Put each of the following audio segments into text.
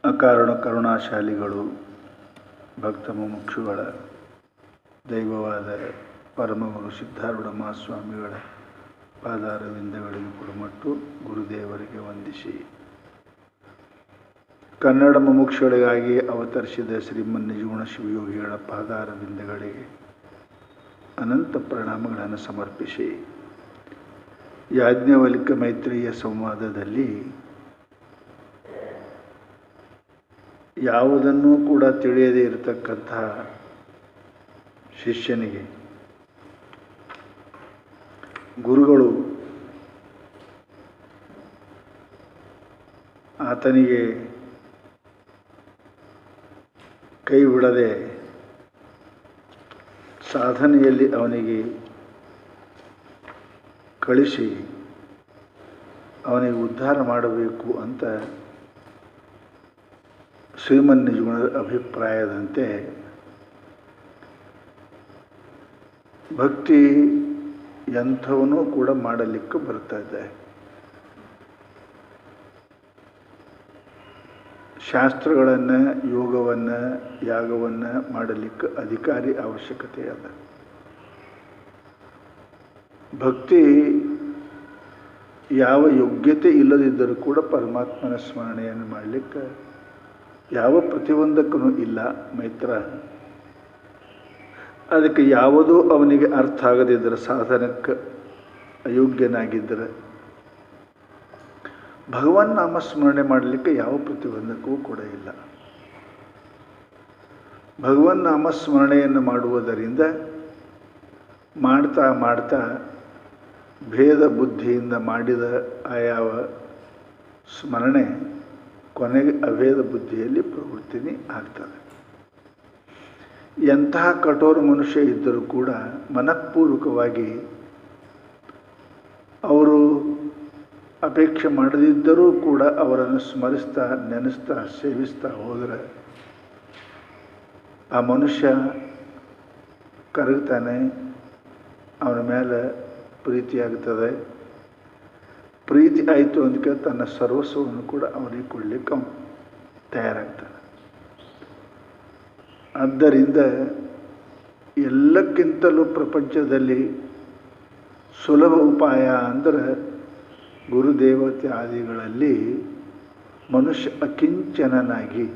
ಅಕಾರಣ ಕರುಣಾಶಾಲಿಗಳು ಭಕ್ತ ಮುಮುಕ್ಷುಗಳ ದೈವವಾದ ಪರಮಗುರು ಸಿದ್ಧಾರೂಢ ಮಹಾಸ್ವಾಮಿಗಳ ಪಾದಾರವಿಂದಗಳಿಗೆ ಕುಡುಮಟ್ಟು ಗುರುದೇವರಿಗೆ ವಂದಿಸಿ ಕನ್ನಡ ಮುಮುಕ್ಷುಗಳಿಗಾಗಿ ಅವತರಿಸಿದ ಶ್ರೀಮನ್ ನಿಜಗುಣ ಶಿವಯೋಗಿಗಳ ಪಾದಾರವಿಂದಗಳಿಗೆ ಅನಂತ ಪ್ರಣಾಮಗಳನ್ನು ಸಮರ್ಪಿಸಿ ಯಾಜ್ಞವಲ್ಕ ಮೈತ್ರಿಯ ಸಂವಾದದಲ್ಲಿ ಯಾವುದನ್ನೂ ಕೂಡ ತಿಳಿಯದೇ ಇರತಕ್ಕಂತಹ ಶಿಷ್ಯನಿಗೆ ಗುರುಗಳು ಆತನಿಗೆ ಕೈ ಬಿಡದೆ ಸಾಧನೆಯಲ್ಲಿ ಅವನಿಗೆ ಕಳಿಸಿ ಅವನಿಗೆ ಉದ್ಧಾರ ಮಾಡಬೇಕು ಅಂತ ಶ್ರೀಮನ್ ನಿಜಗುಣದ ಅಭಿಪ್ರಾಯದಂತೆ ಭಕ್ತಿ ಎಂಥವನೂ ಕೂಡ ಮಾಡಲಿಕ್ಕೆ ಬರ್ತಾ ಇದೆ ಶಾಸ್ತ್ರಗಳನ್ನು ಯೋಗವನ್ನು ಯಾಗವನ್ನು ಮಾಡಲಿಕ್ಕೆ ಅಧಿಕಾರಿ ಅವಶ್ಯಕತೆ ಅದ ಭಕ್ತಿ ಯಾವ ಯೋಗ್ಯತೆ ಇಲ್ಲದಿದ್ದರೂ ಕೂಡ ಪರಮಾತ್ಮನ ಸ್ಮರಣೆಯನ್ನು ಮಾಡಲಿಕ್ಕೆ ಯಾವ ಪ್ರತಿಬಂಧಕನೂ ಇಲ್ಲ ಮೈತ್ರ ಅದಕ್ಕೆ ಯಾವುದೂ ಅವನಿಗೆ ಅರ್ಥ ಆಗದಿದ್ದರೆ ಸಾಧನಕ್ಕೆ ಅಯೋಗ್ಯನಾಗಿದ್ದರೆ ಭಗವಾನ್ ನಾಮಸ್ಮರಣೆ ಮಾಡಲಿಕ್ಕೆ ಯಾವ ಪ್ರತಿಬಂಧಕವೂ ಕೂಡ ಇಲ್ಲ ಭಗವನ್ ನಾಮಸ್ಮರಣೆಯನ್ನು ಮಾಡುವುದರಿಂದ ಮಾಡ್ತಾ ಮಾಡ್ತಾ ಭೇದ ಬುದ್ಧಿಯಿಂದ ಮಾಡಿದ ಆಯಾವ ಸ್ಮರಣೆ ಕೊನೆಗೆ ಅಭೇದ ಬುದ್ಧಿಯಲ್ಲಿ ಪ್ರವೃತ್ತಿನಿ ಆಗ್ತದೆ ಎಂತಹ ಕಠೋರ ಮನುಷ್ಯ ಇದ್ದರೂ ಕೂಡ ಮನಃಪೂರ್ವಕವಾಗಿ ಅವರು ಅಪೇಕ್ಷೆ ಮಾಡದಿದ್ದರೂ ಕೂಡ ಅವರನ್ನು ಸ್ಮರಿಸ್ತಾ ನೆನೆಸ್ತಾ ಸೇವಿಸ್ತಾ ಹೋದರೆ ಆ ಮನುಷ್ಯ ಕರಗ್ತಾನೆ ಅವನ ಮೇಲೆ ಪ್ರೀತಿಯಾಗ್ತದೆ ಪ್ರೀತಿ ಆಯಿತು ಅಂದಕ್ಕೆ ತನ್ನ ಸರ್ವಸ್ವವನ್ನು ಕೂಡ ಅವನಿಗೆ ಕೊಡಲಿಕ್ಕೆ ಅವನು ತಯಾರಾಗ್ತಾನೆ ಆದ್ದರಿಂದ ಎಲ್ಲಕ್ಕಿಂತಲೂ ಪ್ರಪಂಚದಲ್ಲಿ ಸುಲಭ ಉಪಾಯ ಅಂದರೆ ಗುರುದೇವತೆ ಆದಿಗಳಲ್ಲಿ ಮನುಷ್ಯ ಅಕಿಂಚನನಾಗಿ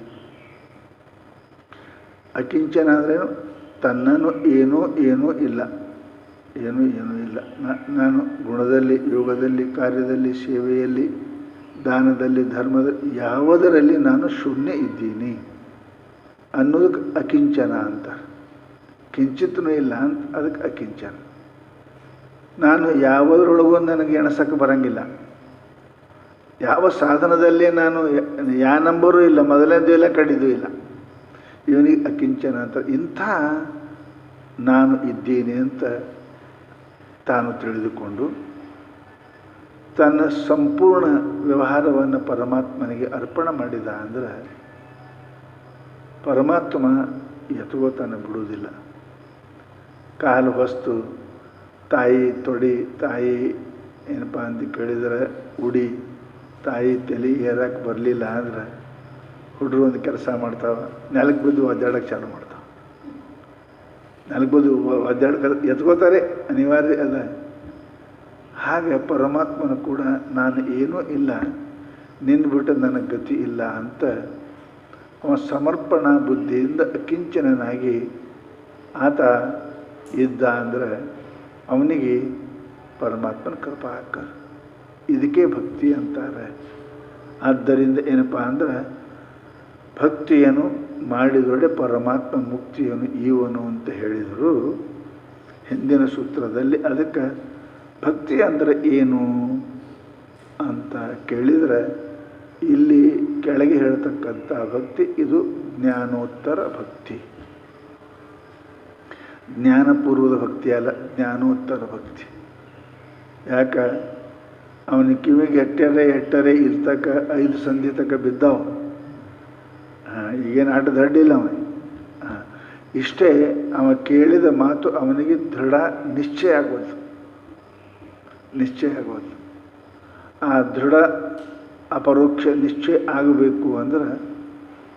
ಅಕಿಂಚನ ಅಂದ್ರೇನು ತನ್ನನ್ನು ಏನೂ ಏನೂ ಇಲ್ಲ ಏನೂ ಏನೂ ಇಲ್ಲ ನಾನು ಗುಣದಲ್ಲಿ ಯೋಗದಲ್ಲಿ ಕಾರ್ಯದಲ್ಲಿ ಸೇವೆಯಲ್ಲಿ ದಾನದಲ್ಲಿ ಧರ್ಮದಲ್ಲಿ ಯಾವುದರಲ್ಲಿ ನಾನು ಶೂನ್ಯ ಇದ್ದೀನಿ ಅನ್ನೋದಕ್ಕೆ ಅಕಿಂಚನ ಅಂತಾರೆ ಕಿಂಚಿತ್ತೂ ಇಲ್ಲ ಅಂತ ಅದಕ್ಕೆ ಅಕಿಂಚನ ನಾನು ಯಾವುದರೊಳಗೂ ನನಗೆ ಎಣಸಕ್ಕೆ ಬರಂಗಿಲ್ಲ ಯಾವ ಸಾಧನದಲ್ಲಿ ನಾನು ಯಾ ನಂಬರೂ ಇಲ್ಲ ಮೊದಲನೇದು ಇಲ್ಲ ಕಡಿದು ಇಲ್ಲ ಇವನಿಗೆ ಅಕಿಂಚನ ಅಂತ ಇಂಥ ನಾನು ಇದ್ದೀನಿ ಅಂತ ತಾನು ತಿಳಿದುಕೊಂಡು ತನ್ನ ಸಂಪೂರ್ಣ ವ್ಯವಹಾರವನ್ನು ಪರಮಾತ್ಮನಿಗೆ ಅರ್ಪಣೆ ಮಾಡಿದ ಅಂದರೆ ಪರಮಾತ್ಮ ಯಥೋತನ ಬಿಡುವುದಿಲ್ಲ ಕಾಲು ಹೊಸ್ತು ತಾಯಿ ತೊಡಿ ತಾಯಿ ಏನಪ್ಪ ಅಂತ ಕೇಳಿದರೆ ಉಡಿ ತಾಯಿ ತಲೆ ಏರಕ್ಕೆ ಬರಲಿಲ್ಲ ಅಂದ್ರೆ ಹುಡುಗರು ಒಂದು ಕೆಲಸ ಮಾಡ್ತಾವೆ ನೆಲಕ್ಕೆ ಬಿದ್ದು ಒದ್ದಾಡಕ್ಕೆ ಚಾಲು ಮಾಡ್ತಾವೆ ನೆಲಕ್ಕೆ ಬಿದ್ದು ಒದ್ದಾಡಕ್ಕೆ ಎತ್ಕೋತಾರೆ ಅನಿವಾರ್ಯ ಅದ ಹಾಗೆ ಪರಮಾತ್ಮನ ಕೂಡ ನಾನು ಏನೂ ಇಲ್ಲ ನಿನ್ನ ಬಿಟ್ಟು ನನಗೆ ಗತಿ ಇಲ್ಲ ಅಂತ ಅವ ಸಮರ್ಪಣಾ ಬುದ್ಧಿಯಿಂದ ಅಕಿಂಚನನಾಗಿ ಆತ ಇದ್ದ ಅಂದರೆ ಅವನಿಗೆ ಪರಮಾತ್ಮನ ಕೃಪಾ ಹಾಕ್ತಾರೆ ಇದಕ್ಕೆ ಭಕ್ತಿ ಅಂತಾರೆ ಆದ್ದರಿಂದ ಏನಪ್ಪ ಅಂದ್ರೆ ಭಕ್ತಿಯನ್ನು ಮಾಡಿದೊಡೆ ಪರಮಾತ್ಮ ಮುಕ್ತಿಯನ್ನು ಈವನು ಅಂತ ಹೇಳಿದರು ಹಿಂದಿನ ಸೂತ್ರದಲ್ಲಿ ಅದಕ್ಕೆ ಭಕ್ತಿ ಅಂದರೆ ಏನು ಅಂತ ಕೇಳಿದರೆ ಇಲ್ಲಿ ಕೆಳಗೆ ಹೇಳ್ತಕ್ಕಂಥ ಭಕ್ತಿ ಇದು ಜ್ಞಾನೋತ್ತರ ಭಕ್ತಿ ಜ್ಞಾನಪೂರ್ವದ ಭಕ್ತಿ ಅಲ್ಲ ಜ್ಞಾನೋತ್ತರ ಭಕ್ತಿ ಯಾಕೆ ಅವನ ಕಿವಿಗೆ ಎಟ್ಟರೆ ಎಟ್ಟರೆ ಇರ್ತಕ್ಕ ಐದು ಸಂಧಿ ತಕ ಬಿದ್ದವ ಹಾಂ ಈಗೇನು ಆಟ ದಡ್ಡಿಲ್ಲ ಅವನಿಗೆ ಹಾಂ ಇಷ್ಟೇ ಅವ ಕೇಳಿದ ಮಾತು ಅವನಿಗೆ ದೃಢ ನಿಶ್ಚಯ ಆಗೋದು ನಿಶ್ಚಯ ಆಗೋದು ಆ ದೃಢ ಅಪರೋಕ್ಷ ನಿಶ್ಚಯ ಆಗಬೇಕು ಅಂದ್ರೆ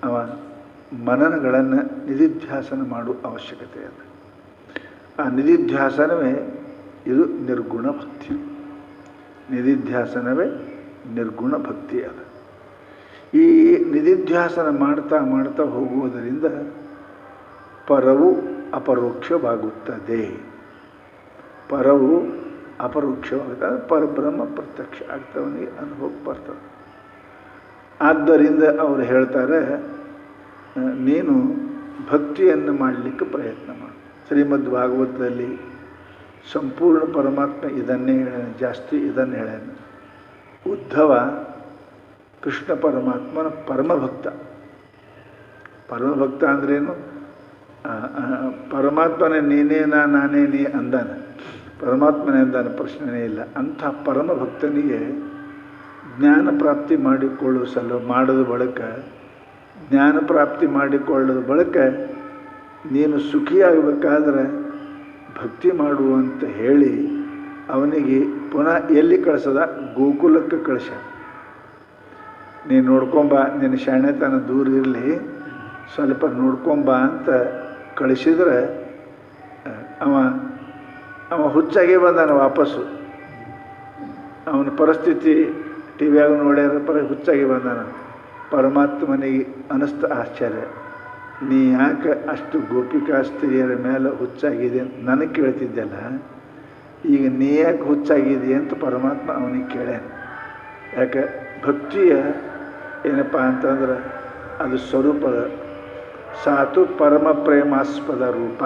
ಅವ ಮನನಗಳನ್ನು ನಿಧಿಧ್ಯಾಸನ ಮಾಡುವ ಅವಶ್ಯಕತೆ ಅದ ಆ ನಿಧಿಧ್ಯಾಸನವೇ ಇದು ನಿರ್ಗುಣ ಭಕ್ತಿ ನಿಧಿಧ್ಯಾಸನವೇ ನಿರ್ಗುಣ ಭಕ್ತಿ ಅದ ಈ ನಿಧಿಧ್ಯಾಸನ ಮಾಡ್ತಾ ಮಾಡ್ತಾ ಹೋಗುವುದರಿಂದ ಪರವು ಅಪರೋಕ್ಷವಾಗುತ್ತದೆ ಪರವು ಅಪರೋಕ್ಷವಾಗುತ್ತದೆ ಪರಬ್ರಹ್ಮ ಪ್ರತ್ಯಕ್ಷ ಆಗ್ತವನಿಗೆ ಅನುಭವ ಬರ್ತದೆ ಆದ್ದರಿಂದ ಅವರು ಹೇಳ್ತಾರೆ ಆ, ನೀನು ಭಕ್ತಿಯನ್ನು ಮಾಡಲಿಕ್ಕೆ ಪ್ರಯತ್ನ ಮಾಡು ಶ್ರೀಮದ್ ಭಾಗವತದಲ್ಲಿ ಸಂಪೂರ್ಣ ಪರಮಾತ್ಮ ಇದನ್ನೇ ಹೇಳ್ಯಾನ ಜಾಸ್ತಿ ಇದನ್ನು ಹೇಳ್ಯಾನ ಉದ್ಧವ ಕೃಷ್ಣ ಪರಮಾತ್ಮನ ಪರಮಭಕ್ತ ಪರಮಭಕ್ತ ಅಂದ್ರೇನು ಆ, ಆ, ಪರಮಾತ್ಮನೇ ನೀನೇ ನಾ ನಾನೇ ನೀ ಅಂದಾನ ಪರಮಾತ್ಮನೇ ಅಂದಾನ ಪ್ರಶ್ನೆನೇ ಇಲ್ಲ ಅಂಥ ಪರಮಭಕ್ತನಿಗೆ ಜ್ಞಾನ ಪ್ರಾಪ್ತಿ ಮಾಡಿಕೊಳ್ಳುವ ಸಲ ಮಾಡದ ಬಳಿಕ ಜ್ಞಾನ ಪ್ರಾಪ್ತಿ ಮಾಡಿಕೊಳ್ಳದ ಬಳಿಕ ನೀನು ಸುಖಿಯಾಗಬೇಕಾದ್ರೆ ಭಕ್ತಿ ಮಾಡು ಅಂತ ಹೇಳಿ ಅವನಿಗೆ ಪುನಃ ಎಲ್ಲಿ ಕಳಿಸದ ಗೋಕುಲಕ್ಕೆ ಕಳಿಸ ನೀನು ನೋಡ್ಕೊಂಬ ನಿನ್ನ ಶಾಣೆತನ ದೂರ ಇರಲಿ ಸ್ವಲ್ಪ ನೋಡ್ಕೊಂಬ ಅಂತ ಕಳಿಸಿದ್ರೆ ಆ, ಅವ ಅವ ಹುಚ್ಚಾಗೆ ಬಂದಾನ ವಾಪಸ್ಸು ಅವನ ಪರಿಸ್ಥಿತಿ ಟಿ ವಿಯಾಗ ನೋಡ್ಯಾರ ಪರ ಹುಚ್ಚಾಗಿ ಬಂದಾನ ಪರಮಾತ್ಮನಿಗೆ ಅನಿಸ್ತ ಆಶ್ಚರ್ಯ ನೀ ಯಾಕೆ ಅಷ್ಟು ಗೋಪಿಕಾ ಸ್ತ್ರೀಯರ ಮೇಲೆ ಹುಚ್ಚಾಗಿದೆ ಅಂತ ನನಗೆ ಕೇಳ್ತಿದ್ದೆಲ್ಲ ಈಗ ನೀ ಯಾಕೆ ಹುಚ್ಚಾಗಿದೆ ಅಂತ ಪರಮಾತ್ಮ ಅವನಿಗೆ ಕೇಳ್ಯಾನ ಯಾಕೆ ಭಕ್ತಿಯ ಏನಪ್ಪ ಅಂತಂದ್ರೆ ಅದು ಸ್ವರೂಪದ ಸಾತು ಪರಮ ಪ್ರೇಮಾಸ್ಪದ ರೂಪ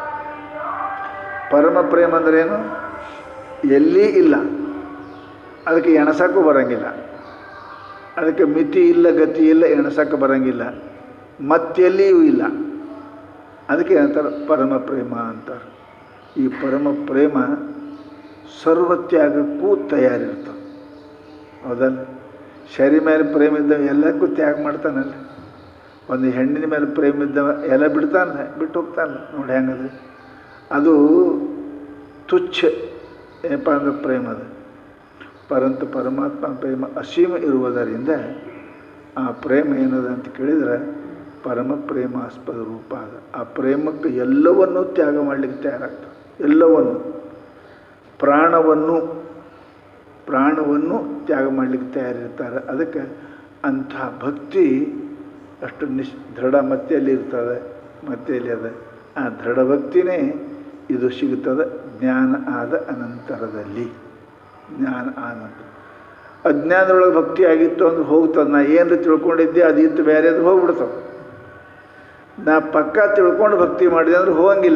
ಪರಮ ಪ್ರೇಮ ಅಂದ್ರೇನು ಎಲ್ಲಿ ಇಲ್ಲ ಅದಕ್ಕೆ ಎಣಸಕ್ಕೂ ಬರಂಗಿಲ್ಲ ಅದಕ್ಕೆ ಮಿತಿ ಇಲ್ಲ ಗತಿ ಇಲ್ಲ ಎಣಸಕ್ಕೆ ಬರಂಗಿಲ್ಲ ಮತ್ತೆಲ್ಲಿಯೂ ಇಲ್ಲ ಅದಕ್ಕೆ ಅಂತಾರೆ ಪರಮ ಪ್ರೇಮ ಅಂತಾರೆ ಈ ಪರಮ ಪ್ರೇಮ ಸರ್ವತ್ಯಾಗಕ್ಕೂ ತಯಾರಿರ್ತದೆ ಹೌದಲ್ಲ ಶರಿ ಮೇಲೆ ಪ್ರೇಮ ಇದ್ದವ ಎಲ್ಲಕ್ಕೂ ತ್ಯಾಗ ಮಾಡ್ತಾನಲ್ಲ ಒಂದು ಹೆಣ್ಣಿನ ಮೇಲೆ ಪ್ರೇಮ ಇದ್ದವ ಎಲ್ಲ ಬಿಡ್ತಾನೆ ಬಿಟ್ಟು ಹೋಗ್ತಾನೆ ನೋಡಿ ಹೆಂಗದು ಅದು ತುಚ್ಛ ಏನಪ್ಪ ಅಂದ್ರೆ ಪ್ರೇಮ ಅದು ಪರಂತು ಪರಮಾತ್ಮ ಪ್ರೇಮ ಅಸೀಮ ಇರುವುದರಿಂದ ಆ ಪ್ರೇಮ ಏನದ ಅಂತ ಕೇಳಿದರೆ ಪರಮ ಪ್ರೇಮಾಸ್ಪದ ರೂಪ ಅದ ಆ ಪ್ರೇಮಕ್ಕೆ ಎಲ್ಲವನ್ನೂ ತ್ಯಾಗ ಮಾಡಲಿಕ್ಕೆ ತಯಾರಾಗ್ತದೆ ಎಲ್ಲವನ್ನು ಪ್ರಾಣವನ್ನು ಪ್ರಾಣವನ್ನು ತ್ಯಾಗ ಮಾಡಲಿಕ್ಕೆ ತಯಾರಿರ್ತಾರೆ ಅದಕ್ಕೆ ಅಂಥ ಭಕ್ತಿ ಅಷ್ಟು ನಿಶ್ ದೃಢ ಮತ್ತೆಯಲ್ಲಿ ಇರ್ತದೆ ಮತ್ತೆಯಲ್ಲಿ ಅದ ಆ ದೃಢ ಭಕ್ತಿನೇ ಇದು ಸಿಗುತ್ತದೆ ಜ್ಞಾನ ಆದ ಅನಂತರದಲ್ಲಿ ಜ್ಞಾನ ಆನಂದ ಅಜ್ಞಾನದೊಳಗೆ ಭಕ್ತಿ ಆಗಿತ್ತು ಅಂದ್ರೆ ಹೋಗ್ತದೆ ನಾ ಏನು ತಿಳ್ಕೊಂಡಿದ್ದೆ ಅದು ಇತ್ತು ಬೇರೆ ಅದು ಹೋಗ್ಬಿಡ್ತಾವೆ ನಾ ಪಕ್ಕ ತಿಳ್ಕೊಂಡು ಭಕ್ತಿ ಮಾಡಿದೆ ಅಂದ್ರೆ ಹೋಗಂಗಿಲ್ಲ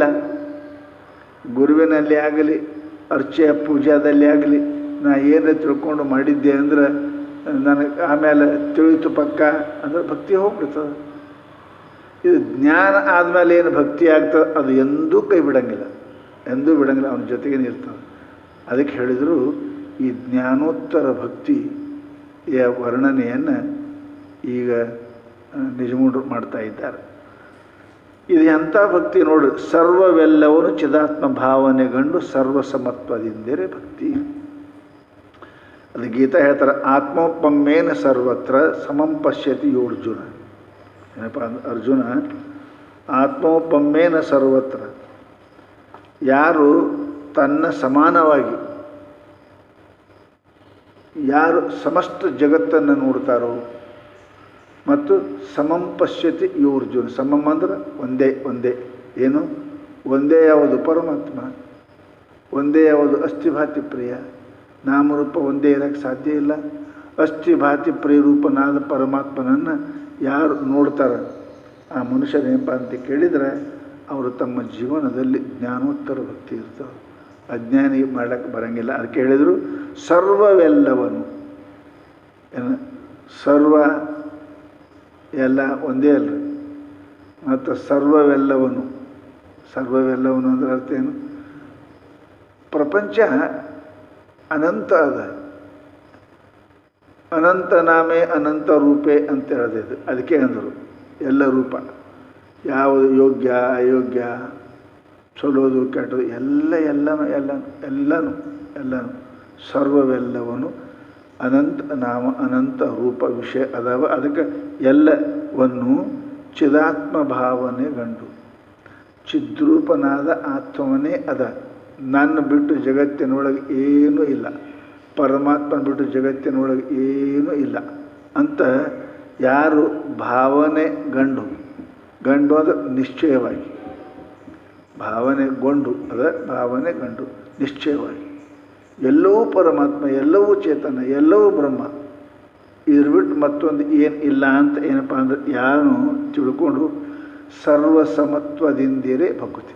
ಗುರುವಿನಲ್ಲಿ ಆಗಲಿ ಅರ್ಚೆ ಪೂಜಾದಲ್ಲಿ ಆಗಲಿ ನಾ ಏನು ತಿಳ್ಕೊಂಡು ಮಾಡಿದ್ದೆ ಅಂದ್ರೆ ನನಗೆ ಆಮೇಲೆ ತಿಳಿತು ಪಕ್ಕ ಅಂದ್ರೆ ಭಕ್ತಿ ಹೋಗ್ಬಿಡ್ತದೆ ಇದು ಜ್ಞಾನ ಆದಮೇಲೆ ಏನು ಭಕ್ತಿ ಆಗ್ತದೆ ಅದು ಎಂದೂ ಕೈ ಬಿಡಂಗಿಲ್ಲ ಎಂದೂ ಬಿಡಂಗಿಲ್ಲ ಅವನ ಜೊತೆಗೇ ಇರ್ತದೆ ಅದಕ್ಕೆ ಹೇಳಿದರು ಈ ಜ್ಞಾನೋತ್ತರ ಭಕ್ತಿಯ ವರ್ಣನೆಯನ್ನು ಈಗ ಆ, ನಿಜಮೂಢರು ಮಾಡ್ತಾ ಇದ್ದಾರೆ ಇದು ಎಂಥ ಭಕ್ತಿ ನೋಡು ಸರ್ವವೆಲ್ಲವನ್ನು ಚಿದಾತ್ಮ ಭಾವನೆಗಂಡು ಸರ್ವಸಮತ್ವದಿಂದಲೇ ಭಕ್ತಿ ಅದು ಗೀತಾ ಹೇಳ್ತಾರೆ ಆತ್ಮೋಪಮ್ಮೇನ ಸರ್ವತ್ರ ಸಮಂ ಪಶ್ಯತಿ ಯೋರ್ಜುನ ಏನಪ್ಪ ಅಂದ್ರೆ ಅರ್ಜುನ ಆತ್ಮೋಪಮ್ಮೇನ ಸರ್ವತ್ರ ಯಾರು ತನ್ನ ಸಮಾನವಾಗಿ ಯಾರು ಸಮಸ್ತ ಜಗತ್ತನ್ನು ನೋಡ್ತಾರೋ ಮತ್ತು ಸಮಂ ಪಶ್ಯತಿ ಯೋರ್ಜುನ ಸಮಂ ಅಂದ್ರೆ ಒಂದೇ ಒಂದೇ ಏನು ಒಂದೇ ಯಾವುದು ಪರಮಾತ್ಮ ಒಂದೇ ಯಾವುದು ಅಸ್ಥಿಭಾತಿ ಪ್ರಿಯ ನಾಮರೂಪ ಒಂದೇ ಇರೋಕ್ಕೆ ಸಾಧ್ಯ ಇಲ್ಲ ಅಸ್ಥಿಭಾತಿ ಪ್ರಿಯರೂಪನಾದ ಪರಮಾತ್ಮನನ್ನು ಯಾರು ನೋಡ್ತಾರೆ ಆ ಮನುಷ್ಯನೇನಪ್ಪ ಅಂತ ಕೇಳಿದರೆ ಅವರು ತಮ್ಮ ಜೀವನದಲ್ಲಿ ಜ್ಞಾನೋತ್ತರ ಭಕ್ತಿ ಇರ್ತವೆ ಅಜ್ಞಾನಿ ಮಾಡೋಕ್ಕೆ ಬರಂಗಿಲ್ಲ ಅದಕ್ಕೆ ಹೇಳಿದರು ಸರ್ವವೆಲ್ಲವನ್ನು ಏನು ಸರ್ವ ಎಲ್ಲ ಒಂದೇ ಅಲ್ರಿ ಮತ್ತು ಸರ್ವವೆಲ್ಲವನ್ನು ಸರ್ವವೆಲ್ಲವನ್ನು ಅಂದ್ರೆ ಅರ್ಥ ಏನು ಪ್ರಪಂಚ ಅನಂತ ಅದ ಅನಂತ ನಾಮೇ ಅನಂತ ರೂಪೇ ಅಂತ ಹೇಳಿದೆ ಅದಕ್ಕೆ ಅಂದರು ಎಲ್ಲ ರೂಪ ಯಾವುದು ಯೋಗ್ಯ ಅಯೋಗ್ಯ ಚಲೋದು ಕೆಟ್ಟದು ಎಲ್ಲ ಎಲ್ಲನೂ ಎಲ್ಲನೂ ಎಲ್ಲನೂ ಎಲ್ಲನೂ ಸರ್ವವೆಲ್ಲವನ್ನು ಅನಂತ ನಾಮ ಅನಂತ ರೂಪ ವಿಷಯ ಅದಾವ ಅದಕ್ಕೆ ಎಲ್ಲವನ್ನು ಚಿದಾತ್ಮ ಭಾವನೆ ಗಂಡು ಚಿದ್ರೂಪನಾದ ಆತ್ಮವನೇ ಅದ ನನ್ನ ಬಿಟ್ಟು ಜಗತ್ತಿನೊಳಗೆ ಏನೂ ಇಲ್ಲ ಪರಮಾತ್ಮನ ಬಿಟ್ಟು ಜಗತ್ತಿನೊಳಗೆ ಏನೂ ಇಲ್ಲ ಅಂತ ಯಾರು ಭಾವನೆ ಗಂಡು ಗಂಡು ಅಂದರೆ ನಿಶ್ಚಯವಾಗಿ ಭಾವನೆ ಗೊಂಡು ಅದ ಭಾವನೆ ಗಂಡು ನಿಶ್ಚಯವಾಗಿ ಎಲ್ಲವೂ ಪರಮಾತ್ಮ ಎಲ್ಲವೂ ಚೇತನ ಎಲ್ಲವೂ ಬ್ರಹ್ಮ ಇದ್ರ ಬಿಟ್ಟು ಮತ್ತೊಂದು ಏನು ಇಲ್ಲ ಅಂತ ಏನಪ್ಪ ಅಂದ್ರೆ ಯಾರು ತಿಳ್ಕೊಂಡು ಸರ್ವ ಸಮತ್ವದಿಂದಿರೇ ಭಕ್ತಿ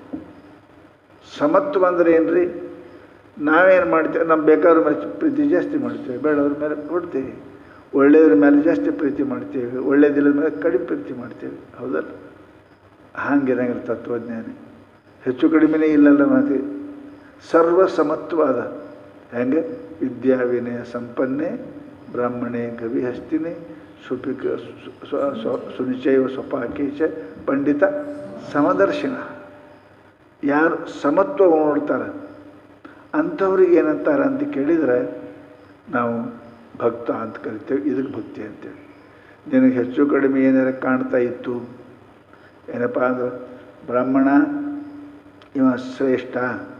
ಸಮತ್ವ ಅಂದ್ರೆ ಏನು ರೀ ನಾವೇನು ಮಾಡ್ತೇವೆ ನಮ್ಮ ಬೇಕಾದ್ರ ಮೇಲೆ ಪ್ರೀತಿ ಜಾಸ್ತಿ ಮಾಡ್ತೇವೆ ಬೇಡವ್ರ ಮೇಲೆ ಕೊಡ್ತೇವೆ ಒಳ್ಳೆಯದ್ರ ಮೇಲೆ ಜಾಸ್ತಿ ಪ್ರೀತಿ ಮಾಡ್ತೇವೆ ಒಳ್ಳೆಯದಿಲ್ಲದ ಮೇಲೆ ಕಡಿಮೆ ಪ್ರೀತಿ ಮಾಡ್ತೇವೆ ಹೌದಲ್ಲ ಹಾಗಿರಂಗಿಲ್ಲ ತತ್ವಜ್ಞಾನಿ ಹೆಚ್ಚು ಕಡಿಮೆನೇ ಇಲ್ಲಲ್ಲ ಮಾತಿ ಸರ್ವ ಸಮತ್ವ ಅದ ಹೆಂಗೆ ವಿದ್ಯಾ ವಿನಯ ಸಂಪನ್ನೆ ಬ್ರಾಹ್ಮಣೆ ಗವಿಹಸ್ತಿನಿ ಸುಪಿಕ ಸುನಿಚೈವ ಸ್ವಪಾಕೇಶ ಪಂಡಿತ ಸಮದರ್ಶನ ಯಾರು ಸಮತ್ವ ನೋಡ್ತಾರೆ ಅಂಥವ್ರಿಗೆ ಏನಂತಾರೆ ಅಂತ ಕೇಳಿದರೆ ನಾವು ಭಕ್ತ ಅಂತ ಕರಿತೇವೆ ಇದಕ್ಕೆ ಭಕ್ತಿ ಅಂತೇಳಿ ನಿನಗೆ ಹೆಚ್ಚು ಕಡಿಮೆ ಏನಾರ ಕಾಣ್ತಾ ಇತ್ತು ಏನಪ್ಪ ಅಂದ್ರೆ ಬ್ರಾಹ್ಮಣ ಇವ ಶ್ರೇಷ್ಠ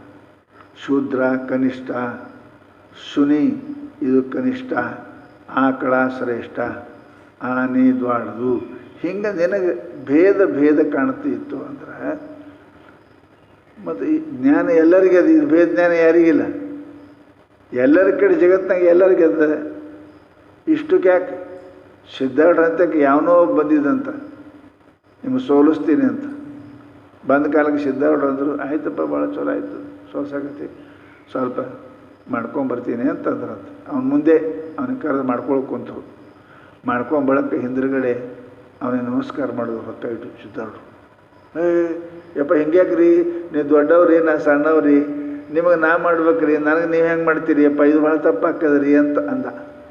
ಶೂದ್ರ ಕನಿಷ್ಠ ಸುನಿ ಇದು ಕನಿಷ್ಠ ಆಕಳ ಶ್ರೇಷ್ಠ ಆನೆ ದ್ವಾಡದು ಹಿಂಗೆ ನಿನಗೆ ಭೇದ ಭೇದ ಕಾಣ್ತಿತ್ತು ಅಂದ್ರೆ ಮತ್ತು ಈ ಜ್ಞಾನ ಎಲ್ಲರಿಗೆ ಅದು ಇದು ಭೇದ ಜ್ಞಾನ ಯಾರಿಗಿಲ್ಲ ಎಲ್ಲರ ಕಡೆ ಜಗತ್ತಿನಾಗ ಎಲ್ಲರಿಗೆ ಅದ ಇಷ್ಟಕ್ಕೆ ಯಾಕೆ ಸಿದ್ಧಾರ್ಥ ಅಂತಕ್ಕೆ ಯಾವನೋ ಬಂದಿದ್ದಂತ ನಿಮಗೆ ಸೋಲಿಸ್ತೀನಿ ಅಂತ ಬಂದ ಕಾಲಕ್ಕೆ ಸಿದ್ಧಾರ್ಥ ಅಂದರು ಆಯ್ತಪ್ಪ ಭಾಳ ಚಲೋ ಆಯಿತು ಸೋಸಾಗತಿ ಸ್ವಲ್ಪ ಮಾಡ್ಕೊಂಬರ್ತೀನಿ ಅಂತಂದ್ರಂತ ಅವನ ಮುಂದೆ ಅವನಿಗೆ ಕರೆದು ಮಾಡ್ಕೊಳಕ್ಕೆ ಕುಂತರು ಮಾಡ್ಕೊಂಬಳಕ್ಕೆ ಹಿಂದ್ರಗಡೆ ಅವನಿಗೆ ನಮಸ್ಕಾರ ಮಾಡೋದು ರೊಕ್ಕ ಇಟ್ಟು ಸಿದ್ಧಾರ್ಢರು ಏ ಯಪ್ಪ ಹಿಂಗ್ಯಾಕ್ರಿ ನೀವು ದೊಡ್ಡವ್ರಿ ನಾ ಸಣ್ಣವ್ರಿ ನಿಮಗೆ ನಾ ಮಾಡ್ಬೇಕ್ರಿ ನನಗೆ ನೀವು ಹೆಂಗೆ ಮಾಡ್ತೀರಿ ಅಪ್ಪ ಇದು ಭಾಳ ತಪ್ಪಾಕದ್ರಿ ಅಂತ ಅಂದ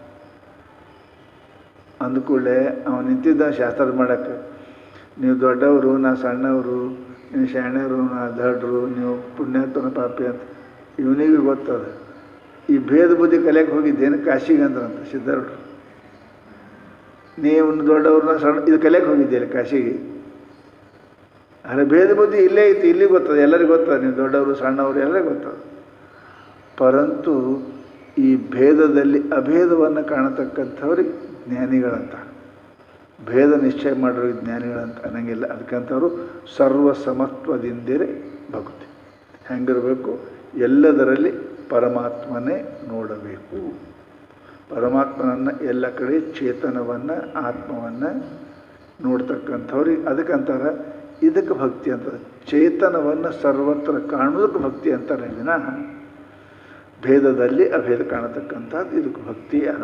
ಅಂದ್ಕೂಡಲೇ ಅವನು ನಿಂತಿದ್ದ ಶಾಸ್ತ್ರ ಮಾಡಕ್ಕೆ ನೀವು ದೊಡ್ಡವರು ನಾ ಸಣ್ಣವರು ನೀವು ಶಾಣ್ಯರು ನಾ ದಡ್ರು ನೀವು ಪುಣ್ಯಾತ್ಮನ ಪಾಪಿ ಅಂತ ಇವನಿಗೆ ಗೊತ್ತದ ಈ ಭೇದ ಬುದ್ಧಿ ಕಲಿಯಕ್ಕೆ ಹೋಗಿದ್ದೇನು ಕಾಶಿಗೆ ಅಂದ್ರಂತ ಸಿದ್ಧಾರ್ಢರು ನೀವು ದೊಡ್ಡವ್ರನ್ನ ಸಣ್ಣ ಇದು ಕಲಿಯಕ್ಕೆ ಹೋಗಿದ್ದೀರಿ ಕಾಶಿಗೆ ಅರೆ ಭೇದ ಬುದ್ಧಿ ಇಲ್ಲೇ ಐತಿ ಇಲ್ಲಿ ಗೊತ್ತದ ಎಲ್ಲರಿಗೂ ಗೊತ್ತದ ನೀವು ದೊಡ್ಡವರು ಸಣ್ಣವರು ಎಲ್ಲರಿಗೂ ಗೊತ್ತದ ಪರಂತು ಈ ಭೇದದಲ್ಲಿ ಅಭೇದವನ್ನು ಕಾಣತಕ್ಕಂಥವ್ರಿಗೆ ಜ್ಞಾನಿಗಳಂತ ಭೇದ ನಿಶ್ಚಯ ಮಾಡಿರೋ ಜ್ಞಾನಿಗಳಂತ ಅನ್ನಂಗಿಲ್ಲ ಅದಕ್ಕಂಥವ್ರು ಸರ್ವ ಸಮತ್ವದಿಂದಿರೇ ಭಕ್ತಿ ಹೆಂಗಿರಬೇಕು ಎಲ್ಲದರಲ್ಲಿ ಪರಮಾತ್ಮನೇ ನೋಡಬೇಕು ಪರಮಾತ್ಮನನ್ನು ಎಲ್ಲ ಕಡೆ ಚೇತನವನ್ನು ಆತ್ಮವನ್ನು ನೋಡ್ತಕ್ಕಂಥವ್ರಿಗೆ ಅದಕ್ಕಂತಾರ ಇದಕ್ಕೆ ಭಕ್ತಿ ಅಂತಾರೆ ಚೇತನವನ್ನು ಸರ್ವತ್ರ ಕಾಣೋದಕ್ಕೆ ಭಕ್ತಿ ಅಂತಾರೆ ವಿನ ಭೇದದಲ್ಲಿ ಅಭೇದ ಕಾಣತಕ್ಕಂಥದ್ದು ಇದಕ್ಕೆ ಭಕ್ತಿ ಅದ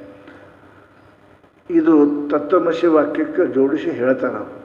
ಇದು ತತ್ವಮಸಿ ವಾಕ್ಯಕ್ಕೆ ಜೋಡಿಸಿ ಹೇಳ್ತಾರೆ ಅವರು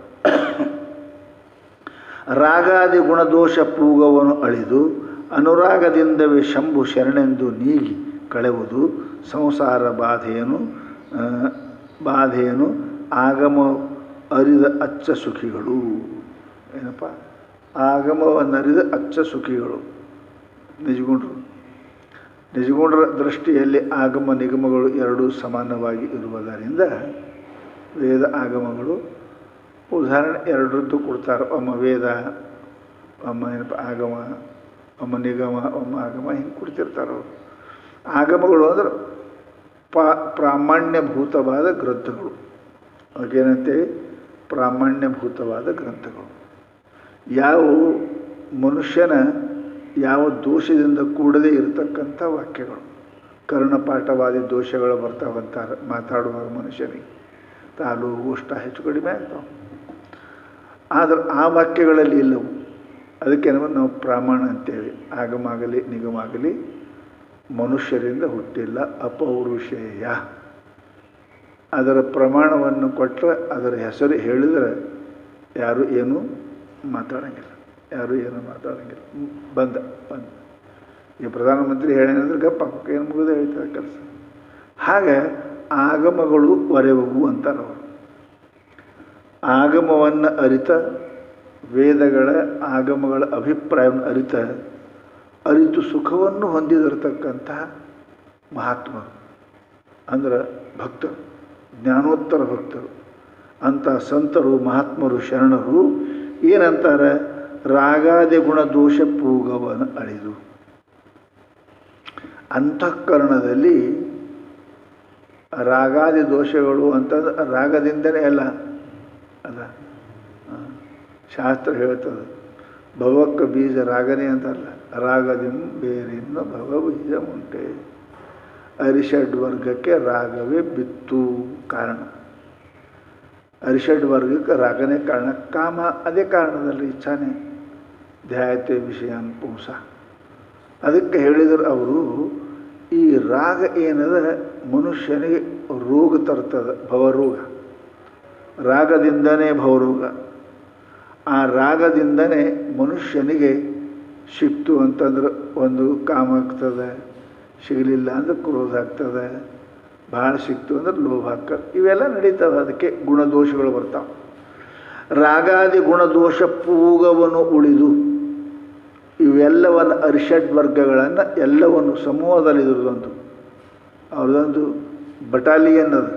ರಾಗಾದಿ ಗುಣದೋಷ ಪೂಗವನ್ನು ಅಳಿದು ಅನುರಾಗದಿಂದವೇ ಶಂಭು ಶರಣೆಂದು ನೀಗಿ ಕಳೆವುದು ಸಂಸಾರ ಬಾಧೆಯನ್ನು ಬಾಧೆಯನ್ನು ಆಗಮ ಅರಿದ ಅಚ್ಚ ಸುಖಿಗಳು ಏನಪ್ಪ ಆಗಮವನ್ನರಿದ ಅಚ್ಚ ಸುಖಿಗಳು ನಿಜಗುಂಡ್ರು ನಿಜಗುಂಡ್ರ ದೃಷ್ಟಿಯಲ್ಲಿ ಆಗಮ ನಿಗಮಗಳು ಎರಡೂ ಸಮಾನವಾಗಿ ಇರುವುದರಿಂದ ವೇದ ಆಗಮಗಳು ಉದಾಹರಣೆ ಎರಡರದ್ದು ಕೊಡ್ತಾರೆ ಒಮ್ಮ ವೇದ ಒಮ್ಮ ಏನಪ್ಪ ಆಗಮ ಒಮ್ಮ ನಿಗಮ ಒಮ್ಮ ಆಗಮ ಹಿಂಗೆ ಕೊಡ್ತಿರ್ತಾರೆ ಅವರು ಆಗಮಗಳು ಅಂದ್ರೆ ಪಾ ಪ್ರಾಮಾಣ್ಯಭೂತವಾದ ಗ್ರಂಥಗಳು ಅವಾಗೇನಂತೇಳಿ ಪ್ರಾಮಾಣ್ಯಭೂತವಾದ ಗ್ರಂಥಗಳು ಯಾವ ಮನುಷ್ಯನ ಯಾವ ದೋಷದಿಂದ ಕೂಡದೇ ಇರತಕ್ಕಂಥ ವಾಕ್ಯಗಳು ಕರ್ಣಪಾಠವಾದಿ ದೋಷಗಳು ಬರ್ತಾವಂತಾರೆ ಮಾತಾಡುವಾಗ ಮನುಷ್ಯನಿಗೆ ತಾಲು ಉಷ್ಟ ಹೆಚ್ಚು ಕಡಿಮೆ ಆಗ್ತಾವೆ ಆದರೆ ಆ ವಾಕ್ಯಗಳಲ್ಲಿ ಇಲ್ಲವು ಅದಕ್ಕೆ ನಾವು ಪ್ರಾಮಾಣ ಅಂತೇವೆ ಆಗಮಾಗಲಿ ನಿಗಮಾಗಲಿ ಮನುಷ್ಯರಿಂದ ಹುಟ್ಟಿಲ್ಲ ಅಪೌರುಷೇಯ ಅದರ ಪ್ರಮಾಣವನ್ನು ಕೊಟ್ಟರೆ ಅದರ ಹೆಸರು ಹೇಳಿದರೆ ಯಾರು ಏನೂ ಮಾತಾಡೋಂಗಿಲ್ಲ ಯಾರು ಏನೂ ಮಾತಾಡೋಂಗಿಲ್ಲ ಬಂದ ಬಂದ ಈ ಪ್ರಧಾನಮಂತ್ರಿ ಹೇಳೇನಂದ್ರೆ ಗಪ್ಪ ಏನು ಮುಗಿದೇ ಹೇಳ್ತಾರೆ ಕೆಲಸ ಹಾಗೆ ಆಗಮಗಳು ಒರೆವವು ಅಂತಾರೆ ಅವರು ಆಗಮವನ್ನು ಅರಿತ ವೇದಗಳ ಆಗಮಗಳ ಅಭಿಪ್ರಾಯವನ್ನು ಅರಿತ ಅರಿತು ಸುಖವನ್ನು ಹೊಂದಿದಿರತಕ್ಕಂತಹ ಮಹಾತ್ಮರು ಅಂದ್ರೆ ಭಕ್ತರು ಜ್ಞಾನೋತ್ತರ ಭಕ್ತರು ಅಂಥ ಸಂತರು ಮಹಾತ್ಮರು ಶರಣರು ಏನಂತಾರೆ ರಾಗಾದಿ ಗುಣ ದೋಷ ಪೂಗವನ ಅಳಿದು ಅಂತಃಕರಣದಲ್ಲಿ ರಾಗಾದಿ ದೋಷಗಳು ಅಂತಂದ್ರೆ ರಾಗದಿಂದನೇ ಎಲ್ಲ ಅದ ಆ, ಶಾಸ್ತ್ರ ಹೇಳ್ತದೆ ಭವಕ್ಕ ಬೀಜ ರಾಗನೇ ಅಂತಲ್ಲ ರಾಗದಿಂ ಬೇರಿನ್ನು ಭವ ಬೀಜ ಉಂಟೆ ಅರಿಷಡ್ ವರ್ಗಕ್ಕೆ ರಾಗವೇ ಬಿತ್ತು ಕಾರಣ ಅರಿಷಡ್ ವರ್ಗಕ್ಕೆ ರಾಗನೇ ಕಾರಣ ಕಾಮ ಅದೇ ಕಾರಣದಲ್ಲಿ ಇಚ್ಛಾನೆ ಧ್ಯಾಯತೆ ವಿಷಯ ಪುಂಸ ಅದಕ್ಕೆ ಹೇಳಿದರು ಅವರು ಈ ರಾಗ ಏನದ ಮನುಷ್ಯನಿಗೆ ರೋಗ ತರ್ತದೆ ಭವರೋಗ ರಾಗದಿಂದನೇ ಭವರೋಗ ಆ ರಾಗದಿಂದನೇ ಮನುಷ್ಯನಿಗೆ ಸಿಕ್ತು ಅಂತಂದ್ರೆ ಒಂದು ಕಾಮ ಆಗ್ತದೆ ಸಿಗಲಿಲ್ಲ ಅಂದ್ರೆ ಕ್ರೋಧ ಆಗ್ತದೆ ಭಾಳ ಸಿಕ್ತು ಅಂದ್ರೆ ಲೋಭ ಆಗ್ತದೆ ಇವೆಲ್ಲ ನಡೀತವೆ ಅದಕ್ಕೆ ಗುಣದೋಷಗಳು ಬರ್ತಾವೆ ರಾಗಾದಿ ಗುಣದೋಷ ಪೂಗವನ್ನು ಉಳಿದು ಇವೆಲ್ಲವನ್ನು ಅರಿಷಡ್ ವರ್ಗಗಳನ್ನು ಎಲ್ಲವನ್ನು ಸಮೂಹದಲ್ಲಿ ಇದ್ರದೊಂದು ಅವ್ರದ್ದೊಂದು ಬಟಾಲಿಯನ್ ಅದು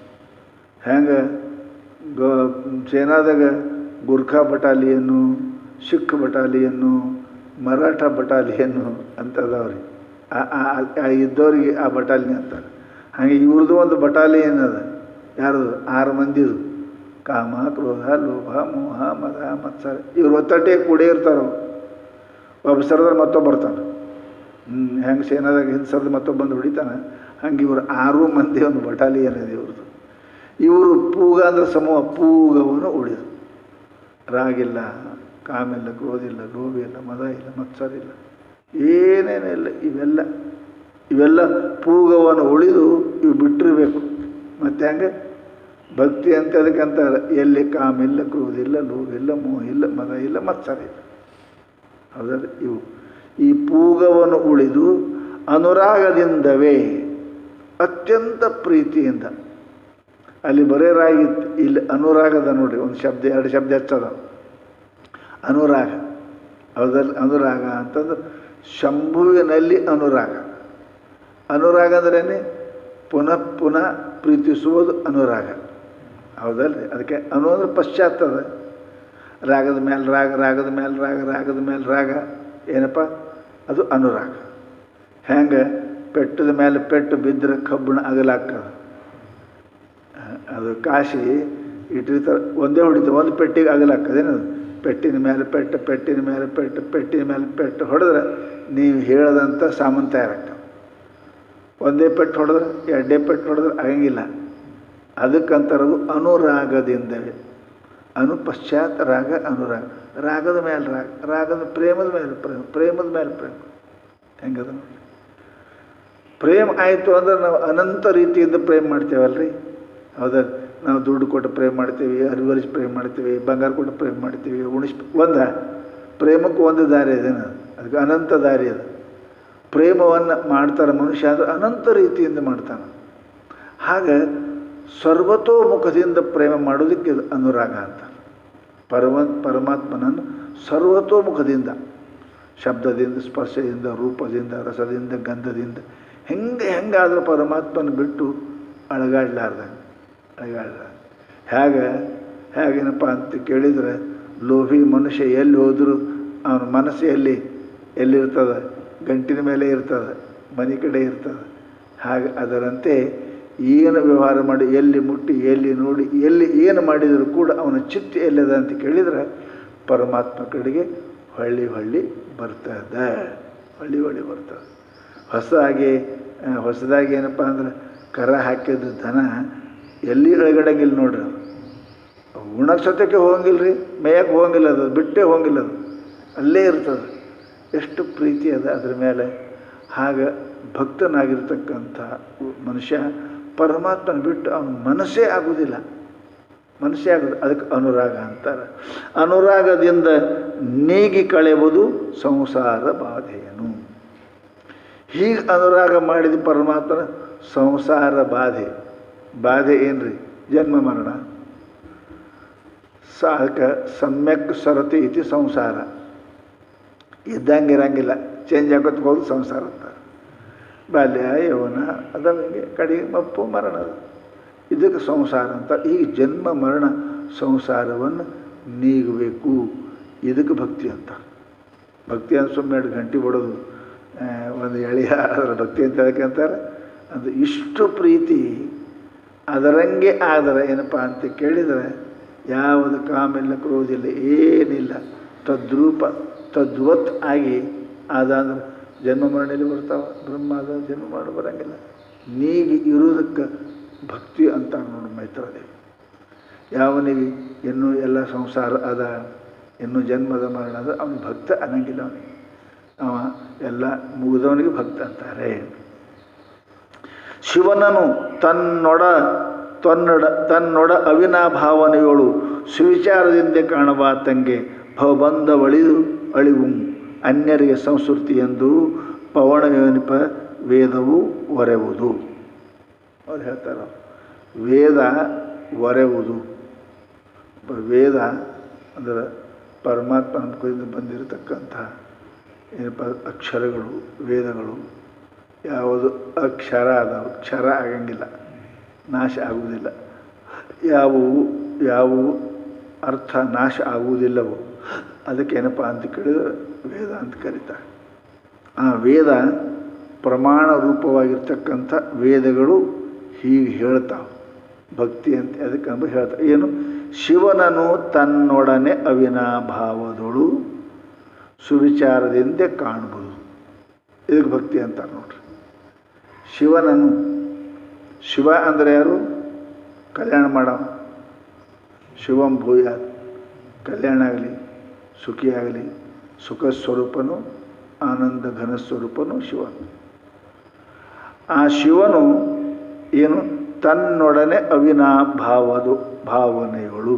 ಹೆಂಗೆ ಗ ಸೇನಾದಾಗ ಗುರ್ಖಾ ಬಟಾಲಿಯನ್ನು ಸಿಖ್ ಬಟಾಲಿಯನ್ನು ಮರಾಠ ಬಟಾಲಿಯನ್ನು ಅಂತದವ್ರಿ ಆ ಇದ್ದವ್ರಿಗೆ ಆ ಬಟಾಲಿಯನ್ ಅಂತಾರೆ ಹಾಗೆ ಇವ್ರದ್ದು ಒಂದು ಬಟಾಲಿಯನ್ ಅದ ಯಾರ್ದು ಆರು ಮಂದಿದು ಕಾಮ ಕ್ರೋಧ ಲೋಭ ಮೋಹ ಮದ ಮತ್ಸರ ಇವ್ರು ಒತ್ತಟ್ಟೆ ಕೂಡೇ ಇರ್ತಾರೆ ಒಬ್ಬ ಸರ್ದಾರ್ ಮತ್ತೊಬ್ಬ ಬರ್ತಾನೆ ಹ್ಞೂ ಹೆಂಗೆ ಸೇನಾದಾಗ ಹಿಂದೆ ಸರ್ದು ಮತ್ತೊಬ್ಬ ಬಂದು ಹೊಡಿತಾನೆ ಹಂಗೆ ಇವರು ಆರು ಮಂದಿ ಒಂದು ಬಟಾಲಿಯನ್ ಇದೆ ಇವ್ರದ್ದು ಇವರು ಪೂಗ ಅಂದ್ರೆ ಸಮೂಹ ಪೂಗವನ್ನು ಉಳಿದು ರಾಗಿಲ್ಲ ಕಾಮಿಲ್ಲ ಕ್ರೋಧಿಲ್ಲ ಲೋಭ ಇಲ್ಲ ಮದ ಇಲ್ಲ ಮತ್ಸರ ಇಲ್ಲ ಏನೇನಿಲ್ಲ ಇವೆಲ್ಲ ಇವೆಲ್ಲ ಪೂಗವನ್ನು ಉಳಿದು ಇವು ಬಿಟ್ಟಿರಬೇಕು ಮತ್ತು ಹಂಗೆ ಭಕ್ತಿ ಅಂತ ಅದಕ್ಕೆ ಅಂತಾರೆ ಎಲ್ಲಿ ಕಾಮಿಲ್ಲ ಕ್ರೋಧ ಇಲ್ಲ ಲೋಭ ಇಲ್ಲ ಮೋಹ ಇಲ್ಲ ಮದ ಇಲ್ಲ ಮತ್ಸರ ಇಲ್ಲ ಹೌದಲ್ಲ ಇವು ಈ ಪೂಗವನ್ನು ಉಳಿದು ಅನುರಾಗದಿಂದವೇ ಅತ್ಯಂತ ಪ್ರೀತಿಯಿಂದ ಅಲ್ಲಿ ಬರೇ ರಾಗಿತ್ತು ಇಲ್ಲಿ ಅನುರಾಗದ ನೋಡಿ ಒಂದು ಶಬ್ದ ಎರಡು ಶಬ್ದ ಹೆಚ್ಚದ ಅನುರಾಗ ಹೌದಲ್ಲ ಅನುರಾಗ ಅಂತಂದ್ರೆ ಶಂಭುವಿನಲ್ಲಿ ಅನುರಾಗ ಅನುರಾಗ ಅಂದ್ರೇನೆ ಪುನಃ ಪುನಃ ಪ್ರೀತಿಸುವುದು ಅನುರಾಗ ಹೌದಲ್ರಿ ಅದಕ್ಕೆ ಅನು ಅಂದ್ರೆ ಪಶ್ಚಾತ್ತದ ರಾಗದ ಮೇಲೆ ರಾಗ ರಾಗದ ಮೇಲೆ ರಾಗ ರಾಗದ ಮೇಲೆ ರಾಗ ಏನಪ್ಪ ಅದು ಅನುರಾಗ ಹೆಂಗೆ ಪೆಟ್ಟದ ಮೇಲೆ ಪೆಟ್ಟು ಬಿದ್ದರೆ ಕಬ್ಬಣ ಅಗಲಾಗ್ತದೆ ಅದು ಕಾಶಿ ಇಟ್ಟಿರ್ತಾರೆ ಒಂದೇ ಹೊಡಿತಾರೆ ಒಂದು ಪೆಟ್ಟಿಗೆ ಅಗಲಾಗ್ತದೇನದು ಪೆಟ್ಟಿನ ಮೇಲೆ ಪೆಟ್ಟು ಪೆಟ್ಟಿನ ಮೇಲೆ ಪೆಟ್ಟು ಪೆಟ್ಟಿನ ಮೇಲೆ ಪೆಟ್ಟು ಹೊಡೆದ್ರೆ ನೀವು ಹೇಳದಂಥ ಸಾಮಾನು ತಯಾರಾಗ್ತವೆ ಒಂದೇ ಪೆಟ್ಟು ಹೊಡೆದ್ರೆ ಎರಡೇ ಪೆಟ್ಟು ಹೊಡೆದ್ರೆ ಆಗಂಗಿಲ್ಲ ಅದಕ್ಕಂತಾರದು ಅನುರಾಗದಿಂದವೇ ಅನು ಪಶ್ಚಾತ್ ರಾಗ ಅನುರಾಗ ರಾಗದ ಮೇಲೆ ರಾಗ ರಾಗದ ಪ್ರೇಮದ ಮೇಲೆ ಪ್ರೇಮ ಪ್ರೇಮದ ಮೇಲೆ ಪ್ರೇಮ ಹೆಂಗದ ನೋಡಿ ಪ್ರೇಮ ಆಯಿತು ಅಂದ್ರೆ ನಾವು ಅನಂತ ರೀತಿಯಿಂದ ಪ್ರೇಮ ಮಾಡ್ತೇವಲ್ರಿ ಹೌದಾ ನಾವು ದುಡ್ಡು ಕೊಟ್ಟು ಪ್ರೇಮ ಮಾಡ್ತೀವಿ ಅರಿವರಿಸಿ ಪ್ರೇಮ ಮಾಡ್ತೀವಿ ಬಂಗಾರ ಕೊಟ್ಟು ಪ್ರೇಮ ಮಾಡ್ತೀವಿ ಉಣಿಸ್ ಒಂದ ಪ್ರೇಮಕ್ಕೂ ಒಂದು ದಾರಿ ಅದೇನು ಅದಕ್ಕೆ ಅನಂತ ದಾರಿ ಅದು ಪ್ರೇಮವನ್ನು ಮಾಡ್ತಾರೆ ಮನುಷ್ಯ ಅಂದರೆ ಅನಂತ ರೀತಿಯಿಂದ ಮಾಡ್ತಾನೆ ಹಾಗೆ ಸರ್ವತೋಮುಖದಿಂದ ಪ್ರೇಮ ಮಾಡೋದಕ್ಕೆ ಇದು ಅನುರಾಗ ಅಂತ ಪರಮ ಪರಮಾತ್ಮನನ್ನು ಸರ್ವತೋಮುಖದಿಂದ ಶಬ್ದದಿಂದ ಸ್ಪರ್ಶದಿಂದ ರೂಪದಿಂದ ರಸದಿಂದ ಗಂಧದಿಂದ ಹೆಂಗೆ ಹೆಂಗಾದರೂ ಪರಮಾತ್ಮನ ಬಿಟ್ಟು ಅಳಗಾಡ್ಲಾರ್ದಂಗೆ ಅಳಗಾಡ್ಲ ಹೇಗೆ ಹೇಗೇನಪ್ಪ ಅಂತ ಕೇಳಿದರೆ ಲೋಭಿ ಮನುಷ್ಯ ಎಲ್ಲಿ ಹೋದರೂ ಅವನ ಮನಸ್ಸು ಎಲ್ಲಿ ಎಲ್ಲಿರ್ತದೆ ಗಂಟಿನ ಮೇಲೆ ಇರ್ತದೆ ಮನೆ ಕಡೆ ಇರ್ತದೆ ಹಾಗೆ ಅದರಂತೆ ಏನು ವ್ಯವಹಾರ ಮಾಡಿ ಎಲ್ಲಿ ಮುಟ್ಟಿ ಎಲ್ಲಿ ನೋಡಿ ಎಲ್ಲಿ ಏನು ಮಾಡಿದರೂ ಕೂಡ ಅವನ ಚಿತ್ತ ಎಲ್ಲಿದೆ ಅಂತ ಕೇಳಿದರೆ ಪರಮಾತ್ಮ ಕಡೆಗೆ ಹೊಳ್ಳಿ ಹೊಳ್ಳಿ ಬರ್ತದೆ ಹೊಳ್ಳಿ ಹೊಳ್ಳಿ ಬರ್ತದೆ ಹೊಸದಾಗಿ ಹೊಸದಾಗಿ ಏನಪ್ಪ ಅಂದ್ರೆ ಕರ ಹಾಕಿದ ದನ ಎಲ್ಲಿ ಇಳಗಡಂಗಿಲ್ಲ ನೋಡ್ರಿ ಅದು ಉಣಕ್ಕೆ ಸತ್ಯಕ್ಕೆ ಹೋಗಂಗಿಲ್ಲ ರೀ ಮೇಯಕ್ಕೆ ಹೋಗಂಗಿಲ್ಲ ಅದು ಬಿಟ್ಟೇ ಹೋಗಂಗಿಲ್ಲ ಅದು ಅಲ್ಲೇ ಇರ್ತದೆ ಎಷ್ಟು ಪ್ರೀತಿ ಅದ ಅದ್ರ ಮೇಲೆ ಹಾಗೆ ಭಕ್ತನಾಗಿರ್ತಕ್ಕಂಥ ಮನುಷ್ಯ ಪರಮಾತ್ಮನ ಬಿಟ್ಟು ಅವನ ಮನಸ್ಸೇ ಆಗುವುದಿಲ್ಲ ಮನಸ್ಸೇ ಆಗೋದು ಅದಕ್ಕೆ ಅನುರಾಗ ಅಂತಾರೆ ಅನುರಾಗದಿಂದ ನೀಗಿ ಕಳೆಯುವುದು ಸಂಸಾರ ಬಾಧೆಯನು ಹೀಗೆ ಅನುರಾಗ ಮಾಡಿದ ಪರಮಾತ್ಮನ ಸಂಸಾರ ಬಾಧೆ ಬಾಧೆ ಏನ್ರಿ ಜನ್ಮ ಮರಣ ಸಾಕ ಸಮ್ಯಕ್ ಸರತಿ ಇತಿ ಸಂಸಾರ ಇದ್ದಂಗೆ ಇರಂಗಿಲ್ಲ ಚೇಂಜ್ ಆಗೋತ್ ಹೋದು ಸಂಸಾರ ಅಂತಾರೆ ಬಾಲ್ಯ ಯೌವನ ಅದಕ್ಕೆ ಕಡೆಗೆ ಮಪ್ಪು ಮರಣ ಇದಕ್ಕೆ ಸಂಸಾರ ಅಂತ ಈ ಜನ್ಮ ಮರಣ ಸಂಸಾರವನ್ನು ನೀಗಬೇಕು ಇದಕ್ಕೆ ಭಕ್ತಿ ಅಂತ ಭಕ್ತಿ ಅಂತ ಸುಮ್ಮನೆ ಎರಡು ಗಂಟೆ ಬಿಡೋದು ಆ, ಒಂದು ಎಳೆಯ ಅದರ ಭಕ್ತಿ ಅಂತ ಹೇಳಕ್ಕೆ ಅಂತಾರೆ ಅದು ಇಷ್ಟು ಪ್ರೀತಿ ಅದರಂಗೆ ಆದರೆ ಏನಪ್ಪ ಅಂತ ಕೇಳಿದರೆ ಯಾವುದು ಕಾಮಿಲ್ಲ ಕ್ರೋಧಿಲ್ಲ ಏನಿಲ್ಲ ತದ್ರೂಪ ತದ್ವತ್ ಆಗಿ ಅದಂದ್ರೆ ಜನ್ಮ ಮರಣದಲ್ಲಿ ಬರ್ತಾವ ಬ್ರಹ್ಮ ಅದ ಜನ್ಮ ಮರಣ ಬರಂಗಿಲ್ಲ ನೀಗಿ ಇರುವುದಕ್ಕೆ ಭಕ್ತಿ ಅಂತ ನೋಡಿ ಮೈತ್ರದೇವಿ ಯಾವನಿಗೆ ಇನ್ನೂ ಎಲ್ಲ ಸಂಸಾರ ಅದ ಇನ್ನೂ ಜನ್ಮದ ಮರಣ ಅದ ಅವನಿಗೆ ಭಕ್ತ ಅನ್ನಂಗಿಲ್ಲ ಅವನಿಗೆ ಅವ ಎಲ್ಲ ಮುಗಿದವನಿಗೆ ಭಕ್ತ ಅಂತಾರೆ ಶಿವನನು ತನ್ನೊಡ ತನ್ನೊಡ ತನ್ನೊಡ ಅವಿನಾಭಾವನೆಯೊಳು ಸುವಿಚಾರದಿಂದ ಕಾಣಬಾತಂಗೆ ಭವಬಂಧ ಒಳಿದು ಅಳಿವು ಅನ್ಯರಿಗೆ ಸಂಸ್ಕೃತಿ ಎಂದು ಪವನವೆನಿಪ ವೇದವು ಒರೆವುದು ಅವ್ರು ಹೇಳ್ತಾರೆ ವೇದ ಒರೆವುದು ಬ- ವೇದ ಅಂದರೆ ಪರಮಾತ್ಮನ ಮುಖದಿಂದ ಬಂದಿರತಕ್ಕಂಥ ಏನಪ್ಪ ಅಕ್ಷರಗಳು ವೇದಗಳು ಯಾವುದು ಅಕ್ಷರ ಅದಾವ ಕ್ಷರ ಆಗಂಗಿಲ್ಲ ನಾಶ ಆಗುವುದಿಲ್ಲ ಯಾವುವು ಯಾವುವು ಅರ್ಥ ನಾಶ ಆಗುವುದಿಲ್ಲವೋ ಅದಕ್ಕೆ ಏನಪ್ಪ ಅಂತ ಕೇಳಿದ್ರೆ ವೇದ ಅಂತ ಕರೀತಾರೆ ಆ ವೇದ ಪ್ರಮಾಣ ರೂಪವಾಗಿರ್ತಕ್ಕಂಥ ವೇದಗಳು ಹೀಗೆ ಹೇಳ್ತಾವೆ ಭಕ್ತಿ ಅಂತ ಅದಕ್ಕೆ ಅಂಬ ಹೇಳ್ತಾರೆ ಏನು ಶಿವನನು ತನ್ನೊಡನೆ ಅವಿನಾಭಾವದೊಳು ಸುವಿಚಾರದಿಂದ ಕಾಣಬಹುದು ಇದಕ್ಕೆ ಭಕ್ತಿ ಅಂತಾರೆ ನೋಡ್ರಿ ಶಿವನನ್ನು ಶಿವ ಅಂದರೆ ಯಾರು ಕಲ್ಯಾಣ ಮಾಡವ ಶಿವಂ ಭೂಯ ಕಲ್ಯಾಣ ಆಗಲಿ ಸುಖಿಯಾಗಲಿ ಸುಖ ಸ್ವರೂಪನು ಆನಂದ ಘನ ಸ್ವರೂಪನು ಶಿವ ಆ ಶಿವನು ಏನು ತನ್ನೊಡನೆ ಅವಿನಾಭಾವದು ಭಾವನೆಗಳು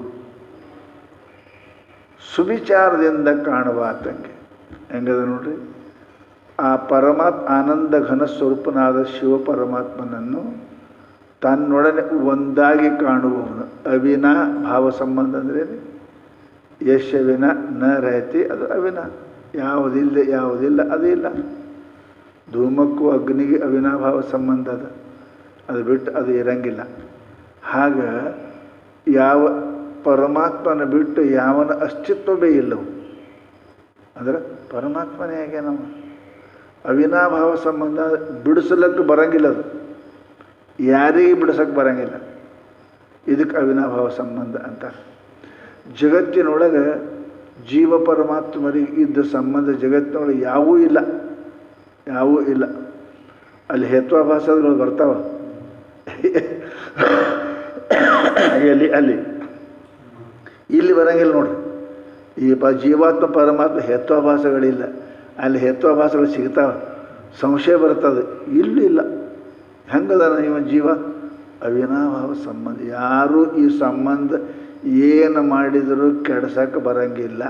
ಸುವಿಚಾರದಿಂದ ಕಾಣುವ ಆತಂಗೆ ಹೆಂಗದ ನೋಡ್ರಿ ಆ ಪರಮಾತ್ಮ ಆನಂದ ಘನ ಸ್ವರೂಪನಾದ ಶಿವ ಪರಮಾತ್ಮನನ್ನು ತನ್ನೊಡನೆ ಒಂದಾಗಿ ಕಾಣುವವನು ಅವಿನ ಭಾವ ಸಂಬಂಧ ಅಂದ್ರೆ ಯಶವಿನ ನ ರಹತಿ ಅದು ಅವಿನ ಯಾವುದಿಲ್ಲ ಯಾವುದಿಲ್ಲ ಅದು ಇಲ್ಲ ಧೂಮಕ್ಕೂ ಅಗ್ನಿಗೆ ಅವಿನಾಭಾವ ಸಂಬಂಧ ಅದ ಅದು ಬಿಟ್ಟು ಅದು ಇರಂಗಿಲ್ಲ ಹಾಗ ಯಾವ ಪರಮಾತ್ಮನ ಬಿಟ್ಟು ಯಾವನ ಅಸ್ತಿತ್ವವೇ ಇಲ್ಲವು ಅಂದ್ರೆ ಪರಮಾತ್ಮನೇ ಹೇಗೆ ನಮ್ಮ ಅವಿನಾಭಾವ ಸಂಬಂಧ ಬಿಡಿಸಲಕ್ಕೆ ಬರಂಗಿಲ್ಲ ಅದು ಯಾರಿಗೆ ಬಿಡಿಸಕ್ಕೆ ಬರಂಗಿಲ್ಲ ಇದಕ್ಕೆ ಅವಿನಾಭಾವ ಸಂಬಂಧ ಅಂತ ಜಗತ್ತಿನೊಳಗೆ ಜೀವ ಪರಮಾತ್ಮರಿಗೆ ಇದ್ದ ಸಂಬಂಧ ಜಗತ್ತಿನೊಳಗೆ ಯಾವೂ ಇಲ್ಲ ಯಾವೂ ಇಲ್ಲ ಅಲ್ಲಿ ಹೇತ್ವಾಭಾಸಗಳು ಬರ್ತಾವ ಎಲ್ಲಿ ಅಲ್ಲಿ ಇಲ್ಲಿ ಬರಂಗಿಲ್ಲ ನೋಡ್ರಿ ಈ ಪ ಜೀವಾತ್ಮ ಪರಮಾತ್ಮ ಹೇತ್ವಾಭಾಸಗಳಿಲ್ಲ ಅಲ್ಲಿ ಹೇತ್ವಾಭಾಸಗಳು ಸಿಗ್ತಾವ ಸಂಶಯ ಬರ್ತದೆ ಇಲ್ಲಿ ಇಲ್ಲ ಹೆಂಗದ ಇವ ಜೀವ ಅವಿನಾಭಾವ ಸಂಬಂಧ ಯಾರೂ ಈ ಸಂಬಂಧ ಏನು ಮಾಡಿದರೂ ಕೆಡ್ಸಕ್ಕೆ ಬರಂಗಿಲ್ಲ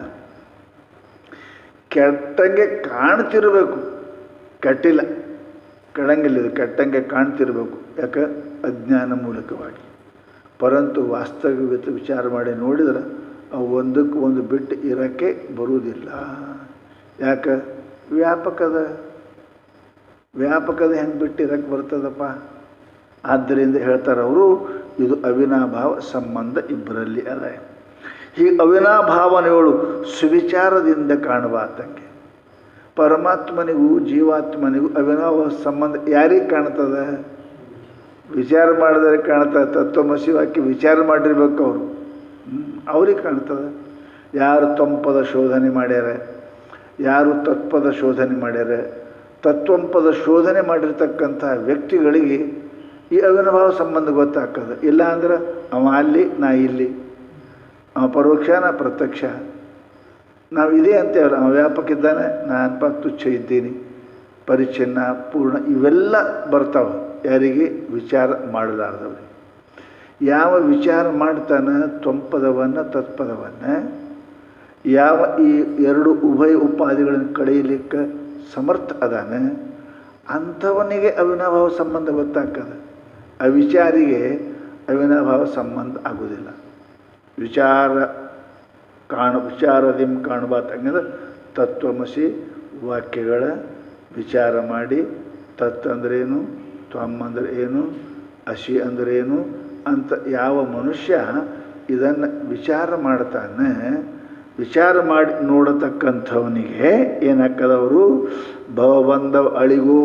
ಕೆಟ್ಟಂಗೆ ಕಾಣ್ತಿರ್ಬೇಕು ಕೆಟ್ಟಿಲ್ಲ ಕೆಡಂಗಿಲ್ಲ ಇದು ಕೆಟ್ಟಂಗೆ ಕಾಣ್ತಿರ್ಬೇಕು ಯಾಕೆ ಅಜ್ಞಾನ ಮೂಲಕವಾಗಿ ಪರಂತು ವಾಸ್ತವಿಕ ವಿಚಾರ ಮಾಡಿ ನೋಡಿದ್ರೆ ಅವು ಒಂದಕ್ಕೆ ಒಂದು ಬಿಟ್ಟು ಇರೋಕ್ಕೆ ಬರುವುದಿಲ್ಲ ಯಾಕೆ ವ್ಯಾಪಕದ ವ್ಯಾಪಕದ ಹೆಂಗೆ ಬಿಟ್ಟು ಇರಕ್ಕೆ ಬರ್ತದಪ್ಪ ಆದ್ದರಿಂದ ಹೇಳ್ತಾರೆ ಅವರು ಇದು ಅವಿನಾಭಾವ ಸಂಬಂಧ ಇಬ್ಬರಲ್ಲಿ ಅದ ಈ ಅವಿನಾಭಾವನೆಗಳು ಸುವಿಚಾರದಿಂದ ಕಾಣುವ ಆತಂಗೆ ಪರಮಾತ್ಮನಿಗೂ ಜೀವಾತ್ಮನಿಗೂ ಅವಿನಾಭಾವ ಸಂಬಂಧ ಯಾರಿಗೆ ಕಾಣ್ತದೆ ವಿಚಾರ ಮಾಡಿದರೆ ಕಾಣ್ತದೆ ತತ್ವಮಸಿ ವಾಕ್ಯ ವಿಚಾರ ಮಾಡಿರ್ಬೇಕು ಅವರು ಅವ್ರಿಗೆ ಕಾಣ್ತದೆ ಯಾರು ತಂಪದ ಶೋಧನೆ ಮಾಡ್ಯಾರ ಯಾರು ತತ್ವದ ಶೋಧನೆ ಮಾಡ್ಯಾರ ತತ್ವಂಪದ ಶೋಧನೆ ಮಾಡಿರ್ತಕ್ಕಂಥ ವ್ಯಕ್ತಿಗಳಿಗೆ ಈ ಅವಿನಾಭಾವ ಸಂಬಂಧ ಗೊತ್ತಾಗ್ತದೆ ಇಲ್ಲ ಅಂದ್ರೆ ಅವ ಅಲ್ಲಿ ನಾ ಇಲ್ಲಿ ಅವ ಪರೋಕ್ಷ ನಾ ಪ್ರತ್ಯಕ್ಷ ನಾವು ಇದೇ ಅಂತೇವಲ್ಲ ಅವ ವ್ಯಾಪಕ ಇದ್ದಾನೆ ನಾನು ತುಚ್ಛ ಇದ್ದೀನಿ ಪರಿಚ್ಛಿನ್ನ ಪೂರ್ಣ ಇವೆಲ್ಲ ಬರ್ತಾವೆ ಯಾರಿಗೆ ವಿಚಾರ ಮಾಡಲಾರ್ದವ್ರಿಗೆ ಯಾವ ವಿಚಾರ ಮಾಡ್ತಾನೆ ತ್ವಂಪದವನ್ನು ತತ್ಪದವನ್ನು ಯಾವ ಈ ಎರಡು ಉಭಯ ಉಪಾಧಿಗಳನ್ನು ಕಳೆಯಲಿಕ್ಕೆ ಸಮರ್ಥ ಅದಾನೆ ಅಂಥವನಿಗೆ ಅವಿನಾಭಾವ ಸಂಬಂಧ ಗೊತ್ತಾಗ್ತದೆ ಅವಿಚಾರಿಗೆ ಅವಿನಾಭಾವ ಸಂಬಂಧ ಆಗೋದಿಲ್ಲ ವಿಚಾರ ಕಾಣ ವಿಚಾರದಿಂ ಕಾಣಬಾತಂಗಂದ್ರೆ ತತ್ವಮಸಿ ವಾಕ್ಯಗಳ ವಿಚಾರ ಮಾಡಿ ತತ್ ಅಂದ್ರೇನು ತ್ವಮ್ ಅಂದ್ರೆ ಏನು ಅಶಿ ಅಂದ್ರೇನು ಅಂತ ಯಾವ ಮನುಷ್ಯ ಇದನ್ನು ವಿಚಾರ ಮಾಡ್ತಾನೆ ವಿಚಾರ ಮಾಡಿ ನೋಡತಕ್ಕಂಥವನಿಗೆ ಏನಾಕ್ಕದವರು ಭವಬಂಧ ಅಳಿಗೂ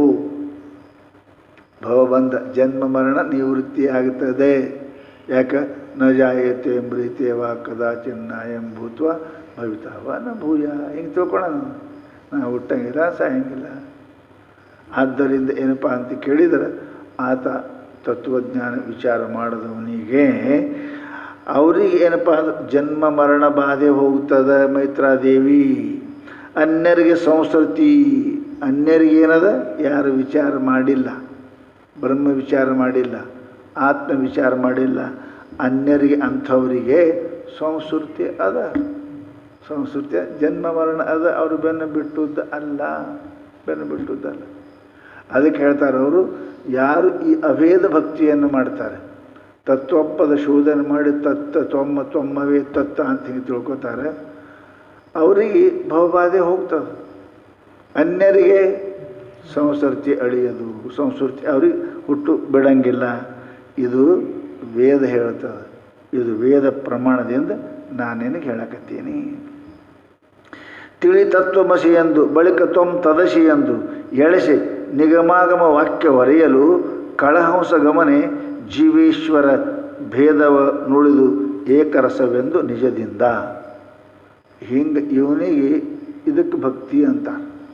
ಭವಬಂಧ ಜನ್ಮ ಮರಣ ನಿವೃತ್ತಿ ಆಗುತ್ತದೆ ಯಾಕ ನ ಜಾಯತೆ ಮೃತ್ಯವ ಕದಾಚಿನ್ನ ಎಂಭೂತ್ವ ಭವಿತಾವ ನ ಭೂಯ ಹಿಂಗೆ ತಿಳ್ಕೊಳ್ಳೋಣ ನಾವು ಹುಟ್ಟಂಗಿಲ್ಲ ಸಾಯಂಗಿಲ್ಲ ಆದ್ದರಿಂದ ಏನಪ್ಪ ಅಂತ ಕೇಳಿದರೆ ಆತ ತತ್ವಜ್ಞಾನ ವಿಚಾರ ಮಾಡಿದವನಿಗೆ ಅವರಿಗೆ ಏನಪ್ಪ ಅಂದ್ರೆ ಜನ್ಮ ಮರಣ ಬಾಧೆ ಹೋಗ್ತದೆ ಮೈತ್ರಾದೇವಿ ಅನ್ಯರಿಗೆ ಸಂಸ್ಕೃತಿ ಅನ್ಯರಿಗೆ ಏನದ ಯಾರು ವಿಚಾರ ಮಾಡಿಲ್ಲ ಬ್ರಹ್ಮ ವಿಚಾರ ಮಾಡಿಲ್ಲ ಆತ್ಮ ವಿಚಾರ ಮಾಡಿಲ್ಲ ಅನ್ಯರಿಗೆ ಅಂಥವರಿಗೆ ಸಂಸ್ಕೃತಿ ಅದ ಸಂಸ್ಕೃತಿಯ ಜನ್ಮ ಮರಣ ಅದ ಅವರು ಬೆನ್ನು ಬಿಟ್ಟುದ್ದು ಅಲ್ಲ ಬೆನ್ನು ಬಿಟ್ಟುದ್ದಲ್ಲ ಅದಕ್ಕೆ ಹೇಳ್ತಾರೆ ಅವರು ಯಾರು ಈ ಅಭೇದ ಭಕ್ತಿಯನ್ನು ಮಾಡ್ತಾರೆ ತತ್ವಪ್ಪದ ಶೋಧನೆ ಮಾಡಿ ತತ್ತ ತೊಮ್ಮ ತೊಮ್ಮವೇ ತತ್ತ ಅಂತ ಹಿಂಗೆ ತಿಳ್ಕೊತಾರೆ ಅವರಿಗೆ ಭವಬಾಧೆ ಹೋಗ್ತದೆ ಅನ್ಯರಿಗೆ ಸಂಸ್ಕೃತಿ ಅಳಿಯೋದು ಸಂಸ್ಕೃತಿ ಅವ್ರಿಗೆ ಹುಟ್ಟು ಬಿಡಂಗಿಲ್ಲ ಇದು ವೇದ ಹೇಳ್ತದೆ ಇದು ವೇದ ಪ್ರಮಾಣದಿಂದ ನಾನೇನಿಗೆ ಹೇಳಕತ್ತೀನಿ ತಿಳಿ ತತ್ವಮಸಿ ಎಂದು ಬಳಿಕ ತ್ವಂ ತದಸಿ ಎಂದು ಎಳೆಸಿ ನಿಗಮಾಗಮ ವಾಕ್ಯ ಹೊರೆಯಲು ಕಳಹಂಸ ಗಮನೆ ಜೀವೇಶ್ವರ ಭೇದವ ನುಳಿದು ಏಕರಸವೆಂದು ನಿಜದಿಂದ ಹಿಂಗೆ ಇವನಿಗೆ ಇದಕ್ಕೆ ಭಕ್ತಿ ಅಂತ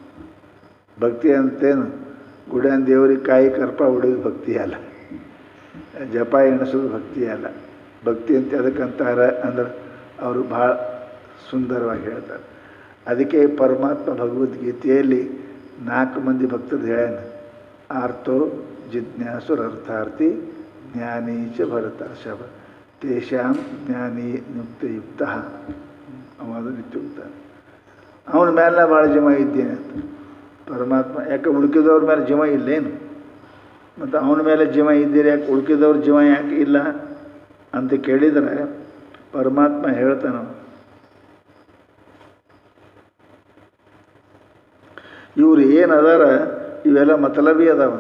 ಭಕ್ತಿ ಅಂತೇನು ಗುಡಿಯನ್ ದೇವರಿಗೆ ಕಾಯಿ ಕರ್ಪ ಹೊಡೆಯೋದು ಭಕ್ತಿ ಅಲ್ಲ ಜಪ ಎಣಿಸೋದು ಭಕ್ತಿ ಅಲ್ಲ ಭಕ್ತಿ ಅಂತ ಅದಕ್ಕಂತಾರೆ ಅಂದ್ರೆ ಅವರು ಭಾಳ ಸುಂದರವಾಗಿ ಹೇಳ್ತಾರೆ ಅದಕ್ಕೆ ಪರಮಾತ್ಮ ಭಗವದ್ಗೀತೆಯಲ್ಲಿ ನಾಲ್ಕು ಮಂದಿ ಭಕ್ತರು ಹೇಳ್ಯಾನ ಆರ್ತೋ ಜಿಜ್ಞಾಸುರರ್ಥಾರ್ಥಿ ಜ್ಞಾನಿ ಚ ಭರತರ್ಷಭ ತೇಷಾಂ ಜ್ಞಾನಿ ನಿಯುಕ್ತಯುಕ್ತ ಅವಾಗ ನಿತ್ಯುಕ್ತ ಅವನ ಮೇಲೆ ನಾ ಭಾಳ ಜಮ ಇದ್ದೇನೆ ಅಂತ ಪರಮಾತ್ಮ ಯಾಕೆ ಉಳ್ಕಿದವ್ರ ಮೇಲೆ ಜಮ ಇಲ್ಲೇನು ಮತ್ತು ಅವನ ಮೇಲೆ ಜೀವ ಇದ್ದೀರಿ ಯಾಕೆ ಉಳ್ಕಿದವ್ರ ಜೀವ ಯಾಕೆ ಇಲ್ಲ ಅಂತ ಕೇಳಿದರೆ ಪರಮಾತ್ಮ ಹೇಳ್ತಾನ ಇವ್ರು ಏನು ಅದಾರ ಇವೆಲ್ಲ ಮತಲಬಿ ಅದಾವ